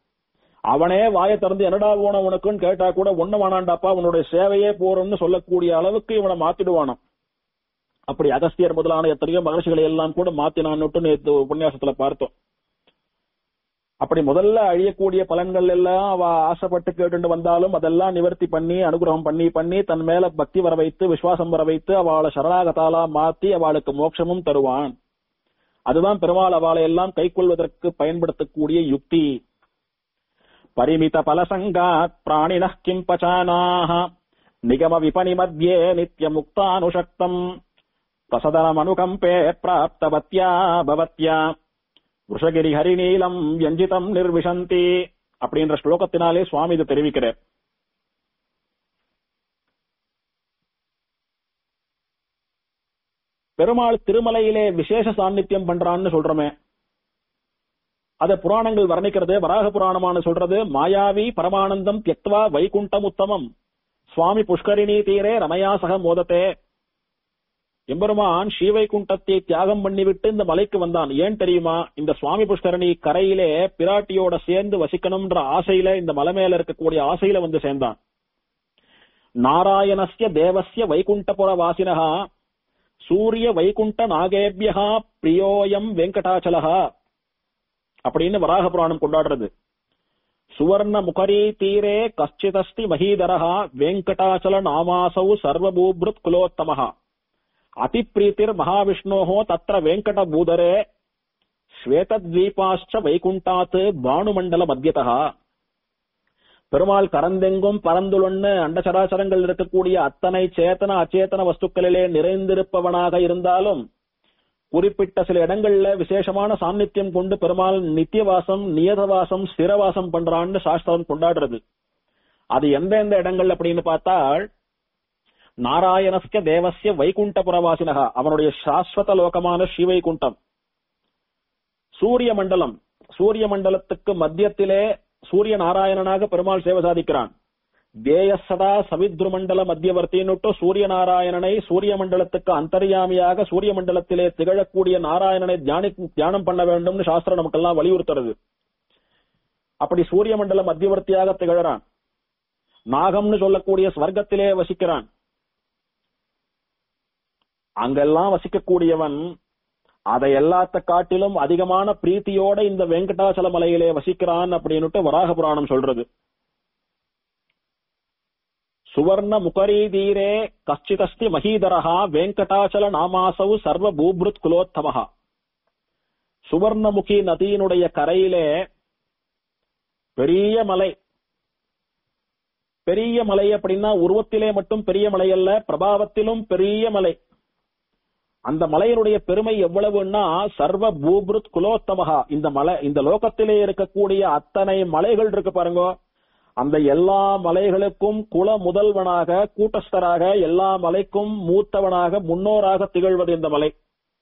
அவனே வாயை திறந்து என்னடா போன உனக்குன்னு கேட்டா கூட ஒண்ணு வேணாண்டாப்பா உன்னுடைய சேவையே போறோம்னு சொல்லக்கூடிய அளவுக்கு இவனை மாத்திடுவானாம் அப்படி அகஸ்தியர் முதலான எத்தனையோ மகர்ஷிகளை எல்லாம் கூட மாத்தினான்னுட்டு நேத்து உபன்யாசத்துல பார்த்தோம் அப்படி முதல்ல அழியக்கூடிய பலன்கள் எல்லாம் அவ ஆசைப்பட்டு கேட்டு வந்தாலும் அதெல்லாம் நிவர்த்தி பண்ணி அனுகிரகம் பண்ணி பண்ணி தன் மேல பக்தி வர வைத்து விசுவாசம் வர வைத்து அவளை சரணாகதாலா மாத்தி அவளுக்கு மோட்சமும் தருவான் அதுதான் பெருமாள் அவளை எல்லாம் கைக்கொள்வதற்கு பயன்படுத்தக்கூடிய யுக்தி பரிமித பலசங்காத் பிராணின கிம் பச்சானாக நிகம விபணி மத்தியே நித்திய முக்தானுஷக்தம் பிரசதனமனுகம்பே பிராப்தவத்யா பவத்யா விஷகிரி ஹரிநீலம் வியஞ்சிதம் நிர்விசந்தி அப்படின்ற ஸ்லோகத்தினாலே சுவாமி இதை தெரிவிக்கிறார் பெருமாள் திருமலையிலே விசேஷ சாநித்தியம் பண்றான்னு சொல்றோமே அத புராணங்கள் வர்ணிக்கிறது வராக புராணமான சொல்றது மாயாவி பரமானந்தம் தியக்வா வைகுண்டம் உத்தமம் சுவாமி புஷ்கரிணி தீரே ரமயா சக மோதத்தே எம்பெருமான் ஸ்ரீவைகுண்டத்தை தியாகம் பண்ணிவிட்டு இந்த மலைக்கு வந்தான் ஏன் தெரியுமா இந்த சுவாமி புஷ்கரணி கரையிலே பிராட்டியோட சேர்ந்து வசிக்கணும்ன்ற ஆசையில இந்த மலை மேல இருக்கக்கூடிய ஆசையில வந்து சேர்ந்தான் நாராயணஸ்ய தேவஸ்ய வைகுண்டபுர வாசினஹா சூரிய வைகுண்ட நாகேபியகா பிரியோயம் வெங்கடாச்சலஹா அப்படின்னு வராக புராணம் கொண்டாடுறது சுவர்ண முகரி தீரே கச்சிதஸ்தி மகீதரஹா வெங்கடாச்சல நாமாசௌ சர்வபூபிருத் குலோத்தமஹா அதிப்ரீத்திர் மகாவிஷ்ணோஹோ தத்ர வெங்கட பூதரே ஸ்வேதத்வீபாஷ்ச வைகுண்டாத் பானுமண்டல மத்தியதா பெருமாள் கரந்தெங்கும் பரந்துளொன்னு அண்டசராசரங்கள் இருக்கக்கூடிய அத்தனை சேத்தன அச்சேதன வஸ்துக்களிலே நிறைந்திருப்பவனாக இருந்தாலும் குறிப்பிட்ட சில இடங்கள்ல விசேஷமான சாநித்தியம் கொண்டு பெருமாள் நித்தியவாசம் நியதவாசம் ஸ்திரவாசம் பண்றான்னு சாஸ்திரம் கொண்டாடுறது அது எந்தெந்த இடங்கள் அப்படின்னு பார்த்தால் நாராயணஸ்ய தேவஸ்ய வைகுண்டபுரவாசினகா அவனுடைய சாஸ்வத லோகமான ஸ்ரீவைகுண்டம் சூரிய மண்டலம் சூரிய மண்டலத்துக்கு மத்தியத்திலே சூரிய நாராயணனாக பெருமாள் சேவை சாதிக்கிறான் தேயசதா சவித்ருமண்டல மத்தியவர்த்தின்னுட்டு சூரிய நாராயணனை சூரிய மண்டலத்துக்கு அந்தர்யாமியாக சூரிய மண்டலத்திலே திகழக்கூடிய நாராயணனை தியானி தியானம் பண்ண வேண்டும்னு சாஸ்திரம் நமக்கெல்லாம் வலியுறுத்துறது அப்படி சூரிய மண்டல மத்தியவர்த்தியாக திகழறான் நாகம்னு சொல்லக்கூடிய ஸ்வர்க்கத்திலே வசிக்கிறான் அங்கெல்லாம் வசிக்கக்கூடியவன் அதை எல்லாத்த காட்டிலும் அதிகமான பிரீத்தியோட இந்த வெங்கடாச்சல மலையிலே வசிக்கிறான் அப்படின்னுட்டு வராக புராணம் சொல்றது சுவர்ண முகரீதீரே கச்சிதஸ்தி மகீதரஹா வெங்கடாச்சல நாமாசௌ சர்வ பூப்ருத் குலோத்தமஹா சுவர்ணமுகி நதியினுடைய கரையிலே பெரிய மலை பெரிய மலை அப்படின்னா உருவத்திலே மட்டும் பெரிய மலை அல்ல பிரபாவத்திலும் பெரிய மலை அந்த மலையினுடைய பெருமை எவ்வளவுன்னா சர்வ பூப்ருத் குலோத்தமகா இந்த மலை இந்த லோகத்திலே இருக்கக்கூடிய அத்தனை மலைகள் இருக்கு பாருங்க அந்த எல்லா மலைகளுக்கும் குல முதல்வனாக கூட்டஸ்தராக எல்லா மலைக்கும் மூத்தவனாக முன்னோராக திகழ்வது இந்த மலை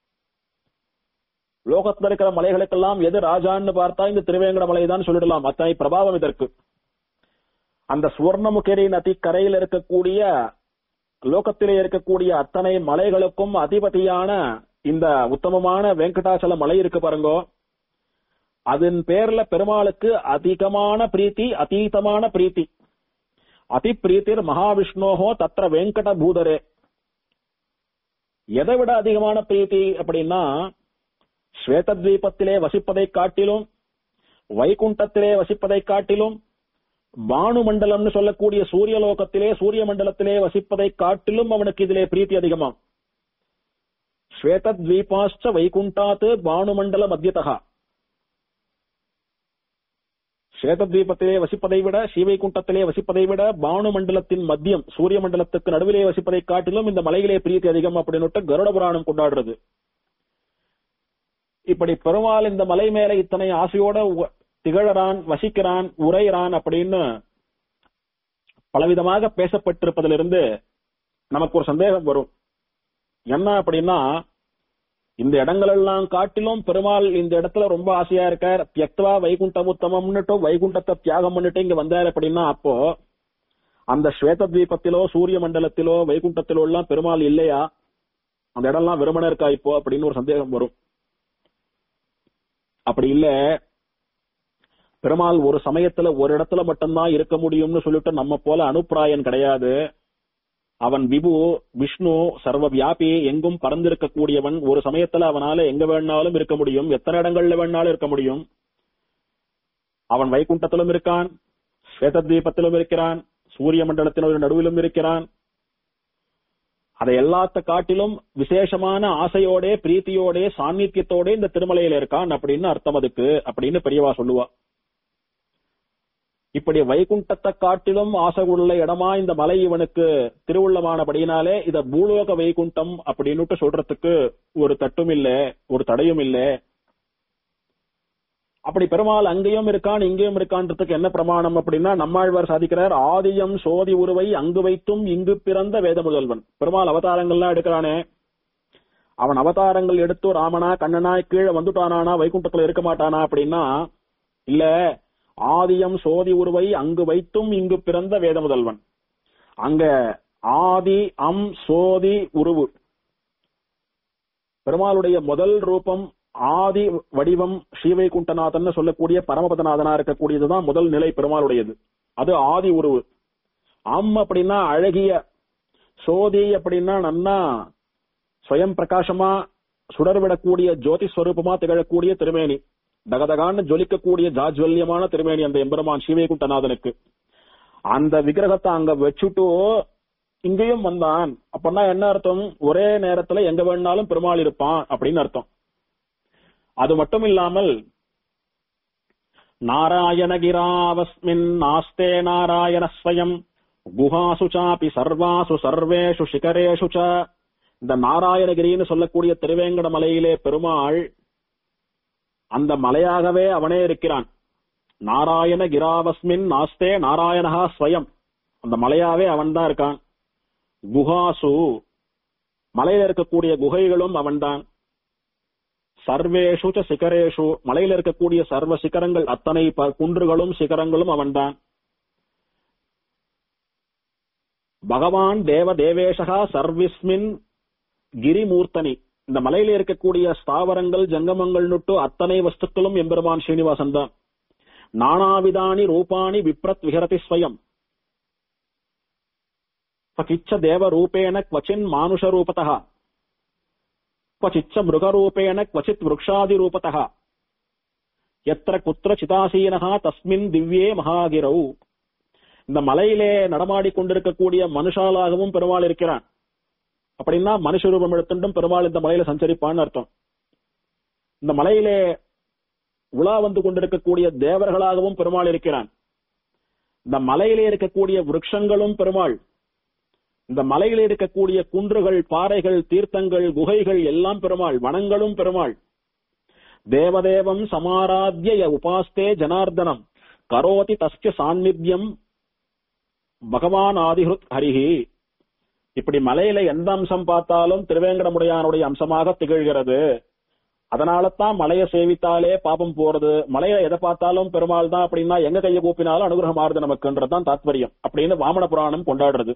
லோகத்துல இருக்கிற மலைகளுக்கெல்லாம் எது ராஜான்னு பார்த்தா இந்த திருவேங்கட மலை தான் சொல்லிடலாம் அத்தனை பிரபாவம் இதற்கு அந்த சுவர்ணமுகரி நதி கரையில் இருக்கக்கூடிய லோகத்திலே இருக்கக்கூடிய அத்தனை மலைகளுக்கும் அதிபதியான இந்த உத்தமமான வெங்கடாச்சல மலை இருக்கு பாருங்கோ அதன் பேர்ல பெருமாளுக்கு அதிகமான பிரீத்தி அதீதமான பிரீத்தி அதி பிரீத்திர் மகாவிஷ்ணோகோ தத்திர வெங்கட பூதரே எதை விட அதிகமான பிரீத்தி அப்படின்னா ஸ்வேதத்வீபத்திலே வசிப்பதை காட்டிலும் வைகுண்டத்திலே வசிப்பதை காட்டிலும் பானு மண்டலம்னு சொல்லக்கூடிய சூரிய லோகத்திலே சூரிய மண்டலத்திலே வசிப்பதை காட்டிலும் அவனுக்கு இதிலே பிரீத்தி அதிகமாம் ஸ்வேதத்வீபாச்ச வைகுண்டாத் பானுமண்டல மத்தியதகா ஸ்வேதத்வீபத்திலே வசிப்பதை விட ஸ்ரீவைகுண்டத்திலே வசிப்பதை விட பானு மண்டலத்தின் மத்தியம் சூரிய மண்டலத்துக்கு நடுவிலே வசிப்பதை காட்டிலும் இந்த மலையிலே பிரீத்தி அதிகம் அப்படின்னு கருட புராணம் கொண்டாடுறது இப்படி பெருமாள் இந்த மலை மேல இத்தனை ஆசையோட உ- திகழறான் வசிக்கிறான் உரைகிறான் அப்படின்னு பலவிதமாக பேசப்பட்டிருப்பதிலிருந்து நமக்கு ஒரு சந்தேகம் வரும் என்ன அப்படின்னா இந்த இடங்கள் எல்லாம் காட்டிலும் பெருமாள் இந்த இடத்துல ரொம்ப ஆசையா இருக்கார் தியக்துவா வைகுண்டம் உத்தமம்னுட்டு வைகுண்டத்தை தியாகம் பண்ணிட்டு இங்க வந்தார் அப்படின்னா அப்போ அந்த ஸ்வேத தீபத்திலோ சூரிய மண்டலத்திலோ வைகுண்டத்திலோ எல்லாம் பெருமாள் இல்லையா அந்த இடம்லாம் வெறுமனே இருக்கா இப்போ அப்படின்னு ஒரு சந்தேகம் வரும் அப்படி இல்ல பெருமாள் ஒரு சமயத்துல ஒரு இடத்துல மட்டும்தான் இருக்க முடியும்னு சொல்லிட்டு நம்ம போல அனுப்பிராயன் கிடையாது அவன் விபு விஷ்ணு சர்வ வியாபி எங்கும் பறந்திருக்க கூடியவன் ஒரு சமயத்துல அவனால எங்க வேணாலும் இருக்க முடியும் எத்தனை இடங்கள்ல வேணாலும் இருக்க முடியும் அவன் வைகுண்டத்திலும் இருக்கான் ஸ்வேத தீபத்திலும் இருக்கிறான் சூரிய மண்டலத்தின் நடுவிலும் இருக்கிறான் அதை எல்லாத்த காட்டிலும் விசேஷமான ஆசையோட பிரீத்தியோட சாநித்தியத்தோட இந்த திருமலையில இருக்கான் அப்படின்னு அர்த்தம் அதுக்கு அப்படின்னு பெரியவா சொல்லுவா இப்படி வைகுண்டத்தை காட்டிலும் ஆசை உள்ள இடமா இந்த மலை இவனுக்கு திருவுள்ளமானபடியினாலே இத பூலோக வைகுண்டம் அப்படின்னுட்டு சொல்றதுக்கு ஒரு தட்டும் இல்ல ஒரு தடையும் இல்ல அப்படி பெருமாள் அங்கேயும் இருக்கான் இங்கேயும் இருக்கான்றதுக்கு என்ன பிரமாணம் அப்படின்னா நம்மாழ்வார் சாதிக்கிறார் ஆதியம் சோதி உருவை அங்கு வைத்தும் இங்கு பிறந்த வேத முதல்வன் பெருமாள் அவதாரங்கள்லாம் எடுக்கிறானே அவன் அவதாரங்கள் எடுத்து ராமனா கண்ணனா கீழே வந்துட்டானானா வைகுண்டத்துல இருக்க மாட்டானா அப்படின்னா இல்ல ஆதியம் சோதி உருவை அங்கு வைத்தும் இங்கு பிறந்த வேத முதல்வன் அங்க ஆதி அம் சோதி உருவு பெருமாளுடைய முதல் ரூபம் ஆதி வடிவம் ஸ்ரீவைகுண்டநாதன் சொல்லக்கூடிய பரமபதநாதனா இருக்கக்கூடியதுதான் முதல் நிலை பெருமாளுடையது அது ஆதி உருவு அம் அப்படின்னா அழகிய சோதி அப்படின்னா நன்னா ஸ்வயம் பிரகாசமா சுடர்விடக்கூடிய ஜோதி ஸ்வரூபமா திகழக்கூடிய திருமேனி தகதகான்னு ஜொலிக்கக்கூடிய ஜாஜ்வல்யமான திருமேனி அந்த எம்பெருமான் ஸ்ரீவைகுண்டநாதனுக்கு அந்த விக்கிரகத்தை அங்க வச்சுட்டு இங்கேயும் வந்தான் அப்படின்னா என்ன அர்த்தம் ஒரே நேரத்துல எங்க வேணாலும் பெருமாள் இருப்பான் அப்படின்னு அர்த்தம் அது மட்டும் இல்லாமல் நாராயணகிராவஸ்மின் நாஸ்தே நாராயண ஸ்வயம் குஹாசு சாபி சர்வாசு சர்வேஷு சிகரேஷு ச இந்த நாராயணகிரின்னு சொல்லக்கூடிய திருவேங்கட மலையிலே பெருமாள் அந்த மலையாகவே அவனே இருக்கிறான் நாராயண கிராவஸ்மின் நாஸ்தே நாராயணஹா ஸ்வயம் அந்த மலையாவே அவன் தான் இருக்கான் குஹாசு மலையில இருக்கக்கூடிய குகைகளும் அவன்தான் சர்வேஷு ச சிகரேஷு மலையில இருக்கக்கூடிய சர்வ சிகரங்கள் அத்தனை ப- குன்றுகளும் சிகரங்களும் அவன்தான் பகவான் தேவ தேவேஷகா சர்விஸ்மின் கிரிமூர்த்தனி இந்த மலையில இருக்கக்கூடிய ஸ்தாவரங்கள் ஜங்கமங்கள் நுட்டு அத்தனை வஸ்துக்களும் எம்பெருமான் ஸ்ரீனிவாசன் தான் நானாவிதானி ரூபாணி விப்ரத் விஹரதி ஸ்வயம் क्वचिच्च देवरूपेण क्वचिन् मानुषरूपतः क्वचिच्च मृगरूपेण क्वचित् वृक्षादिरूपतः यत्र कुत्र चितासीनः तस्मिन् दिव्ये महागिरौ இந்த மலையிலே நடமாடி கொண்டிருக்கக்கூடிய மனுஷாலாகவும் பெருமாள் இருக்கிறான் அப்படின்னா மனுஷ ரூபம் எடுத்துட்டும் பெருமாள் இந்த மலையில சஞ்சரிப்பான்னு அர்த்தம் இந்த மலையிலே உலா வந்து கொண்டிருக்கக்கூடிய தேவர்களாகவும் பெருமாள் இருக்கிறான் இந்த மலையிலே இருக்கக்கூடிய விருட்சங்களும் பெருமாள் இந்த மலையிலே இருக்கக்கூடிய குன்றுகள் பாறைகள் தீர்த்தங்கள் குகைகள் எல்லாம் பெருமாள் வனங்களும் பெருமாள் தேவதேவம் சமாராத்திய உபாஸ்தே ஜனார்தனம் கரோதி தஸ்ய சாநித்தியம் பகவான் ஆதிஹுத் ஹரிஹி இப்படி மலையில எந்த அம்சம் பார்த்தாலும் திருவேங்கடமுடையானுடைய அம்சமாக திகழ்கிறது அதனால தான் மலையை சேவித்தாலே பாபம் போறது மலையை எதை பார்த்தாலும் பெருமாள் தான் அப்படின்னா எங்க கையை கூப்பினாலும் அனுகிரகம் ஆறுது நமக்குன்றதுதான் தாத்பரியம் அப்படின்னு வாமன புராணம் கொண்டாடுறது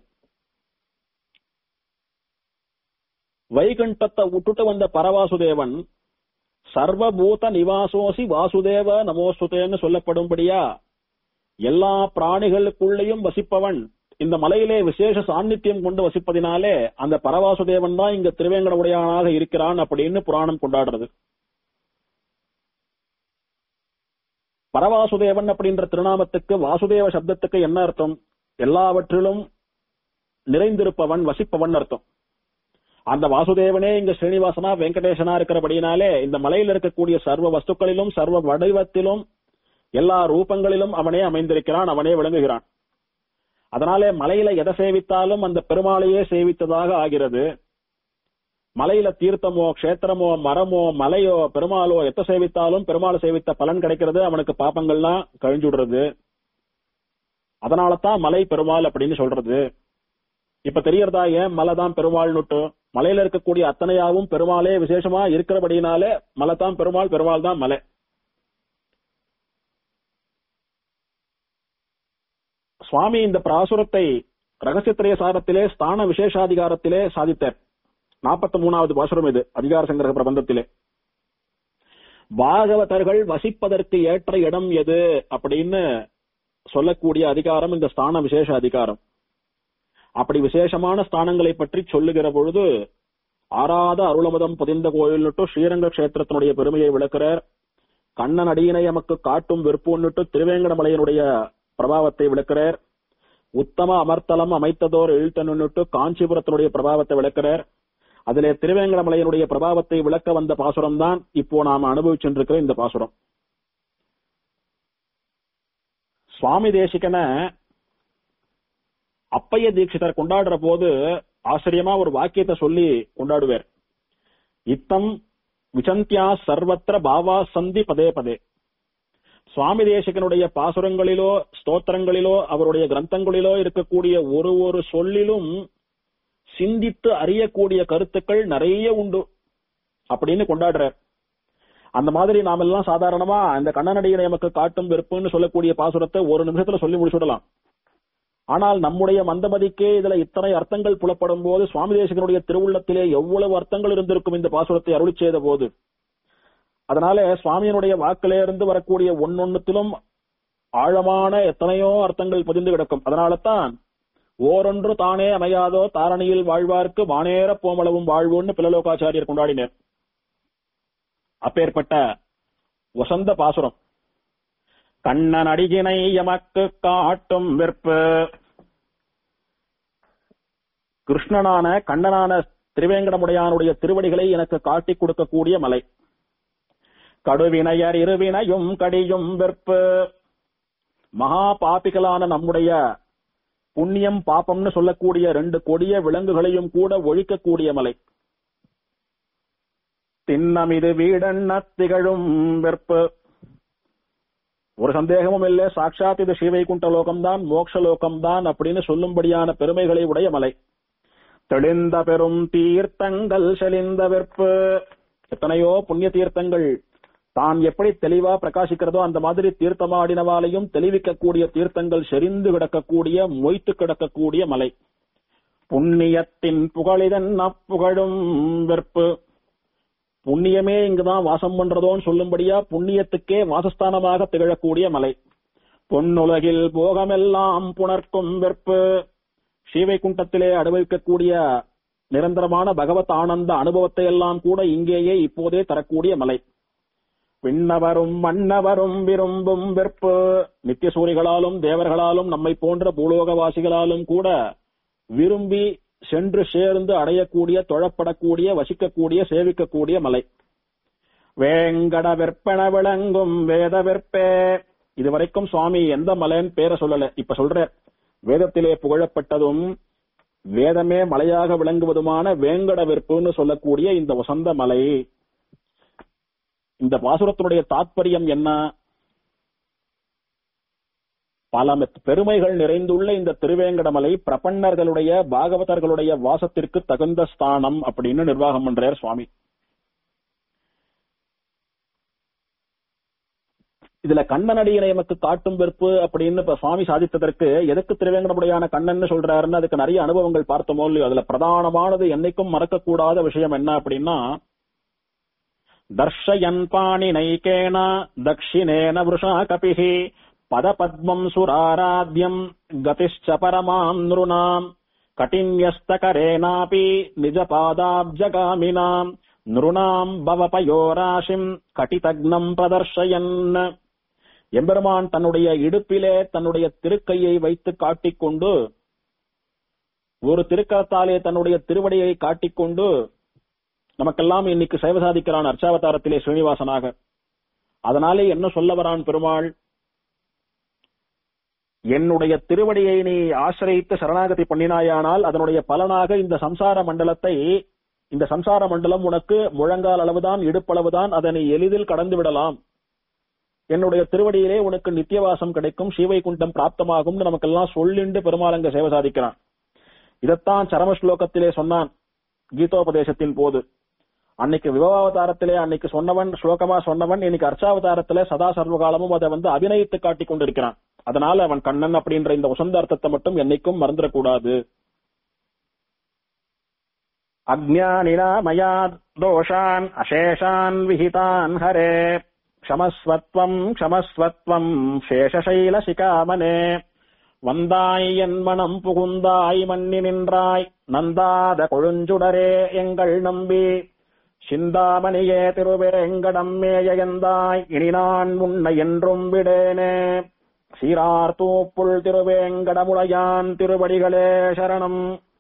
வைகுண்டத்தை விட்டுட்டு வந்த பரவாசுதேவன் சர்வபூத நிவாசோசி வாசுதேவ நமோசுதேன்னு சொல்லப்படும்படியா எல்லா பிராணிகளுக்குள்ளேயும் வசிப்பவன் இந்த மலையிலே விசேஷ சாநித்தியம் கொண்டு வசிப்பதினாலே அந்த பரவாசுதேவன் தான் இங்க திருவேங்கடமுடையானாக இருக்கிறான் அப்படின்னு புராணம் கொண்டாடுறது பரவாசுதேவன் அப்படின்ற திருநாமத்துக்கு வாசுதேவ சப்தத்துக்கு என்ன அர்த்தம் எல்லாவற்றிலும் நிறைந்திருப்பவன் வசிப்பவன் அர்த்தம் அந்த வாசுதேவனே இங்க ஸ்ரீனிவாசனா வெங்கடேசனா இருக்கிறபடினாலே இந்த மலையில் இருக்கக்கூடிய சர்வ வஸ்துக்களிலும் சர்வ வடிவத்திலும் எல்லா ரூபங்களிலும் அவனே அமைந்திருக்கிறான் அவனே விளங்குகிறான் அதனாலே மலையில எதை சேவித்தாலும் அந்த பெருமாளையே சேவித்ததாக ஆகிறது மலையில தீர்த்தமோ க்ஷேத்திரமோ மரமோ மலையோ பெருமாளோ எத்த சேவித்தாலும் பெருமாளை சேவித்த பலன் கிடைக்கிறது அவனுக்கு பாப்பங்கள்லாம் கழிஞ்சுடுறது அதனால தான் மலை பெருமாள் அப்படின்னு சொல்றது இப்ப தெரியறதா ஏன் மலை தான் பெருமாள் நுட்டு மலையில இருக்கக்கூடிய அத்தனையாவும் பெருமாளே விசேஷமா இருக்கிறபடினாலே மலை தான் பெருமாள் பெருமாள் தான் மலை சுவாமி இந்த பிராசுரத்தை ரகசியத்திரைய சாரத்திலே ஸ்தான விசேஷாதிகாரத்திலே சாதித்தார் நாற்பத்தி மூணாவது பாசுரம் இது அதிகார சங்கிரக பிரபந்தத்திலே பாகவதர்கள் வசிப்பதற்கு ஏற்ற இடம் எது அப்படின்னு சொல்லக்கூடிய அதிகாரம் இந்த ஸ்தான விசேஷ அதிகாரம் அப்படி விசேஷமான ஸ்தானங்களை பற்றி சொல்லுகிற பொழுது ஆறாத அருளமுதம் புதிந்த கோயில்னுட்டு ஸ்ரீரங்க கஷேத்திரத்தினுடைய பெருமையை விளக்குறார் கண்ணன் அடியினை நமக்கு காட்டும் விற்புன்னுட்டு திருவேங்கடமலையனுடைய பிரபாவத்தை விளக்குறார் உத்தம அமர்த்தலம் அமைத்ததோர் எழுத்தன்னுட்டு காஞ்சிபுரத்தினுடைய பிரபாவத்தை விளக்குறார் அதிலே திருவேங்கடமலையனுடைய பிரபாவத்தை விளக்க வந்த பாசுரம் தான் இப்போ நாம அனுபவிச்சுருக்கிற இந்த பாசுரம் சுவாமி தேசிகன அப்பைய தீட்சிதர் கொண்டாடுற போது ஆச்சரியமா ஒரு வாக்கியத்தை சொல்லி கொண்டாடுவார் இத்தம் விசந்தியா சர்வத்திர பாவா சந்தி பதே பதே சுவாமி தேசிகனுடைய பாசுரங்களிலோ ஸ்தோத்திரங்களிலோ அவருடைய கிரந்தங்களிலோ இருக்கக்கூடிய ஒரு ஒரு சொல்லிலும் சிந்தித்து அறியக்கூடிய கருத்துக்கள் நிறைய உண்டு அப்படின்னு கொண்டாடுறார் அந்த மாதிரி நாமெல்லாம் சாதாரணமா இந்த கண்ணனடியை நமக்கு காட்டும் வெறுப்புன்னு சொல்லக்கூடிய பாசுரத்தை ஒரு நிமிஷத்துல சொல்லி முடிச்சுடலாம் ஆனால் நம்முடைய மந்தமதிக்கே இதுல இத்தனை அர்த்தங்கள் புலப்படும் போது சுவாமி தேசிகனுடைய திருவுள்ளத்திலே எவ்வளவு அர்த்தங்கள் இருந்திருக்கும் இந்த பாசுரத்தை அருளி செய்த போது அதனால சுவாமியினுடைய வாக்கிலே இருந்து வரக்கூடிய ஒன்னொன்னுத்திலும் ஆழமான எத்தனையோ அர்த்தங்கள் பதிந்து கிடக்கும் அதனால தான் ஓரொன்று தானே அமையாதோ தாரணியில் வாழ்வார்க்கு வானேற போமளவும் வாழ்வுன்னு பிள்ளலோகாச்சாரியர் கொண்டாடினர் அப்பேற்பட்ட வசந்த பாசுரம் கண்ணன் அடிகினை எமக்கு காட்டும் வெற்பு கிருஷ்ணனான கண்ணனான திருவேங்கடமுடையானுடைய திருவடிகளை எனக்கு காட்டிக் கொடுக்கக்கூடிய மலை கடுவினையர் இருவினையும் கடியும் வெற்பு மகா பாப்பிகளான நம்முடைய புண்ணியம் பாப்பம்னு சொல்லக்கூடிய ரெண்டு கொடிய விலங்குகளையும் கூட ஒழிக்கக்கூடிய மலை திண்ணமிது வீடண்ண திகழும் வெற்பு ஒரு சந்தேகமும் இல்லை சாட்சாத் இது ஸ்ரீவைகுண்ட லோகம்தான் மோட்ச லோகம்தான் அப்படின்னு சொல்லும்படியான பெருமைகளை உடைய மலை தெளிந்த பெரும் தீர்த்தங்கள் செழிந்த வெற்பு எத்தனையோ புண்ணிய தீர்த்தங்கள் தான் எப்படி தெளிவா பிரகாசிக்கிறதோ அந்த மாதிரி தீர்த்தமாடினவாலையும் தெளிவிக்கக்கூடிய தீர்த்தங்கள் செறிந்து கிடக்கக்கூடிய மொய்த்து கிடக்கக்கூடிய மலை புண்ணியத்தின் புகழிதன் அப்புகழும் வெற்பு புண்ணியமே இங்குதான் வாசம் பண்றதோன்னு சொல்லும்படியா புண்ணியத்துக்கே வாசஸ்தானமாக திகழக்கூடிய மலை பொன்னுலகில் போகமெல்லாம் புணர்க்கும் வெற்பு ஸ்ரீவைகுண்டத்திலே அனுபவிக்கக்கூடிய நிரந்தரமான பகவத் ஆனந்த அனுபவத்தை எல்லாம் கூட இங்கேயே இப்போதே தரக்கூடிய மலை விண்ணவரும் மன்னவரும் விரும்பும் வெற்பு நித்தியசூரிகளாலும் தேவர்களாலும் நம்மை போன்ற பூலோகவாசிகளாலும் கூட விரும்பி சென்று சேர்ந்து அடையக்கூடிய தொழப்படக்கூடிய வசிக்கக்கூடிய சேவிக்கக்கூடிய மலை வேங்கட வெற்பன விளங்கும் வேத வெற்பே இதுவரைக்கும் சுவாமி எந்த மலைன்னு பேரை சொல்லல இப்ப சொல்ற வேதத்திலே புகழப்பட்டதும் வேதமே மலையாக விளங்குவதுமான வேங்கட வெற்புன்னு சொல்லக்கூடிய இந்த வசந்த மலை இந்த பாசுரத்தினுடைய தாத்பரியம் என்ன பல மெத்- பெருமைகள் நிறைந்துள்ள இந்த திருவேங்கடமலை பிரபன்னர்களுடைய பாகவதர்களுடைய வாசத்திற்கு தகுந்த ஸ்தானம் அப்படின்னு நிர்வாகம் பண்றார் சுவாமி இதுல கண்ணனடியினை எமக்கு காட்டும் வெறுப்பு அப்படின்னு இப்ப சுவாமி சாதித்ததற்கு எதுக்கு திருவேங்கடமுடையான கண்ணன் சொல்றாருன்னு அதுக்கு நிறைய அனுபவங்கள் பார்த்தோமோ இல்லையோ அதுல பிரதானமானது என்னைக்கும் மறக்கக்கூடாத விஷயம் என்ன அப்படின்னா தர்ஷயன் பாணினைகேன தக்ஷிணேன விருஷா கபிஹி பதபத்மம் சுராராத்யம் கதிஷ்ச பரமாம் நிருணாம் கட்டின்யஸ்தகரேனாபி நிஜ பாதாப்ஜகாமினாம் நிருணாம் பவபயோராசிம் கட்டிதக்னம் பிரதர்ஷயன் எம்பெருமான் தன்னுடைய இடுப்பிலே தன்னுடைய திருக்கையை வைத்து காட்டிக்கொண்டு ஒரு திருக்கரத்தாலே தன்னுடைய திருவடியை காட்டிக்கொண்டு நமக்கெல்லாம் இன்னைக்கு சைவ சாதிக்கிறான் அர்ச்சாவதாரத்திலே ஸ்ரீனிவாசனாக அதனாலே என்ன சொல்ல வரான் பெருமாள் என்னுடைய திருவடியை நீ ஆசிரியத்து சரணாகதி பண்ணினாயானால் அதனுடைய பலனாக இந்த சம்சார மண்டலத்தை இந்த சம்சார மண்டலம் உனக்கு முழங்கால் அளவுதான் இடுப்பளவுதான் அதை நீ எளிதில் கடந்து விடலாம் என்னுடைய திருவடியிலே உனக்கு நித்தியவாசம் கிடைக்கும் ஸ்ரீவைகுண்டம் பிராப்தமாகும்னு நமக்கெல்லாம் சொல்லிண்டு பெருமாள் அங்க சேவை சாதிக்கிறான் இதைத்தான் சரம ஸ்லோகத்திலே சொன்னான் கீதோபதேசத்தின் போது அன்னைக்கு விபவாவதாரத்திலே அன்னைக்கு சொன்னவன் ஸ்லோகமா சொன்னவன் இன்னைக்கு அர்ச்சாவதாரத்திலே சதா சர்வகாலமும் அதை வந்து அபிநயித்து காட்டிக் கொண்டிருக்கிறான் அதனால அவன் கண்ணன் அப்படின்ற இந்த உசந்த அர்த்தத்தை மட்டும் என்னைக்கும் மறந்துடக்கூடாது அஜ்ஞானினா மயா தோஷான் அசேஷான் விஹிதான் ஹரே க்ஷமஸ்வத்வம் க்ஷமஸ்வத்வம் சேஷசைல சிகாமனே வந்தாய் என் மனம் புகுந்தாய் மன்னி நின்றாய் நந்தாத கொழுஞ்சுடரே எங்கள் நம்பி சிந்தாமணியே திருவேங்கடம் மேயந்தாய் இனி நான் உன்னை என்றும் விடேனே சீரார் தூப்புள் திருவேங்கடமுடையான் திருவடிகளே சரணம்